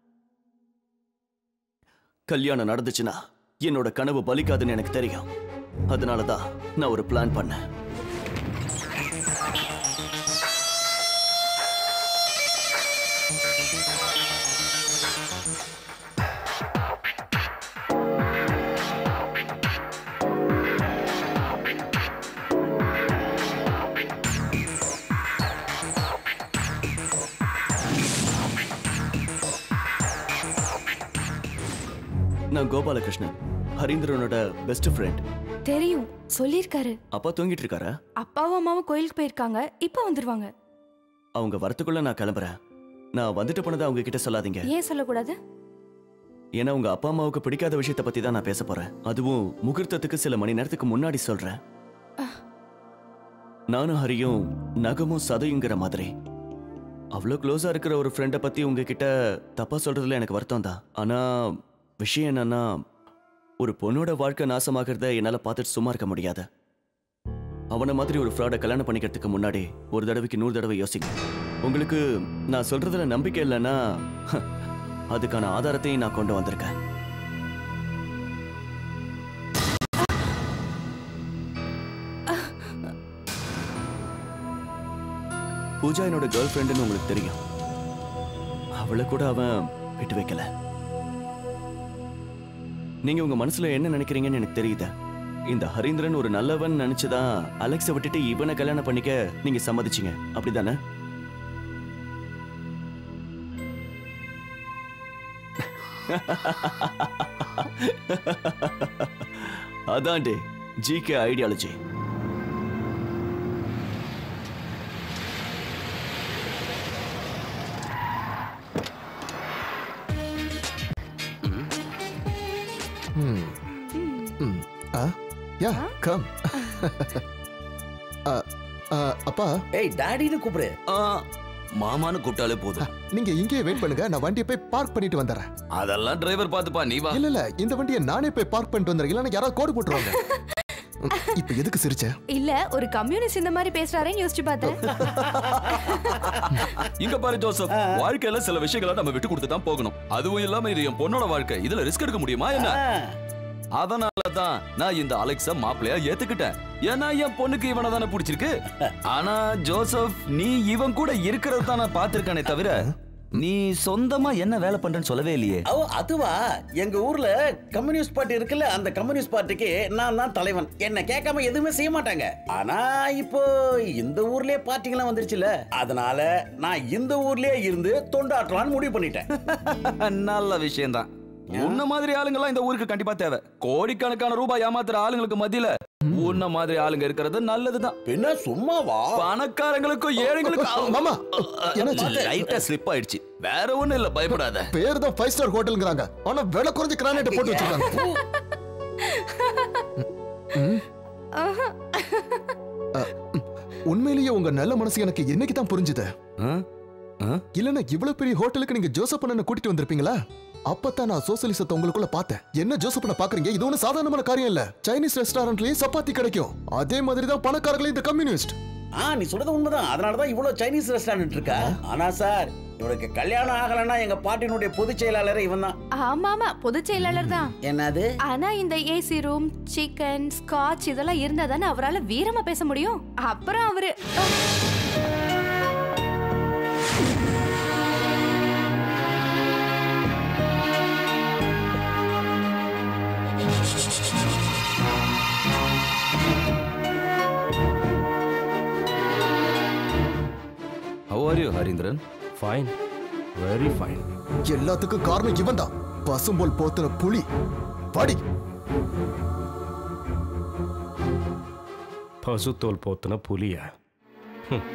கல்யாணம் நடந்துச்சுன்னா என்னோட கனவு பலிக்காதுன்னு எனக்கு தெரியும் அதனால தான் நான் ஒரு பிளான் பண்ணேன் நான் கோபாலகிருஷ்ணன் ஹரீந்திரனோட பெஸ்ட் ஃப்ரெண்ட் தெரியும் சொல்லியிருக்காரு அப்பா தூங்கிட்டு இருக்காரா அப்பாவும் அம்மாவும் கோயிலுக்கு போயிருக்காங்க இப்போ வந்துருவாங்க அவங்க வரத்துக்குள்ள நான் கிளம்புறேன் நான் வந்துட்டு போனதை அவங்க கிட்ட சொல்லாதீங்க ஏன் சொல்லக்கூடாது ஏன்னா உங்க அப்பா அம்மாவுக்கு பிடிக்காத விஷயத்த பத்தி தான் நான் பேச போறேன் அதுவும் முகூர்த்தத்துக்கு சில மணி நேரத்துக்கு முன்னாடி சொல்றேன் நானும் ஹரியும் நகமும் சதையுங்கிற மாதிரி அவ்வளோ க்ளோஸா இருக்கிற ஒரு ஃப்ரெண்டை பத்தி உங்ககிட்ட தப்பா சொல்றதுல எனக்கு வருத்தம் தான் ஆனா விஷயம் என்னன்னா ஒரு பொண்ணோட வாழ்க்கை நாசமாகிறத என்னால பார்த்துட்டு சும்மா இருக்க முடியாது அவனை மாதிரி ஒரு ஃப்ராடை கல்யாணம் பண்ணிக்கிறதுக்கு முன்னாடி ஒரு தடவைக்கு நூறு தடவை யோசிங்க உங்களுக்கு நான் சொல்றதுல நம்பிக்கை இல்லைன்னா அதுக்கான ஆதாரத்தையும் நான் கொண்டு வந்திருக்கேன் பூஜா என்னோட கேர்ள் ஃப்ரெண்டுன்னு உங்களுக்கு தெரியும் அவளை கூட அவன் விட்டு வைக்கல நீங்க உங்க மனசுல என்ன நினைக்கிறீங்கன்னு எனக்கு தெரியுது இந்த ஹரீந்திரன் ஒரு நல்லவன் நினைச்சுதான் அலெக்ஸை விட்டுட்டு இவனை கல்யாணம் பண்ணிக்க நீங்க சம்மதிச்சீங்க அப்படிதானே அதான்டே GK ideology Hmm. Hmm. Ah, yeah, come. Ah, ah, அப்பா ஏய் டாடின்னு கூப்பிடு மாமான்னு கூப்பிட்டாலே போதும் நீங்க இங்கேயே வெயிட் பண்ணுங்க நான் வண்டியை போய் பார்க் பண்ணிட்டு வந்துடுறேன் அதெல்லாம் டிரைவர் பார்த்துப்பா நீ வா இல்ல இல்ல இந்த வண்டியை நானே போய் பார்க் பண்ணிட்டு வந்துடுறேன் இல்லைன்னா யாராவது கோடு போட்டுருவாங்க ம், இப்ப எதுக்கு சிரிச்ச இல்ல ஒரு கம்யூனிஸ்ட் இந்த மாதிரி பேசுறாரேன்னு யோசிச்சு பார்த்தேன் இங்க பாரு ஜோசப் வாழ்க்கையில சில விஷயங்களை நம்ம விட்டு கொடுத்து தான் போகணும் அதுவும் இல்லாம இது என் பொண்ணோட வாழ்க்கை இதுல ரிஸ்க் எடுக்க முடியுமா என்ன அதனால தான் நான் இந்த அலெக்ஸ மாப்பிள்ளையா ஏத்துக்கிட்டேன் ஏன்னா என் பொண்ணுக்கு இவனை தானே பிடிச்சிருக்கு ஆனா ஜோசப் நீ இவன் கூட இருக்கிறது தான் நான் பார்த்திருக்கானே தவிர நீ சொந்தமா என்ன வேலை பண்றேன்னு சொல்லவே இல்லையே ஓ அதுவா எங்க ஊர்ல கம்யூனிஸ்ட் பார்ட்டி இருக்குல்ல அந்த கம்யூனிஸ்ட் பார்ட்டிக்கு நான் தான் தலைவன் என்ன கேட்காம எதுவுமே செய்ய மாட்டாங்க ஆனா இப்போ இந்த ஊர்லயே பார்ட்டிங்கெல்லாம் வந்துருச்சுல அதனால நான் இந்த ஊர்லயே இருந்து தொண்டாற்றலாம்னு முடிவு பண்ணிட்டேன் நல்ல விஷயம்தான் உன்ன மாதிரி ஆளுங்கெல்லாம் இந்த ஊருக்கு கண்டிப்பா தேவை கோடிக்கணக்கான ரூபாய் ஏமாத்துற ஆளுங்களுக்கு மத்தியில உன்ன மாதிரி ஆளுங்க இருக்கிறது நல்லதுதான் பின்ன சும்மாவா பணக்காரங்களுக்கும் ஏழைங்களுக்கும் மாமா என்னாச்சு? லைட்டா ஸ்லிப் ஆயிடுச்சு வேற ஒண்ணும் இல்ல பயப்படாத பேர் தான் ஃபைவ் ஸ்டார் ஹோட்டல்ங்கிறாங்க ஆனா விலை குறைஞ்ச கிரானைட் போட்டு வச்சிருக்காங்க ம், அ, ம், உண்மையிலேயே உங்க நல்ல மனசு எனக்கு என்னைக்கு தான் புரிஞ்சுது இல்லன்னா இவ்வளவு பெரிய ஹோட்டலுக்கு நீங்க ஜோசப் அண்ணனை கூட்டிட்டு வந்திருப்பீங்களா அப்பதான் நான் சோசியலிசத்தை உங்களுக்குள்ள பார்த்தேன் என்ன ஜோசப் அண்ணா பாக்குறீங்க இது ஒன்றும் சாதாரணமான காரியம் இல்ல சைனீஸ் ரெஸ்டாரண்ட்லயே சப்பாத்தி கிடைக்கும் அதே மாதிரி தான் பணக்காரங்களே இந்த கம்யூனிஸ்ட் ஆ நீ சொல்றது உண்மைதான் அதனால தான் இவ்வளவு சைனீஸ் ரெஸ்டாரண்ட் இருக்கா ஆனா சார் இவனுக்கு கல்யாணம் ஆகலைன்னா எங்க பாட்டினுடைய பொதுச் செயலாளர் இவன் தான் ஆமா ஆமா பொதுச் செயலாளர் தான் என்னது ஆனா இந்த ஏசி ரூம் சிக்கன் ஸ்காட்ச் இதெல்லாம் இருந்தா தானே அவரால் வீரமா பேச முடியும் அப்புறம் அவரு how are you Harindran fine very fine எல்லாத்துக்கும் காரணம் இவன் தான் பசும்போல் போத்துன புலி படி பசுத்தோல் போத்துன புலிய ஹம்.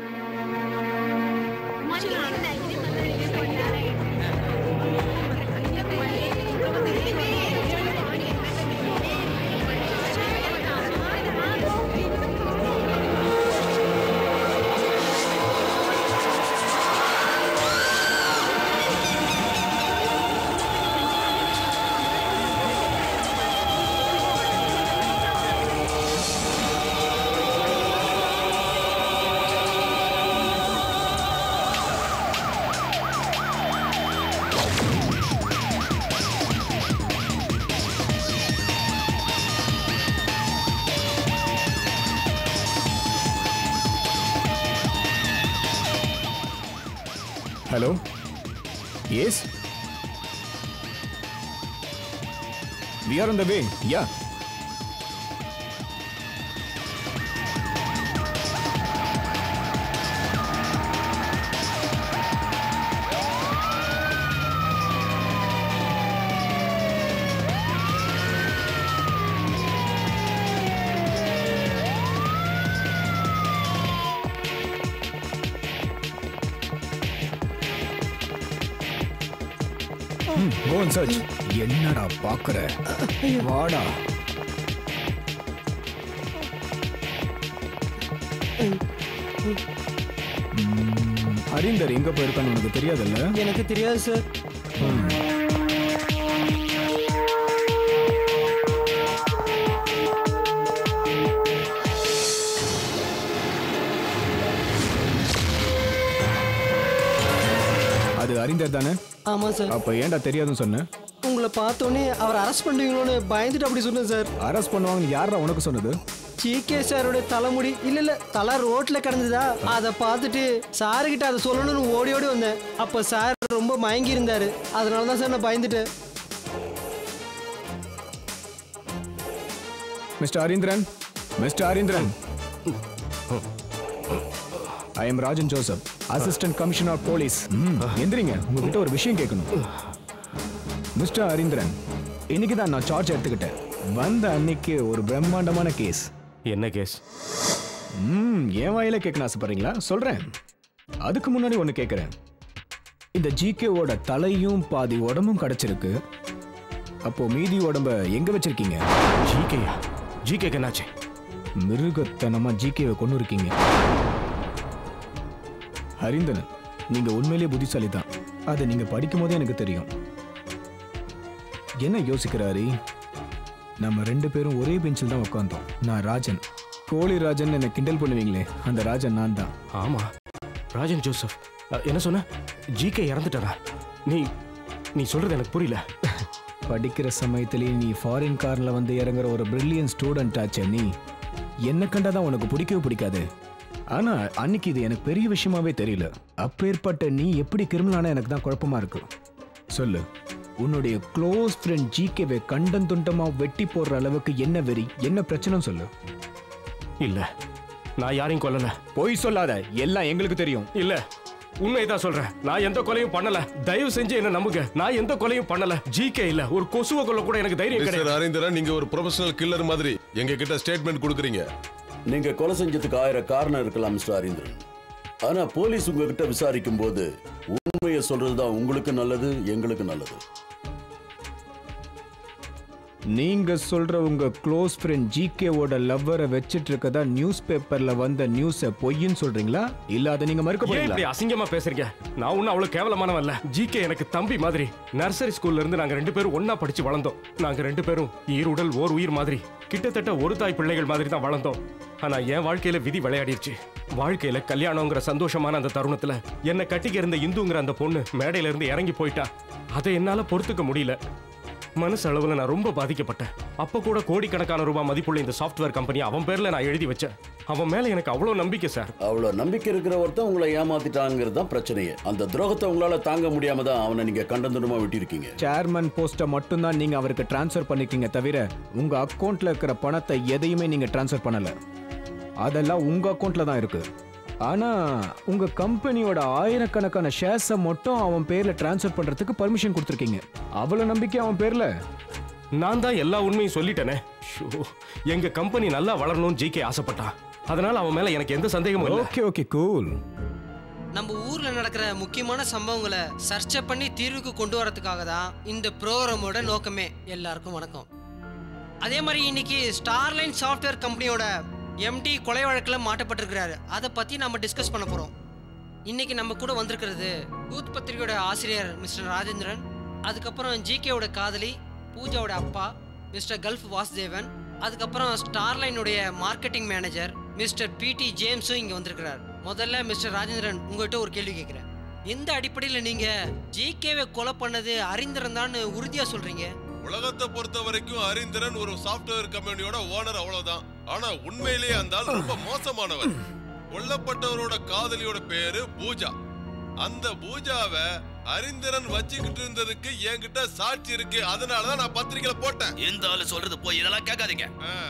Hello? Yes? We are on the way. Yeah. Hmm, go and search. என்னடா பாக்குற வாடா ம், ஹரீந்தர் எங்க போயிருக்கான்னு உனக்கு தெரியாதுல்ல எனக்கு தெரியாது சார் அது ஹரீந்தர் தானே ஆமா சார் அப்ப ஏன்டா தெரியாதுன்னு சொன்ன உங்களை பார்த்தோன்னே அவர் அரெஸ்ட் பண்ணுவீங்களோன்னு பயந்துட்டு அப்படி சொன்னேன் சார் அரெஸ்ட் பண்ணுவாங்கன்னு யாரா உனக்கு சொன்னது ஜிகே சாரோட தலைமுடி இல்ல இல்ல தலை ரோட்ல கிடந்ததா அதை பார்த்துட்டு சாருக்கிட்ட அதை சொல்லணும்னு ஓடி ஓடி வந்தேன் அப்ப சார் ரொம்ப மயங்கி இருந்தாரு அதனால தான் சார் நான் பயந்துட்டேன் mister Harindran mister Harindran I am Rajan Joseph assistant commissioner of police எந்திரிங்க உங்ககிட்ட ஒரு விஷயம் கேட்கணும் மிஸ்டர் ஹரீந்திரன் இன்னைக்கு தான் நான் சார்ஜ் எடுத்துக்கிட்டேன் வந்த அன்னைக்கு ஒரு பிரம்மாண்டமான கேஸ் என்ன கேஸ் ம் என் வாயில கேட்கணும் ஆசைப்படுறீங்களா சொல்றேன் அதுக்கு முன்னாடி ஒன்று கேட்குறேன் இந்த ஜிகேவோட தலையும் பாதி உடம்பும் கிடைச்சிருக்கு அப்போ மீதி உடம்ப எங்க வச்சிருக்கீங்க ஜிகேயா ஜிகேக்கு என்னாச்சு மிருகத்தனமா ஜிகேவை கொண்டு இருக்கீங்க ஹரிந்தனன் நீங்க உண்மையிலேயே புத்திசாலி தான் அதை நீங்க படிக்கும் போதே எனக்கு தெரியும் என்ன யோசிக்கிறாரி நம்ம ரெண்டு பேரும் ஒரே பெஞ்சில் தான் உட்காந்தோம் நான் ராஜன் கோழி ராஜன் என்னை கிண்டல் பண்ணுவீங்களே அந்த ராஜன் நான் தான் ஆமா ராஜன் ஜோசப் அ, என்ன சொன்ன ஜிகே இறந்துட்டாரா நீ நீ சொல்றது எனக்கு புரியல படிக்கிற சமயத்திலேயே நீ ஃபாரின் கார்ல வந்து இறங்குற ஒரு பிரில்லியன் ஸ்டூடெண்ட் ஆச்சே நீ என்ன கண்டாதான் உனக்கு பிடிக்கவே பிடிக்காது ஆனா அன்னைக்கு இது எனக்கு பெரிய விஷயமாவே தெரியல அப்பேற்பட்ட நீ எப்படி கிரிமினலான எனக்கு தான் குழப்பமா இருக்கு சொல்லு உன்னுடைய க்ளோஸ் ஃப்ரெண்ட் ஜிகேவை கண்டம் துண்டமா வெட்டி போடுற அளவுக்கு என்ன வெறி என்ன பிரச்சனை சொல்லு இல்ல நான் யாரையும் கொல்லல பொய் சொல்லாத எல்லாம் எங்களுக்கு தெரியும் இல்ல உண்மைதான் சொல்றேன் நான் எந்த கொலையும் பண்ணல தயவு செஞ்சு என்ன நம்புங்க நான் எந்த கொலையும் பண்ணல ஜிகே இல்ல ஒரு கொசுவை கொல்ல கூட எனக்கு தைரியம் மிஸ்டர் கிடையாது ஹரீந்திரன் நீங்க ஒரு ப்ரொஃபஷனல் கில்லர் மாதிரி எங்க கிட்ட ஸ்டேட்மெண்ட் கொடுக்குறீங்க நீங்க கொலை செஞ்சதுக்கு ஆயிரம் காரணம் இருக்கலாம் மிஸ்டர் ஹரீந்திரன் ஆனா போலீஸ் உங்ககிட்ட விசாரிக்கும் போது உண்மையை சொல்றதுதான் உங்களுக்கு நல்லது எங்களுக்கு நல்லது நீங்க சொல்ற உங்க க்ளோஸ் ஃப்ரெண்ட் ஜிகேவோட லவ்வரை வச்சிட்டு இருக்கதா நியூஸ் பேப்பர்ல வந்த நியூஸ பொய்ன்னு சொல்றீங்களா இல்ல அதை நீங்க மறுக்க ஏன் இப்படி போறீங்களா அசிங்கமா பேசுறீங்க நான் ஒன்னும் அவ்வளவு கேவலமானவன் இல்ல ஜிகே எனக்கு தம்பி மாதிரி நர்சரி ஸ்கூல்ல இருந்து நாங்க ரெண்டு பேரும் ஒண்ணா படிச்சு வளர்ந்தோம் நாங்க ரெண்டு பேரும் ஈருடல் ஓர் உயிர் மாதிரி கிட்டத்தட்ட ஒரு தாய் பிள்ளைகள் மாதிரி தான் வளர்ந்தோம் ஆனா என் வாழ்க்கையில விதி விளையாடிருச்சு வாழ்க்கையில கல்யாணங்கிற சந்தோஷமான அந்த தருணத்துல என்னை கட்டிக்க இருந்த இந்துங்கிற அந்த பொண்ணு மேடையில இருந்து இறங்கி போயிட்டா அதை என்னால பொறுத்துக்க முடியல மனசு அளவுல நான் ரொம்ப பாதிக்கப்பட்டேன் அப்ப கூட கோடிக்கணக்கான ரூபாய் மதிப்புள்ள இந்த சாஃப்ட்வேர் கம்பெனி அவன் பேர்ல நான் எழுதி வச்சேன் அவன் மேல எனக்கு அவ்வளவு நம்பிக்கை சார் அவ்வளோ நம்பிக்கை இருக்கிற ஒருத்தன் உங்களை ஏமாத்திட்டாங்கிறது தான் பிரச்சனையே அந்த துரோகத்தை உங்களால தாங்க முடியாம தான் அவனை நீங்க கண்டந்துடமா விட்டிருக்கீங்க சேர்மன் போஸ்ட்டை மட்டும்தான் நீங்க அவருக்கு ட்ரான்ஸ்ஃபர் பண்ணிருக்கீங்க தவிர உங்க அக்கவுண்ட்ல இருக்கிற பணத்தை எதையுமே நீங்க ட்ரான்ஸ்ஃபர் பண்ணல அதெல்லாம் உங்க அக்கவுண்ட்ல தான் இருக்கு ஆனா உங்க கம்பெனியோட ஆயிரக்கணக்கான ஷேர்ஸை மட்டும் அவன் பேர்ல ட்ரான்ஸ்ஃபர் பண்றதுக்கு பர்மிஷன் கொடுத்துருக்கீங்க அவ்வளவு நம்பிக்கை அவன் பேர்ல நான் தான் எல்லா உண்மையும் சொல்லிட்டேனே ஷோ, எங்க கம்பெனி நல்லா வளரணும்னு ஜிகே ஆசைப்பட்டான் அதனால அவன் மேல எனக்கு எந்த சந்தேகமும் இல்லை ஓகே ஓகே கூல் நம்ம ஊர்ல நடக்கிற முக்கியமான சம்பவங்களை சர்ச்சை பண்ணி தீர்வுக்கு கொண்டு வரதுக்காக தான் இந்த ப்ரோக்ராமோட நோக்கமே எல்லாருக்கும் வணக்கம் அதே மாதிரி இன்னைக்கு ஸ்டார்லைன் சாஃப்ட்வேர் கம்பெனியோட எம்டி கொலை வழக்கில் மாட்டப்பட்டிருக்கிறாரு அதை பத்தி நம்ம டிஸ்கஸ் பண்ண போறோம் இன்னைக்கு நம்ம கூட வந்திருக்கிறது யூத் பத்திரிகையோட ஆசிரியர் மிஸ்டர் ராஜேந்திரன் அதுக்கப்புறம் ஜிகேவோட காதலி பூஜாவோட அப்பா மிஸ்டர் கல்ஃப் வாசுதேவன் அதுக்கப்புறம் ஸ்டார்லைனுடைய மார்க்கெட்டிங் மேனேஜர் மிஸ்டர் பிடி ஜேம்ஸும் இங்க வந்திருக்கிறார் முதல்ல மிஸ்டர் ராஜேந்திரன் உங்ககிட்ட ஒரு கேள்வி கேட்கிறேன் எந்த அடிப்படையில் நீங்க ஜிகேவை கொலை பண்ணது அறிந்திரன் தான் உறுதியா சொல்றீங்க உலகத்தை பொறுத்த வரைக்கும் அறிந்திரன் ஒரு சாஃப்ட்வேர் கம்பெனியோட ஓனர் அவ்வளவுதான் ஆனா உண்மையிலேயே அந்த ஆள் ரொம்ப மோசமானவர் கொல்லப்பட்டவரோட காதலியோட பேரு பூஜா அந்த பூஜாவை அறிந்திரன் வச்சுக்கிட்டு இருந்ததுக்கு என்கிட்ட சாட்சி இருக்கு அதனாலதான் நான் பத்திரிக்கையில போட்டேன் இந்த ஆளு சொல்றது போய் இதெல்லாம் கேட்காதீங்க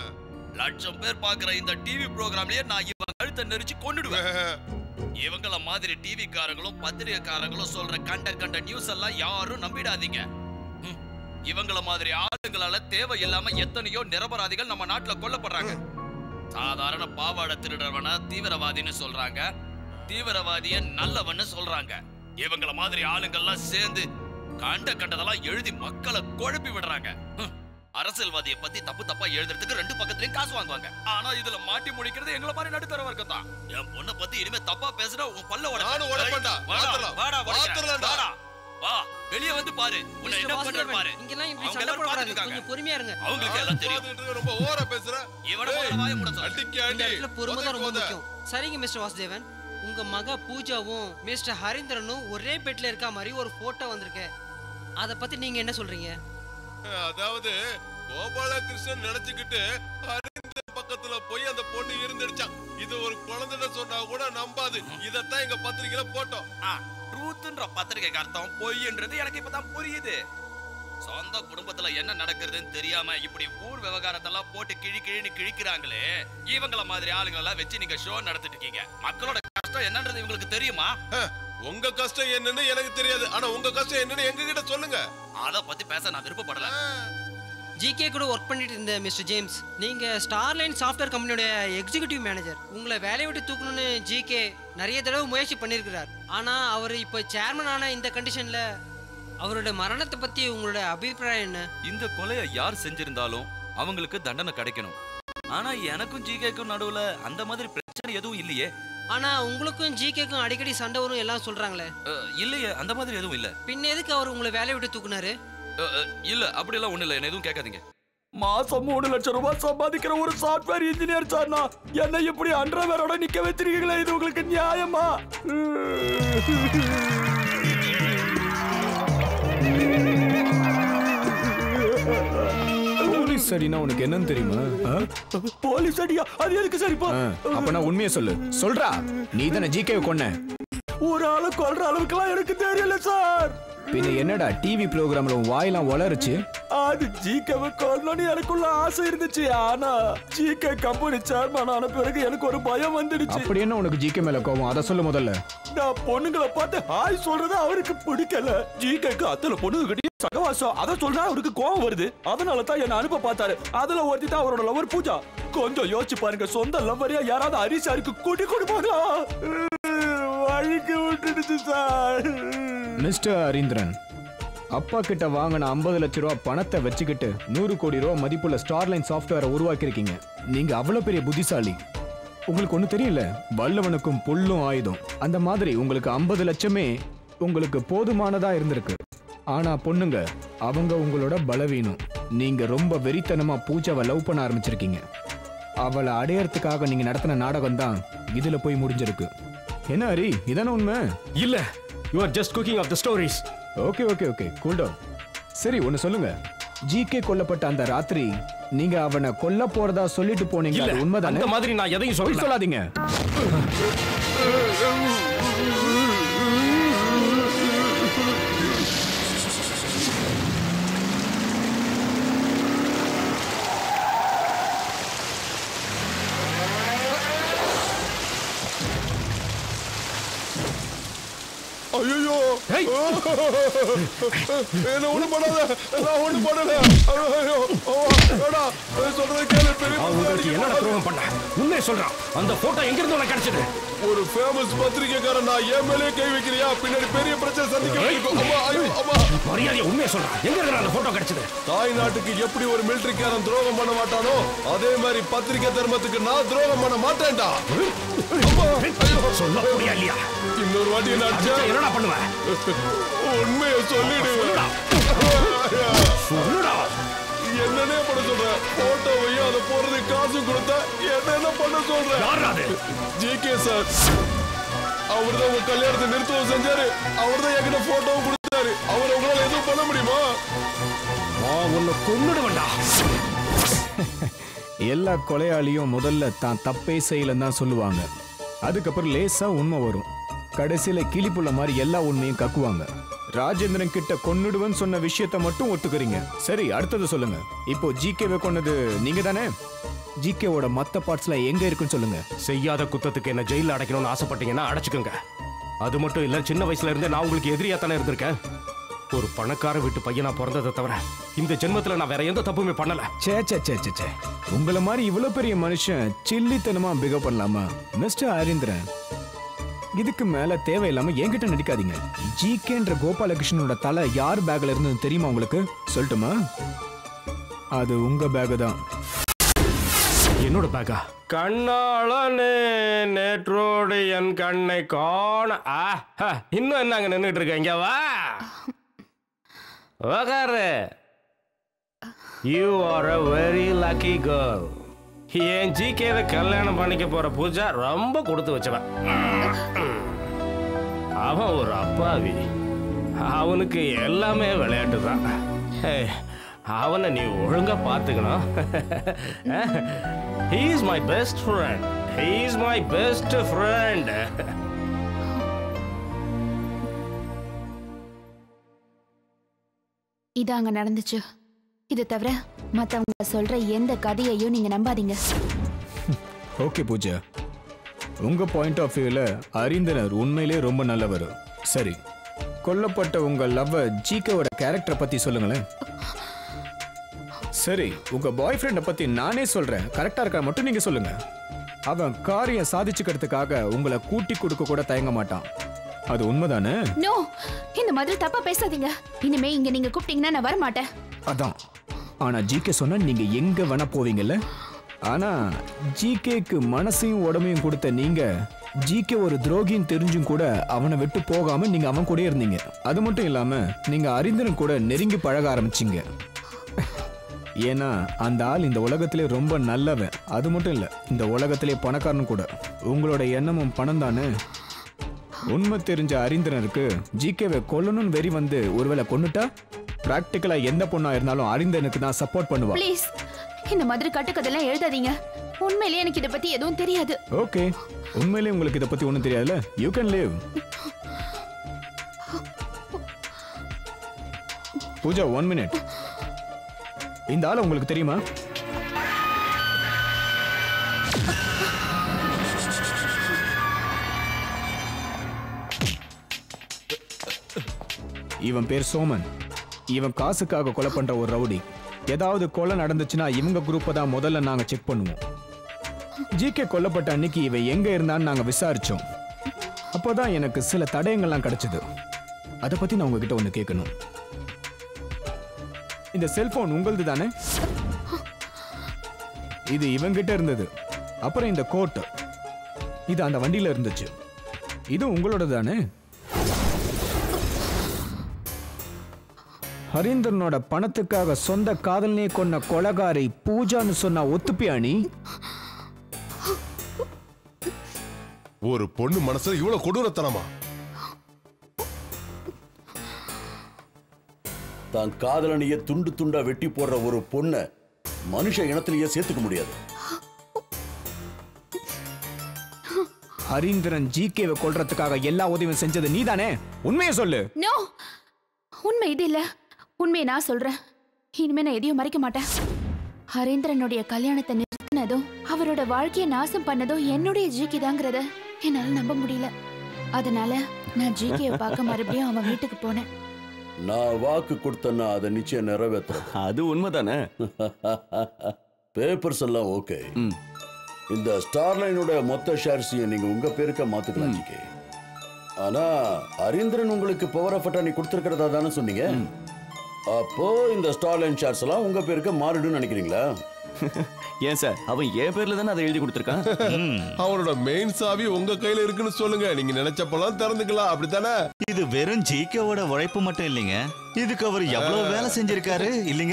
லட்சம் பேர் பாக்குற இந்த டிவி ப்ரோக்ராம்லயே நான் இவன் கழுத்தை நெரிச்சு கொன்னுடுவேன் இவங்கள மாதிரி டிவி காரங்களும் பத்திரிகைக்காரங்களும் சொல்ற கண்ட கண்ட நியூஸ் எல்லாம் யாரும் நம்பிடாதீங்க ம். இவங்கள மாதிரி ஆளுங்களால தேவையில்லாம எத்தனையோ நிரபராதிகள் நம்ம நாட்டுல கொல்லப்படுறாங்க சாதாரண பாவாடை திருடுறவன தீவிரவாதின்னு சொல்றாங்க தீவிரவாதிய நல்லவன்னு சொல்றாங்க இவங்கள மாதிரி ஆளுங்கெல்லாம் சேர்ந்து கண்ட கண்டதெல்லாம் எழுதி மக்களை குழப்பி விடுறாங்க ஹம். அரசியல்வாதிய பத்தி தப்பு தப்பா எழுதுறதுக்கு ரெண்டு பக்கத்துலயும் காசு வாங்குவாங்க ஆனா இதுல மாட்டி முடிக்கிறது எங்கள மாதிரி நடுத்தர வர்க்கம் தான் என் பொண்ணை பத்தி இனிமே தப்பா பேசுனா உன் பல்ல உடைப்பேன். நானும் உடைப்பேன்டா. வாடா, பாத்துடலாம். வாடா, உடைக்கிறேன். பாத்துடலாம்டா. வாடா. வா வெளிய வந்து பாரு உன்னை மிஸ்டர் என்ன பண்றது வாசுதேவன், பாரு இங்கெல்லாம் இப்படி அவங்க சண்டை எல்லாரும் போடக்கூடாது. பார்த்துட்டு கொஞ்சம் பொறுமையா இருங்க அவங்களுக்கு எல்லாம் தெரியும் பார்த்துட்டு இருக்க, ரொம்ப ஓவரா பேசுற இவனை டேய், முதல்ல வாயை மூட சொல்லு. அடிக்க இந்த அடி இடத்துல பொறுமை தான் ரொம்ப உதைக்கு உதை. முக்கியம் சரிங்க மிஸ்டர் வாசுதேவன் உங்க மக பூஜாவும் மிஸ்டர் ஹரிந்திரனும் ஒரே பெட்ல இருக்க மாதிரி ஒரு போட்டோ வந்திருக்கு அத பத்தி நீங்க என்ன சொல்றீங்க அதாவது கோபாலகிருஷ்ணன் நினைச்சுக்கிட்டு அறிந்த பக்கத்துல போய் அந்த பொண்ணு இருந்துடுச்சான் இது ஒரு குழந்தைன்னு சொன்னா கூட நம்பாது இதத்தான் எங்க பத்திரிக்கையில போட்டோம் ட்ரூத்ன்ற பத்திரிகைக்கு அர்த்தம் பொய்ன்றது எனக்கு இப்பதான் புரியுது சொந்த குடும்பத்துல என்ன நடக்குதுன்னு தெரியாம இப்படி ஊர் விவகாரத்தெல்லாம் போட்டு கிழி கிழின்னு கிழிக்கிறாங்களே இவங்கள மாதிரி ஆளுங்க எல்லாம் வச்சு நீங்க ஷோ நடத்திட்டு இருக்கீங்க மக்களோட கஷ்டம் என்னன்றது இவங்களுக்கு தெரியுமா உங்க கஷ்டம் என்னன்னு எனக்கு தெரியாது ஆனா உங்க கஷ்டம் என்னன்னு எங்க கிட்ட சொல்லுங்க அத பத்தி பேச நான் விருப்பப்படல ஜிகே கூட ஒர்க் பண்ணிட்டு இருந்த மிஸ்டர் ஜேம்ஸ் நீங்க ஸ்டார்லைன் சாஃப்ட்வேர் கம்பெனியோட எக்ஸிகியூட்டிவ் மேனேஜர் உங்களை வேலையை விட்டு தூக்கணும்னு ஜிகே நிறைய தடவை முயற்சி பண்ணியிருக்கிறார் ஆனா அவர் இப்போ சேர்மன் ஆன இந்த கண்டிஷன்ல அவரோட மரணத்தை பத்தி உங்களோட அபிப்பிராயம் என்ன இந்த கொலையை யார் செஞ்சிருந்தாலும் அவங்களுக்கு தண்டனை கிடைக்கணும் ஆனா எனக்கும் ஜிகேக்கும் நடுவுல அந்த மாதிரி பிரச்சனை எதுவும் இல்லையே ஆனா உங்களுக்கும் ஜிகேக்கும் அடிக்கடி சண்டை வரும் எல்லாம் சொல்றாங்களே அஹ், இல்லையே அந்த மாதிரி எதுவும் இல்ல பின்ன எதுக்கு அவர் உங்களை வேலையை விட்டு தூக்குனாரு அஹ், அஹ், இல்ல அப்படியெல்லாம் ஒண்ணு இல்ல என்ன எதுவும் கேட்காதீங்க மாசம் மூணு லட்சம் ரூபாய் சம்பாதிக்கிற ஒரு சாஃப்ட்வேர் இன்ஜினியர் சார்னா என்ன இப்படி அன்றவேரோட நிக்க வச்சிருக்கீங்களே இது உங்களுக்கு நியாயமா போலீஸ் சரினா உனக்கு என்னன்னு தெரியுமா ஆ? போலீஸ் அடியா அது எதுக்கு சரிப்பா ஆ, அப்பனா உண்மையை சொல்லு சொல்றா நீ தானே ஜிகேவை கொன்ன ஒரு ஆளை கொல்ற அளவுக்குலாம் எனக்கு தெரியல சார் பின்ன என்னடா டிவி ப்ரோக்ராம்ல உன் வாயெல்லாம் வளருச்சு அது ஜிகேவை கொல்லணும்னு எனக்குள்ள ஆசை இருந்துச்சு ஆனா ஜிகே கம்பெனி சேர்மன் ஆன பிறகு எனக்கு ஒரு பயம் வந்துடுச்சு அப்படி என்ன உனக்கு ஜிகே மேல கோவம் அதை சொல்லு முதல்ல நான் பொண்ணுங்களை பார்த்து ஹாய் சொல்றது அவருக்கு பிடிக்கல ஜிகேக்கு அத்தனை பொண்ணுங்க கிட்டயும் சகவாசம் அத சொல்றா அவருக்கு கோவம் வருது அதனால தான் என்ன அனுப்ப பார்த்தாரு அதுல ஒருத்தி தான் அவரோட லவர் பூஜா கொஞ்சம் யோசிச்சு பாருங்க சொந்த லவ்வரியா யாராவது ஹரிசாருக்கு கூட்டி கொடுப்பாங்களா வழிக்கு விட்டுடுச்சு சார் மிஸ்டர் அரீந்திரன் அப்பா கிட்ட வாங்கின ஐம்பது லட்ச ரூபா பணத்தை வச்சுக்கிட்டு நூறு கோடி ரூபா மதிப்புள்ள ஸ்டார்லைன் சாஃப்ட்வேரை உருவாக்கியிருக்கீங்க நீங்க அவ்வளவு பெரிய புத்திசாலி உங்களுக்கு ஒண்ணு தெரியல வல்லவனுக்கும் புல்லும் ஆயுதம் அந்த மாதிரி உங்களுக்கு ஐம்பது லட்சமே உங்களுக்கு போதுமானதா இருந்திருக்கு ஆனா பொண்ணுங்க அவங்க உங்களோட பலவீனம் நீங்க ரொம்ப வெறித்தனமா பூஜாவை லவ் பண்ண ஆரம்பிச்சிருக்கீங்க அவளை அடையறதுக்காக நீங்க நடத்தின நாடகம் தான் இதுல போய் முடிஞ்சிருக்கு என்ன ஹரி இதானே உண்மை இல்ல you are just cooking of the stories okay okay okay cool down சரி ஒன்னு சொல்லுங்க ஜிகே கொல்லப்பட்ட அந்த ராத்திரி நீங்க அவனை கொல்ல போறதா சொல்லிட்டு போனீங்க இல்ல, அது உண்மைதானே அந்த மாதிரி நான் எதையும் பொய் சொல்லல. சொல்லாதீங்க ஐயோ என்ன ஒண்ணு பண்ணாத நான் ஒண்ணு பண்ணல ஐயோ வேடா சொல்றது கேளு பெரிய அவன் உங்களுக்கு என்னடா துரோகம் பண்ண உண்மையை சொல்றான் அந்த போட்டோ எங்க இருந்து உனக்கு கிடைச்சது ஒரு ஃபேமஸ் பத்திரிக்கைக்காரன் நான் என் மேலே கை வைக்கிறியா பின்னாடி பெரிய பிரச்சனை சந்திக்க வேண்டியிருக்கும். அம்மா ஐயோ அம்மா மரியாதையை உண்மையை சொல்றான் எங்க இருந்து அந்த போட்டோ கிடைச்சது தாய் நாட்டுக்கு எப்படி ஒரு மிலிட்டரிக்காரன் துரோகம் பண்ண மாட்டானோ அதே மாதிரி பத்திரிக்கை தர்மத்துக்கு நான் துரோகம் பண்ண மாட்டேன்டா அம்மா, ஐயோ. சொல்ல முடியா இல்லையா இன்னொரு வாட்டி என்ன அடிச்சா அடிச்சா என்னடா பண்ணுவ உண்மையை சொல்லிடுவேன் சொல்லுடா என்னன்னே பண்ண சொல்ற போட்டோவையும் அதை போடுறதுக்கு காசு கொடுத்தா என்னென்ன பண்ண சொல்ற யார்ரா அது? ஜிகே சார் அவர் தான் உங்க கல்யாணத்தை நிறுத்தவும் செஞ்சாரு அவர் தான் என்கிட்ட போட்டோவும் கொடுத்தாரு அவர் உங்களால எதுவும் பண்ண முடியுமா நான் உன்னை கொன்னுடுவேன்டா எல்லா கொலையாளியும் முதல்ல தான் தப்பே செய்யலன்னு தான் சொல்லுவாங்க அதுக்கப்புறம் லேசா உண்மை வரும் கடைசியில கிளிப்புள்ள மாதிரி எல்லா உண்மையும் கக்குவாங்க ராஜேந்திரன் கிட்ட கொன்னுடுவேன்னு சொன்ன விஷயத்த மட்டும் ஒத்துக்கிறீங்க சரி அடுத்தது சொல்லுங்க இப்போ ஜிகேவை கொன்னது நீங்க தானே ஜிகேவோட மத்த பார்ட்ஸ்லாம் எங்க இருக்குன்னு சொல்லுங்க செய்யாத குத்தத்துக்கு என்ன ஜெயில அடைக்கணும்னு ஆசைப்பட்டீங்கன்னா அடைச்சுக்கோங்க அது மட்டும் இல்ல சின்ன வயசுல இருந்தே நான் உங்களுக்கு எதிரியா தானே இருந்திருக்கேன் ஒரு பணக்கார வீட்டு பையனா பிறந்ததை தவிர இந்த ஜென்மத்துல நான் வேற எந்த தப்புமே பண்ணல சே சே சே சே சே உங்களை மாதிரி இவ்வளவு பெரிய மனுஷன் சில்லித்தனமா பிகப் பண்ணலாமா மிஸ்டர் ஹரீந்திரன் இதுக்கு மேல தேவையில்லாம என்கிட்ட நடிக்காதீங்க ஜிகேன்ற கோபாலகிருஷ்ணனோட தலை யார் பேக்ல இருந்தது தெரியுமா உங்களுக்கு சொல்லட்டுமா அது உங்க பேக் தான் என்னோட பேக்கா கண்ணாளனே நேற்றோடு என் கண்ணை காண ஆ, ஹ, இன்னும் என்ன அங்க நின்றுட்டு இருக்க இங்க வா உக்காரு you are a very lucky girl என் ஜிகேவை கல்யாணம் பண்ணிக்க போற பூஜா ரொம்ப கொடுத்து வச்சவன் அவன் ஒரு அப்பாவி அவனுக்கு எல்லாமே விளையாட்டு தான் அவனை நீ ஒழுங்கா பார்த்துக்கணும் he is my best friend he is my best friend இது அங்க நடந்துச்சு இது தவிர மத்தவங்க சொல்ற எந்த கதையையும் நீங்க நம்பாதீங்க ஓகே பூஜா உங்க பாயிண்ட் ஆஃப் வியூல அறிந்தனர் உண்மையிலே ரொம்ப நல்லவர் சரி கொல்லப்பட்ட உங்க லவ் ஜிகேவோட கேரக்டரை பத்தி சொல்லுங்களேன் சரி உங்க பாய் ஃப்ரெண்டை பத்தி நானே சொல்றேன் கரெக்டா இருக்கா மட்டும் நீங்க சொல்லுங்க அவன் காரியம் சாதிச்சுக்கிறதுக்காக உங்களை கூட்டி கொடுக்க கூட தயங்க மாட்டான் அது உண்மைதானே நோ இந்த மாதிரி தப்பா பேசாதீங்க இனிமே இங்க நீங்க கூப்பிட்டீங்கன்னா நான் வர மாட்டேன் அதான் ஆனா ஜிகே சொன்னா நீங்க எங்க வேணா போவீங்கல்ல ஆனா ஜிகேக்கு மனசையும் உடம்பையும் கொடுத்த நீங்க ஜிகே ஒரு துரோகின்னு தெரிஞ்சும் கூட அவனை விட்டு போகாம நீங்க அவன் கூட இருந்தீங்க அது மட்டும் இல்லாம நீங்க அறிந்தனும் கூட நெருங்கி பழக ஆரம்பிச்சீங்க ஏன்னா அந்த ஆள் இந்த உலகத்திலே ரொம்ப நல்லவன் அது மட்டும் இல்ல இந்த உலகத்திலே பணக்காரன் கூட உங்களோட எண்ணமும் பணம் தானே உண்மை தெரிஞ்ச அறிந்தனருக்கு ஜிகேவை கொல்லணும்னு வெறி வந்து ஒருவேளை கொன்னுட்டா பிராக்டிக்கலா எந்த பொண்ணா இருந்தாலும் அறிந்தனுக்கு தான் சப்போர்ட் பண்ணுவா ப்ளீஸ் இந்த மாதிரி கட்டுக்கதெல்லாம் எழுதாதீங்க உண்மையிலேயே எனக்கு இதை பத்தி எதுவும் தெரியாது ஓகே உண்மையிலேயே உங்களுக்கு இதை பத்தி ஒன்றும் தெரியாதுல்ல you can leave Pooja one minute இந்த ஆள் உங்களுக்கு தெரியுமா இவன் பேர் சோமன் இவன் காசுக்காக கொலை பண்ற ஒரு ரவுடி ஏதாவது கொலை நடந்துச்சுன்னா இவங்க குரூப்பை தான் முதல்ல நாங்க செக் பண்ணுவோம் ஜிகே கொல்லப்பட்ட அன்னைக்கு இவன் எங்க இருந்தான்னு நாங்க விசாரிச்சோம் அப்போதான் எனக்கு சில தடயங்கள்லாம் கிடைச்சது அதை பத்தி நான் உங்ககிட்ட ஒன்று கேட்கணும் இந்த செல்போன் உங்களது தானே இது இவங்கிட்ட இருந்தது அப்புறம் இந்த கோட் இது அந்த வண்டியில இருந்துச்சு இது உங்களோட தானே ஹரீந்திரனோட பணத்துக்காக சொந்த காதலனே கொன்ன கொலகாரி பூஜான்னு சொன்ன ஒத்துப்பியா நீ ஒரு பொண்ணு மனசுல இவ்வளவு கொடூரத்தனமா தான் காதலனையே துண்டு துண்டா வெட்டி போடுற ஒரு பொண்ணை மனுஷ இனத்திலேயே சேர்த்துக்க முடியாது ஹரீந்திரன் ஜிகேவை கொல்றதுக்காக எல்லா உதவியும் செஞ்சது நீதானே உண்மையை சொல்லு நோ உண்மை இது இல்ல உண்மையை நான் சொல்றேன் இனிமே நான் எதையும் மறைக்க மாட்டேன் ஹரேந்திரனுடைய கல்யாணத்தை நிறுத்தினதும் அவரோட வாழ்க்கையை நாசம் பண்ணதும் என்னுடைய ஜிகே தாங்கிறத என்னால நம்ப முடியல அதனால நான் ஜிகேவை பார்க்க மறுபடியும் அவன் வீட்டுக்கு போனேன் நான் வாக்கு கொடுத்தேன்னா அதை நிச்சயம் நிறைவேற்றுறேன் அது உண்மைதானே பேப்பர்ஸ் எல்லாம் ஓகே இந்த ஸ்டார்லைனோட மொத்த ஷேர்ஸையும் நீங்க உங்க பேருக்க மாத்துக்கலாம் ஜிகே ஆனா அரீந்திரன் உங்களுக்கு பவர் ஆஃப் அட்டானி கொடுத்துருக்கிறதா தானே சொன்னீங்க அப்போ இந்த ஸ்டார்லைன் ஷேர்ஸ் எல்லாம் உங்க பேருக்கு மாறிடும்னு நினைக்கிறீங்களா ஏன் சார் அவன் என் பேர்ல தானே அதை எழுதி கொடுத்துருக்கான் அவனோட மெயின் சாவி உங்க கையில இருக்குன்னு சொல்லுங்க நீங்க நினைச்சப்பெல்லாம் திறந்துக்கலாம் அப்படித்தானே இது வெறும் ஜிகேவோட உழைப்பு மட்டும் இல்லைங்க இதுக்கு அவர் எவ்வளவு வேலை செஞ்சிருக்காரு இல்லைங்க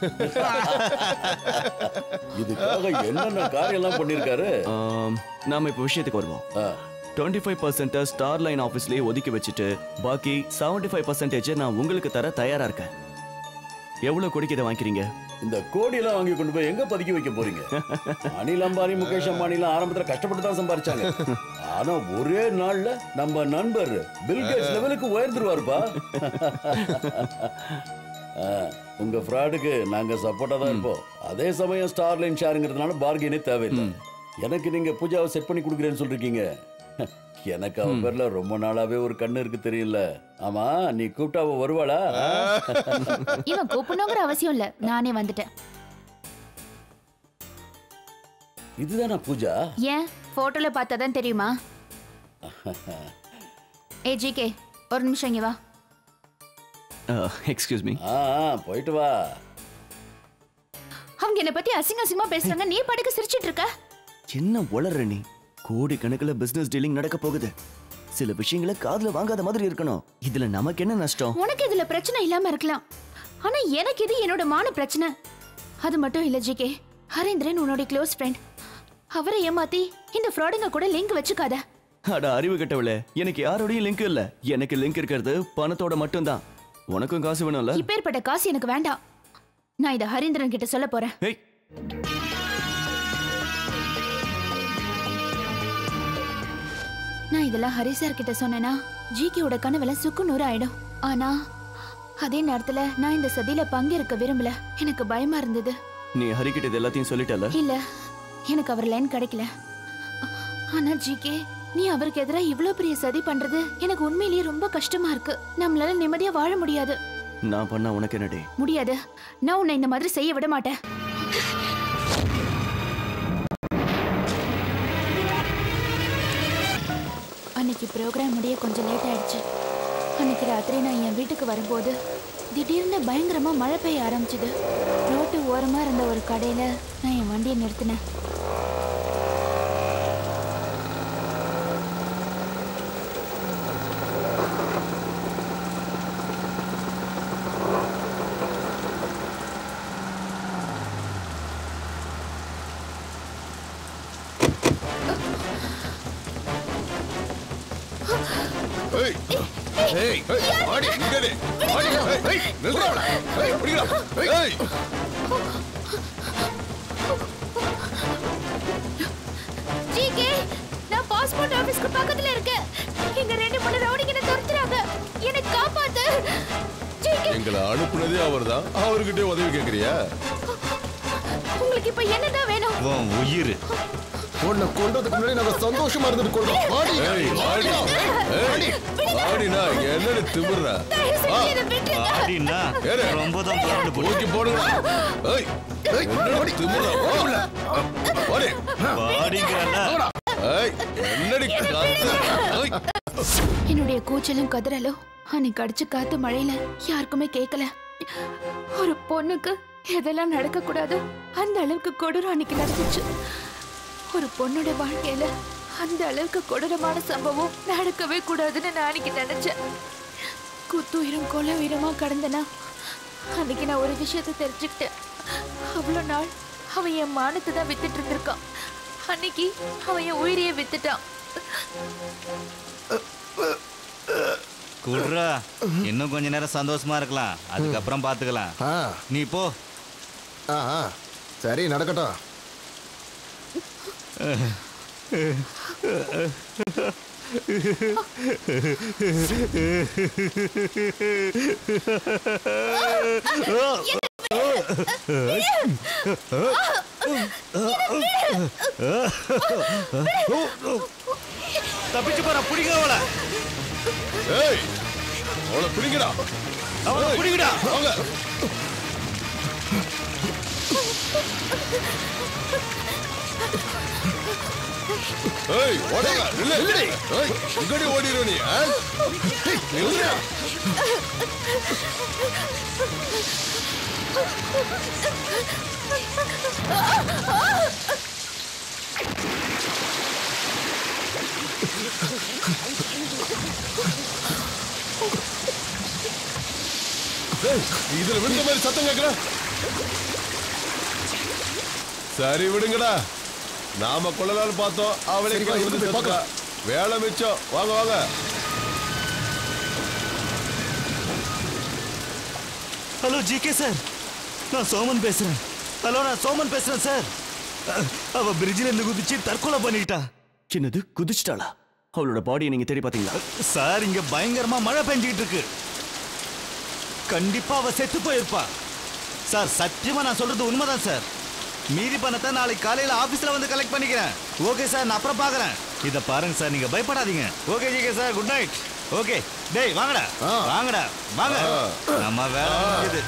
இதுக்காக என்னென்ன காரியம் எல்லாம் பண்ணிருக்காரு ஆம், நாம இப்போ விஷயத்துக்கு வருவோம் twenty five percent Starline ஆஃபீஸ்லேயே ஒதுக்கி வச்சுட்டு பாக்கி செவன்டி ஃபைவ் பர்சன்டேஜ் நான் உங்களுக்கு தர தயாரா இருக்கேன் எவ்வளவு கோடிக்கு இதை வாங்கிக்கிறீங்க இந்த கோடியெல்லாம் வாங்கி கொண்டு போய் எங்க பதுக்கி வைக்க போறீங்க அனில் அம்பானி முகேஷ் அம்பானி எல்லாம் ஆரம்பத்துல கஷ்டப்பட்டு தான் சம்பாரிச்சாங்க ஆனா ஒரே நாள்ல நம்ம நண்பர் பில் கேட்ஸ் லெவலுக்கு உயர்ந்துருவாருப்பா ஆ, உங்க ஃப்ராடுக்கு நாங்க சப்போர்ட்டா தான் இருப்போம் அதே சமயம் ஸ்டார்லைன் ஷேருங்கிறதுனால பார்கெனே தேவையில்லை எனக்கு நீங்க பூஜாவை செட் பண்ணி கொடுக்குறேன்னு சொல்றீங்க எனக்கு அவ பேர்ல ரொம்ப நாளாவே ஒரு கண்ணு இருக்கு தெரியல ஆமா நீ கூப்பிட்டா அவ வருவாளா இவன் கூப்பிடணுங்கிற அவசியம் இல்ல நானே வந்துட்டேன் இதுதானா பூஜா ஏன் போட்டோல பார்த்தா தான் தெரியுமா ஏ ஜிகே ஒரு நிமிஷம் இங்க வா எக்ஸ்கியூஸ் மீ ஆ போயிட்டு வா அவங்க என்ன பத்தி அசிங்க அசிங்கமா பேசுறாங்க நீ பாட்டுக்கு சிரிச்சிட்டு இருக்க என்ன உளற நீ கோடி கணக்குல பிசினஸ் டீலிங் நடக்க போகுது சில விஷயங்களை காதுல வாங்காத மாதிரி இருக்கணும் இதுல நமக்கு என்ன நஷ்டம் உனக்கு இதுல பிரச்சனை இல்லாம இருக்கலாம் ஆனா எனக்கு இது என்னோட மான பிரச்சனை அது மட்டும் இல்ல ஜிகே ஹரேந்திரன் உன்னோட க்ளோஸ் ஃப்ரெண்ட் அவரை ஏமாத்தி இந்த ஃப்ராடுங்க கூட லிங்க் வச்சுக்காத அட அறிவு கட்டவளே எனக்கு யாரோடையும் லிங்க் இல்ல எனக்கு லிங்க் இருக்கிறது பணத்தோட மட்டும்தான் உனக்கும் காசு வேணும்ல இப்பேற்பட்ட காசு எனக்கு வேண்டாம் நான் இதை ஹரீந்திரன் கிட்ட சொல்ல போறேன் ஏய் நான் இதெல்லாம் ஹரி சார் கிட்ட சொன்னேன்னா ஜிகேவோட கனவுல சுக்கு நூறு ஆயிடும் ஆனா அதே நேரத்துல நான் இந்த சதியில பங்கேற்க விரும்பல எனக்கு பயமா இருந்தது நீ ஹரிக்கிட்ட இது எல்லாத்தையும் சொல்லிட்டல இல்ல எனக்கு அவர் லைன் கிடைக்கல ஆனா ஜிகே நீ அவருக்கு எதிரா இவ்ளோ பெரிய சதி பண்றது எனக்கு உண்மையிலேயே ரொம்ப கஷ்டமா இருக்கு நம்மளால நிம்மதியா வாழ முடியாது நான் பண்ண உனக்கு என்னடி முடியாது நான் உன்னை இந்த மாதிரி செய்ய விட மாட்டேன் அன்னைக்கு ப்ரோக்ராம் முடிய கொஞ்சம் லேட் ஆயிடுச்சு அன்னைக்கு ராத்திரி நான் என் வீட்டுக்கு வரும்போது திடீர்னு பயங்கரமா மழை பெய்ய ஆரம்பிச்சது ரோட்டு ஓரமா இருந்த ஒரு கடையில நான் என் வண்டியை நிறுத்தினேன் ஏய் ஏய் ஏய் வாடி இங்க இரு. வாடி ஏய் ஏய் நில்றா அவள. ஏய் பிடிடா ஏய் ஜிகே நான் பாஸ்போர்ட் ஆபீஸ்க்கு பக்கத்துல இருக்கேன் இங்க ரெண்டு மூணு ரவுடிங்க என்ன துரத்துறாங்க என்னை காப்பாத்து ஜிகே எங்களை அனுப்புனதே அவர்தான் அவர்கிட்ட உதவி கேக்குறியா உங்களுக்கு இப்ப என்னதான் வேணும் உன் உயிர் உன்னை கொண்டதுக்கு முன்னாடி நாங்க சந்தோஷமா இருந்துட்டு கொள்றோம் வாடி. ஏய் வாடி ஏய் வாடினா என்னடி திமிர்ற வா. வாடினா ஏறு. ரொம்ப தான் புரண்டு போடு. தூக்கி போடுங்க ஏய் ஏய் என்னடி திமிர்ற வா உள்ள. வாடி வாடிங்கிறல்ல. ஏய் என்னடி கத்து ஏய் என்னுடைய கூச்சலும் கதறலும் அன்னைக்கு அடிச்சு காத்து மழையில யாருக்குமே கேட்கல ஒரு பொண்ணுக்கு எதெல்லாம் நடக்கக்கூடாதோ அந்த அளவுக்கு கொடூரம் அன்னைக்கு நடந்துச்சு ஒரு பொண்ணோட வாழ்க்கையில அந்த அளவுக்கு கொடூரமான சம்பவம் நடக்கவே கூடாதுன்னு நான் அன்னைக்கு நினைச்சேன் குத்துயிரும் கொலை உயிரமா கடந்தனா அன்னைக்கு நான் ஒரு விஷயத்தை தெரிஞ்சுக்கிட்டேன் அவ்வளோ நாள் அவன் என் மானத்தை தான் வித்துட்டு இருந்திருக்கான் அன்னைக்கு அவன் என் உயிரையே வித்துட்டான் குடுறா இன்னும் கொஞ்ச நேரம் சந்தோஷமா இருக்கலாம் அதுக்கப்புறம் பாத்துக்கலாம் ஆ நீ போ ஆ ஆ. சரி நடக்கட்டும் தப்பிச்சு போற புடிங்க அவள ஏய் அவளை பிடிங்கடா அவளை பிடிங்கடா வாங்க ஏய் ஓடுங்க நில்லு நில்லு ஏய் எங்கடி ஓடிரோ நீ ஆ? ஏய், நில்லுடா ஏய், இதுல விழுந்த மாதிரி சத்தம் கேக்குற சரி விடுங்கடா நாம கொள்ளலாம்னு பார்த்தோம் அவளே சரி, வா, கீழே இருக்கு, விழுந்து போய் செத்துட்டா. வேலை மிச்சம் வாங்க வாங்க ஹலோ ஜிகே சார் நான் சோமன் பேசுறேன் ஹலோ நான் சோமன் பேசுறேன் சார் அஹ், அவ பிரிட்ஜில் இருந்து குதிச்சு தற்கொலை பண்ணிக்கிட்டா என்னது குதிச்சிட்டாளா அவளோட பாடியை நீங்க தேடி பாத்தீங்களா சார் இங்க பயங்கரமா மழை பெஞ்சிட்டு இருக்கு கண்டிப்பா அவ செத்து போயிருப்பா சார் சத்தியமா நான் சொல்றது உண்மைதான் சார் மீதி பணத்தை நாளைக்கு காலையில ஆபீஸ்ல வந்து கலெக்ட் பண்ணிக்கிறேன் ஓகே சார் நான் அப்புறம் பாக்குறேன் இத பாருங்க சார் நீங்க பயப்படாதீங்க okay GK sir good night okay டேய் வாங்கடா வாங்கடா வாங்க நம்ம வேலை முடியுது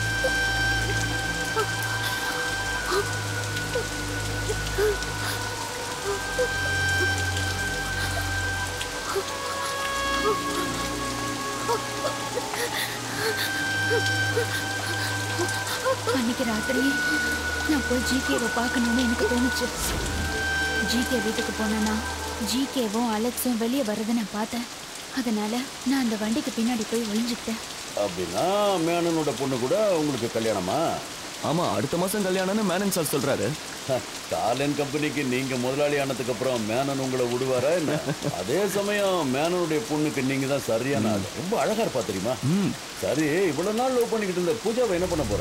அன்னைக்கு ராத்திரி நான் போய் ஜிகேவை பார்க்கணும்னு எனக்கு தோணுச்சு ஜிகே வீட்டுக்கு போனேன்னா ஜிகேவும் அலெக்ஸும் வெளியே வர்றதை நான் பார்த்தேன் அதனால நான் அந்த வண்டிக்கு பின்னாடி போய் ஒளிஞ்சுக்கிட்டேன் அப்படின்னா மேனனோட பொண்ணு கூட உங்களுக்கு கல்யாணமா ஆமா அடுத்த மாசம் கல்யாணம்னு மேனன் சார் சொல்றாரு ஸ்டாலின் கம்பெனிக்கு நீங்க முதலாளி ஆனதுக்கு அப்புறம் மேனன் உங்களை விடுவாரா என்ன அதே சமயம் மேனனுடைய பொண்ணுக்கு நீங்க தான் சரியான ஆளு ரொம்ப அழகா இருப்பா தெரியுமா சரி இவ்வளவு நாள் லவ் பண்ணிக்கிட்டு இருந்த பூஜாவை என்ன பண்ண போற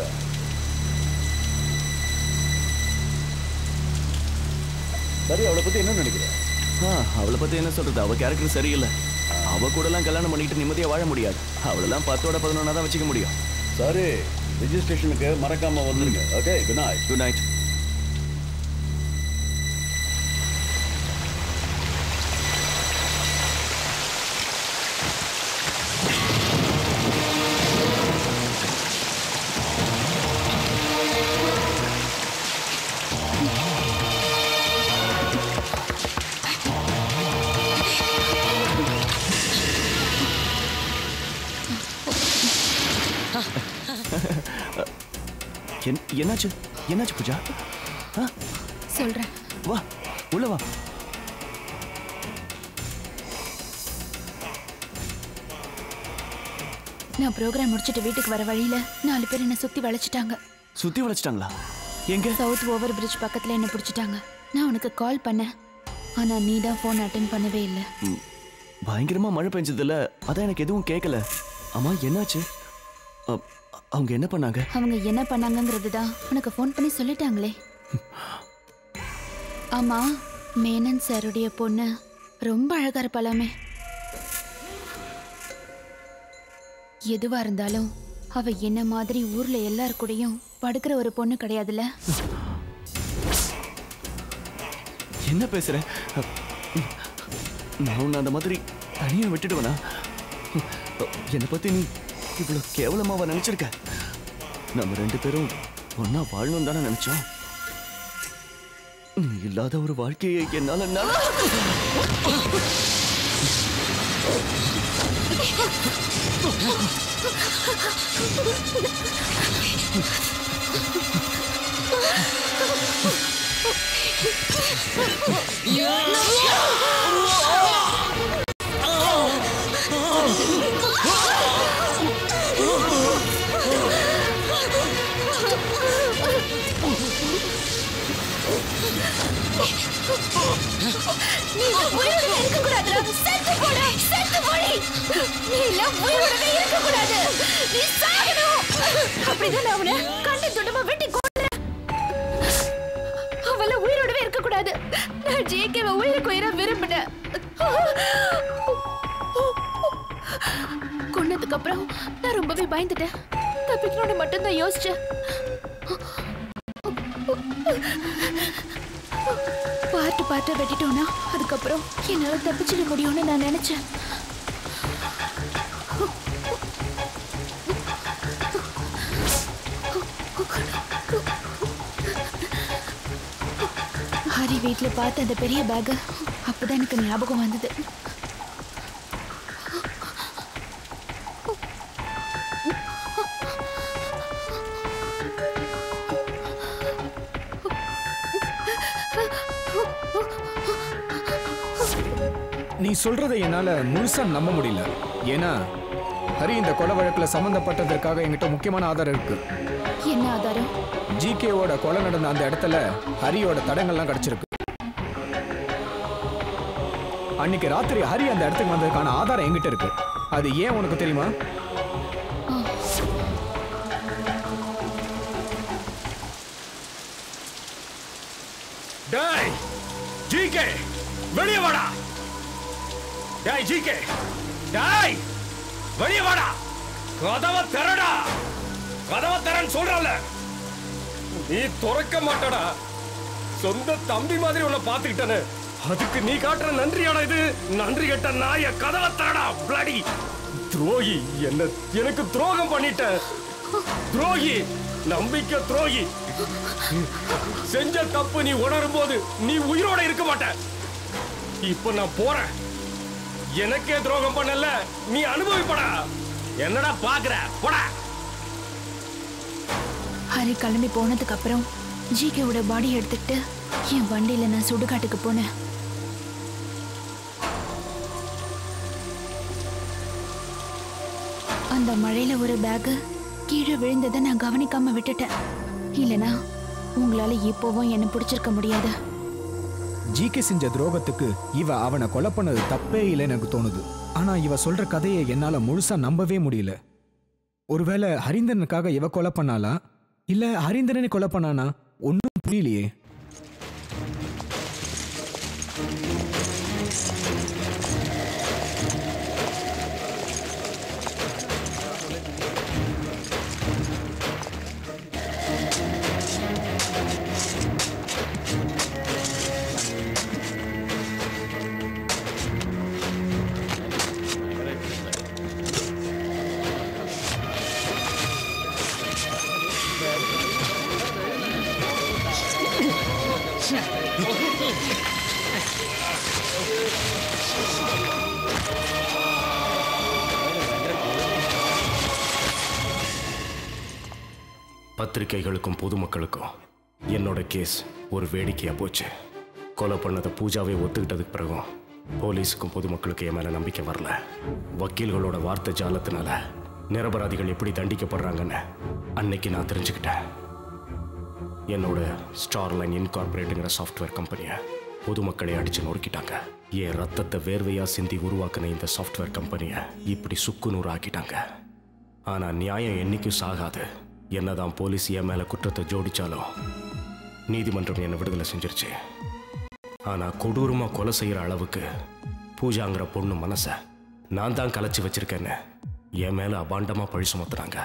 சரி அவளை பத்தி என்ன நினைக்கிற ஆ, அவளை பத்தி என்ன சொல்றது அவ கேரக்டர் சரியில்லை அவ கூட எல்லாம் கல்யாணம் பண்ணிட்டு நிம்மதியா வாழ முடியாது அவளெல்லாம் பத்தோட பதினொன்னா தான் வச்சுக்க முடியும் சரி ரிஜிஸ்ட்ரேஷனுக்கு மறக்காம வந்துருங்க okay good night good night என்- என்னாச்சு என்னாச்சு பூஜா ஆ, சொல்றேன் வா உள்ள வா நான் ப்ரோக்ராம் முடிச்சிட்டு வீட்டுக்கு வர வழியில நாலு பேர் என்ன சுத்தி வளைச்சிட்டாங்க சுத்தி வளைச்சிட்டாங்களா எங்க சவுத் ஓவர் பிரிட்ஜ் பக்கத்துல என்ன பிடிச்சிட்டாங்க நான் உனக்கு கால் பண்ணேன் ஆனா நீ தான் ஃபோன் அட்டன் பண்ணவே இல்லை ம், பயங்கரமா மழை பெஞ்சதுல அதான் எனக்கு எதுவும் கேட்கல அம்மா என்னாச்சு அ, அவங்க என்ன பண்ணாங்க அவங்க என்ன பண்ணாங்கங்கிறது தான் உனக்கு ஃபோன் பண்ணி சொல்லிட்டாங்களே ஆமா மேனன் சாருடைய பொண்ணு ரொம்ப அழகா இருப்பாளாமே எதுவா இருந்தாலும் அவ என்ன மாதிரி ஊர்ல எல்லார் கூடயும் படுக்கிற ஒரு பொண்ணு கிடையாதுல்ல என்ன பேசுற அ, நான் உன்னை அந்த மாதிரி தனியா விட்டுடுவேனா என்னை பத்தி நீ இவ்வளவு கேவலமாவா நினைச்சிருக்க நம்ம ரெண்டு பேரும் ஒன்னா வாழணும் தானே நினைச்சோம் நீ இல்லாத ஒரு வாழ்க்கையை என்னால நட- நீ உயிரோட இருக்கக்கூடாதுடா செத்து போடா செத்து போடி நீ எல்லாம் உயிரோடவே இருக்கக்கூடாது நீ சாகணும் அப்படிதான் அவனை கண்ணை துண்டமா வெட்டி கொண்டு அவள உயிரோடவே இருக்கக்கூடாது நான் ஜேகேவை உயிருக்கு உயிரா விரும்பினேன் கொன்னதுக்கு அப்புறம் நான் ரொம்பவே பயந்துட்டேன் தப்பிக்கணும்னு மட்டும்தான் யோசிச்சேன் பார்ட்டு பார்ட்டா வெட்டிட்டோம்னா அதுக்கப்புறம் என்னால தப்பிச்சிட முடியும்னு நான் நினைச்சேன் ஹரி வீட்ல பார்த்த அந்த பெரிய பேக் அப்பதான் எனக்கு ஞாபகம் வந்தது நீ சொல்றதை என்னால முழுசா நம்ப முடியல ஏன்னா ஹரி இந்த கொலை வழக்குல சம்பந்தப்பட்டதற்காக என்கிட்ட முக்கியமான ஆதாரம் இருக்கு என்ன ஆதாரம் ஜிகேவோட கொலை நடந்த அந்த இடத்துல ஹரியோட தடங்கள்லாம் கிடைச்சிருக்கு அன்னைக்கு ராத்திரி ஹரி அந்த இடத்துக்கு வந்ததுக்கான ஆதாரம் என்கிட்ட இருக்கு அது ஏன் உனக்கு தெரியுமா டேய் ஜிகே வெளியே வாடா டேய் ஜிகே டேய் வெளியே வாடா கதவை திறடா கதவை திறன்னு சொல்றல நீ துறக்க மாட்டடா சொந்த தம்பி மாதிரி உன்னை பாத்துக்கிட்டனே அதுக்கு நீ காட்டுற நன்றியாடா இது நன்றி கெட்ட நாய கதவை திறடா பிளடி துரோகி என்ன எனக்கு துரோகம் பண்ணிட்ட துரோகி நம்பிக்கை துரோகி செஞ்ச தப்பு நீ உணரும் போது நீ உயிரோட இருக்க மாட்ட இப்ப நான் போறேன் எனக்கே துரோகம் பண்ணல நீ அனுபவிப்படா என்னடா பாக்குற போடா ஹரி கிளம்பி போனதுக்கு அப்புறம் ஜிகேவோட பாடி எடுத்துக்கிட்டு என் வண்டியில நான் சுடுகாட்டுக்கு போனேன் அந்த மழையில ஒரு பேக் கீழே விழுந்ததை நான் கவனிக்காம விட்டுட்டேன் இல்லனா உங்களால இப்போவும் என்ன பிடிச்சிருக்க முடியாது ஜிகே செஞ்ச துரோகத்துக்கு இவ அவனை கொலை பண்ணது தப்பே இல்லைன்னு எனக்கு தோணுது ஆனா இவ சொல்ற கதையை என்னால முழுசா நம்பவே முடியல ஒருவேளை ஹரிந்தனுக்காக இவ கொலை பண்ணாளா இல்ல ஹரிந்தரனை கொலை பண்ணானா ஒன்றும் புரியலையே பத்திரிகைகளுக்கும் பொதுமக்களுக்கும் என்னோட கேஸ் ஒரு வேடிக்கையா போச்சு கொலை பண்ணதை பூஜாவே ஒத்துக்கிட்டதுக்கு பிறகும் போலீஸுக்கும் பொதுமக்களுக்கு என் மேல நம்பிக்கை வரல வக்கீல்களோட வார்த்தை ஜாலத்தினால நிரபராதிகள் எப்படி தண்டிக்கப்படுறாங்கன்னு அன்னைக்கு நான் தெரிஞ்சுக்கிட்டேன் என்னோட ஸ்டார்லைன் இன்கார்பரேட்டுங்கிற சாஃப்ட்வேர் கம்பெனியை பொதுமக்களை அடிச்சு நொறுக்கிட்டாங்க என் ரத்தத்தை வேர்வையா சிந்தி உருவாக்குன இந்த சாஃப்ட்வேர் கம்பெனியை இப்படி சுக்குநூறு ஆக்கிட்டாங்க ஆனா நியாயம் என்னைக்கும் சாகாது என்னதான் போலீஸ் என் மேல குற்றத்தை ஜோடிச்சாலும் நீதிமன்றம் என்னை விடுதலை செஞ்சிருச்சு ஆனா கொடூரமா கொலை செய்யற அளவுக்கு பூஜாங்கிற பொண்ணு மனச நான் தான் கலைச்சு வச்சிருக்கேன்னு என் மேல அபாண்டமா பழி சுமத்துறாங்க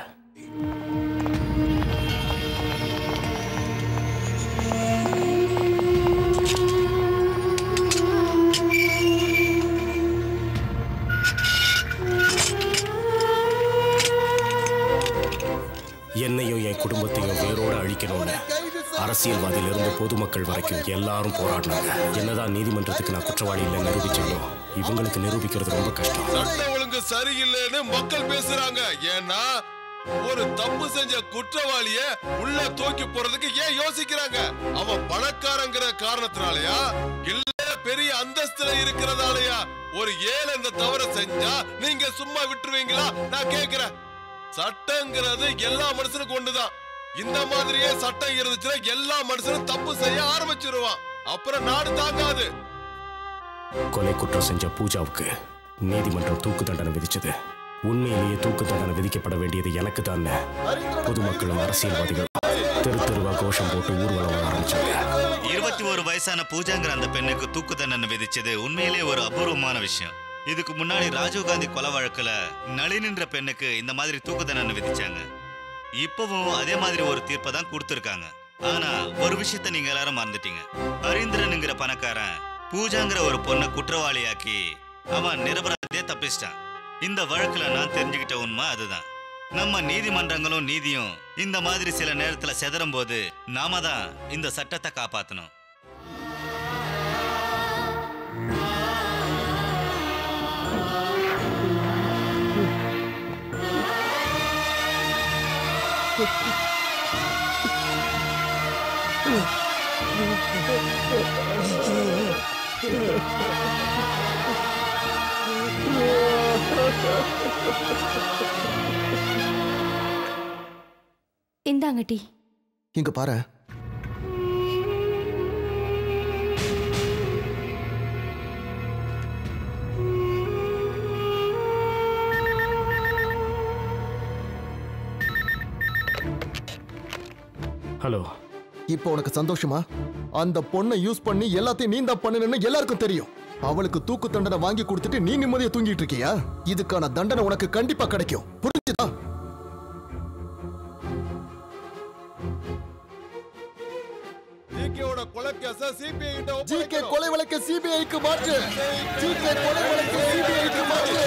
என்னையும் என் குடும்பத்தையும் வேரோட அழிக்கணும்னு அரச அரசியல்வாதியிலிருந்து பொதுமக்கள் வரைக்கும் எல்லாரும் போராடினாங்க என்னதான் நீதிமன்றத்துக்கு நான் குற்றவாளி இல்லை நிரூபிச்சாலும் இவங்களுக்கு நிரூபிக்கிறது ரொம்ப கஷ்டம் சட்ட ஒழுங்கு சரியில்லைன்னு மக்கள் பேசுறாங்க ஏன்னா ஒரு தப்பு செஞ்ச குற்றவாளிய உள்ள தூக்கி போறதுக்கு ஏன் யோசிக்கிறாங்க அவன் பணக்காரங்கிற காரணத்தினாலயா இல்ல பெரிய அந்தஸ்துல இருக்கிறதாலயா ஒரு ஏழை இந்த தவற செஞ்சா நீங்க சும்மா விட்டுருவீங்களா நான் கேக்குறேன் சட்டங்கிறது எல்லா மனுஷனுக்கும் ஒண்ணுதான் இந்த மாதிரியே சட்டம் இருந்துச்சுன்னா எல்லா மனுஷனும் தப்பு செய்ய ஆரம்பிச்சிருவான் அப்புறம் நாடு தாங்காது கொலை குற்றம் செஞ்ச பூஜாவுக்கு நீதிமன்றம் தூக்கு தண்டனை விதிச்சது உண்மையிலேயே தூக்கு தண்டனை விதிக்கப்பட வேண்டியது எனக்கு தான் பொதுமக்களும் அரசியல்வாதிகளும் தெரு தெருவா கோஷம் போட்டு ஊர்வலம் வர ஆரம்பிச்சாங்க இருபத்தி ஒரு வயசான பூஜாங்கிற அந்த பெண்ணுக்கு தூக்கு தண்டனை விதிச்சது உண்மையிலே ஒரு அபூர்வமான விஷயம் இதுக்கு முன்னாடி ராஜீவ்காந்தி கொலை வழக்குல நளினின்ற பெண்ணுக்கு இந்த மாதிரி தூக்கு தண்டனை விதிச்சாங்க இப்பவும் அதே மாதிரி ஒரு தீர்ப்பை தான் கொடுத்துருக்காங்க ஆனா ஒரு விஷயத்த நீங்க எல்லாரும் மறந்துட்டீங்க ஹரீந்திரனுங்கிற பணக்காரன் பூஜாங்கிற ஒரு பொண்ணை குற்றவாளியாக்கி அவன் நிரபராதியே தப்பிச்சிட்டான் இந்த வழக்குல நான் தெரிஞ்சுக்கிட்ட உண்மை அதுதான் நம்ம நீதிமன்றங்களும் நீதியும் இந்த மாதிரி சில நேரத்துல செதறும் போது நாம தான் இந்த சட்டத்தை காப்பாத்தணும் இந்தாங்க டீ இங்க பாரு ஹலோ இப்போ உனக்கு சந்தோஷமா அந்த பொண்ணை யூஸ் பண்ணி எல்லாத்தையும் நீ தான் பண்ணுன்னு எல்லாருக்கும் தெரியும் அவளுக்கு தூக்கு தண்டனை வாங்கி கொடுத்துட்டு நீ நிம்மதியா தூங்கிட்டு இருக்கியா இதுக்கான தண்டனை உனக்கு கண்டிப்பா கிடைக்கும் புரிஞ்சுதா ஜிகேவோட கொலை கேஸ சிபிஐ கிட்ட ஜிகே கொலை வழக்கு சிபிஐக்கு மாற்று ஜிகே கொலை வழக்கு சிபிஐக்கு மாற்று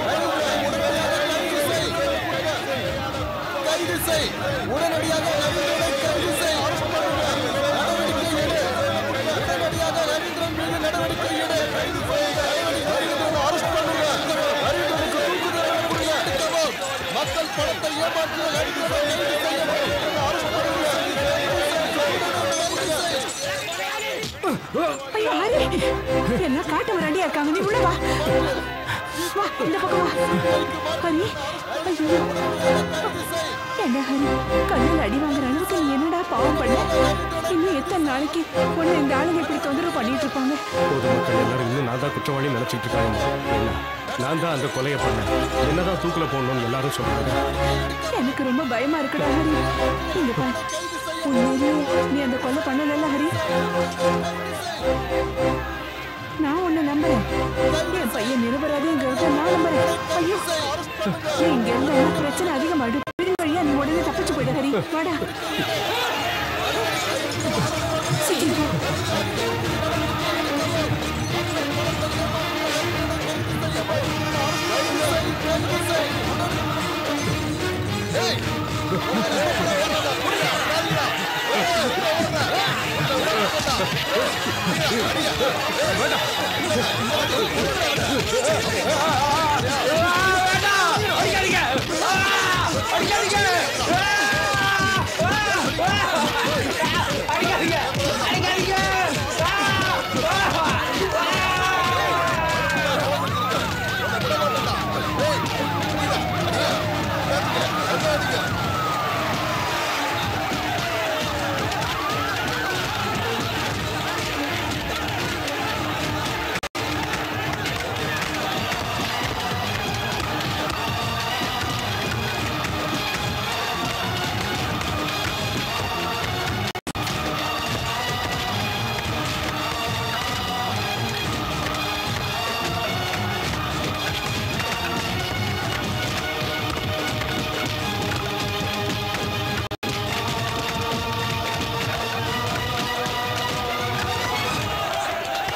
கைது செய் உடனடியாக ஹரிந்திரனை கைது செய் நடவடிக்கை எடு உடனடியாக ஹரிந்திரன் மீது நடவடிக்கை எடு ஹரிந்திரனை அரெஸ்ட் பண்ணுங்க ஹரிந்திரனுக்கு தூக்கு தண்டனை கொடுங்க எடுக்கவும். மக்கள் பணத்தை ஏமாற்றிய ஹரிந்திரனை கைது செய்யவும் அரெஸ்ட் பண்ணுங்க ஐயோ ஹரி எல்லாம் காட்டு ரெடியா இருக்காங்க நீ உள்ள வா வா இந்த பக்கம் வா ஹரி ஐயோ என்ன ஹரி கண்ணில் அடி வாங்குற அளவுக்கு நீ என்னடா பாவம் பண்ண இன்னும் எத்தனை நாளைக்கு உன்னை இந்த ஆளுங்க இப்படி தொந்தரவு பண்ணிட்டு இருப்பாங்க பொதுமக்கள் எல்லாரும் இன்னும் நான் தான் குற்றவாளி நினைச்சிட்டு இருக்காங்க என்ன நான் தான் அந்த கொலையை பண்ணேன் என்னதான் தூக்குல போடணும்னு எல்லாரும் சொல்றாங்க எனக்கு ரொம்ப பயமா இருக்குடா ஹரி இங்க பாரு உண்மையிலேயே நீ அந்த கொலை பண்ணல ஹரி நான் உன்னை நம்புறேன் என் பையன் நிரபராதிங்கிறத நான் நம்புறேன் ஐயோ நீ இங்க இருந்தா பிரச்சனை அதிகமாயிடும் பிரி வழியா நீ உடனே தப்பிச்சு போயிடு ஹரி வாடா சீக்கிரம் போ.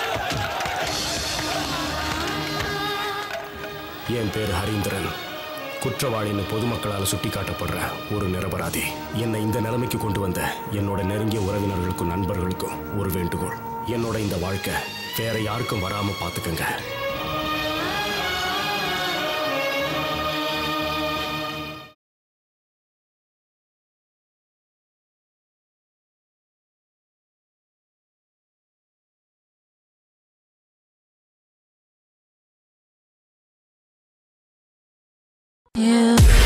என் பேர் ஹரீந்திரன் குற்றவாளின்னு பொதுமக்களால் சுட்டி காட்டப்படுற ஒரு நிரபராதி என்னை இந்த நிலைமைக்கு கொண்டு வந்த என்னோட நெருங்கிய உறவினர்களுக்கும் நண்பர்களுக்கும் ஒரு வேண்டுகோள் என்னோட இந்த வாழ்க்கை வேற யாருக்கும் வராம பார்த்துக்கங்க Yeah.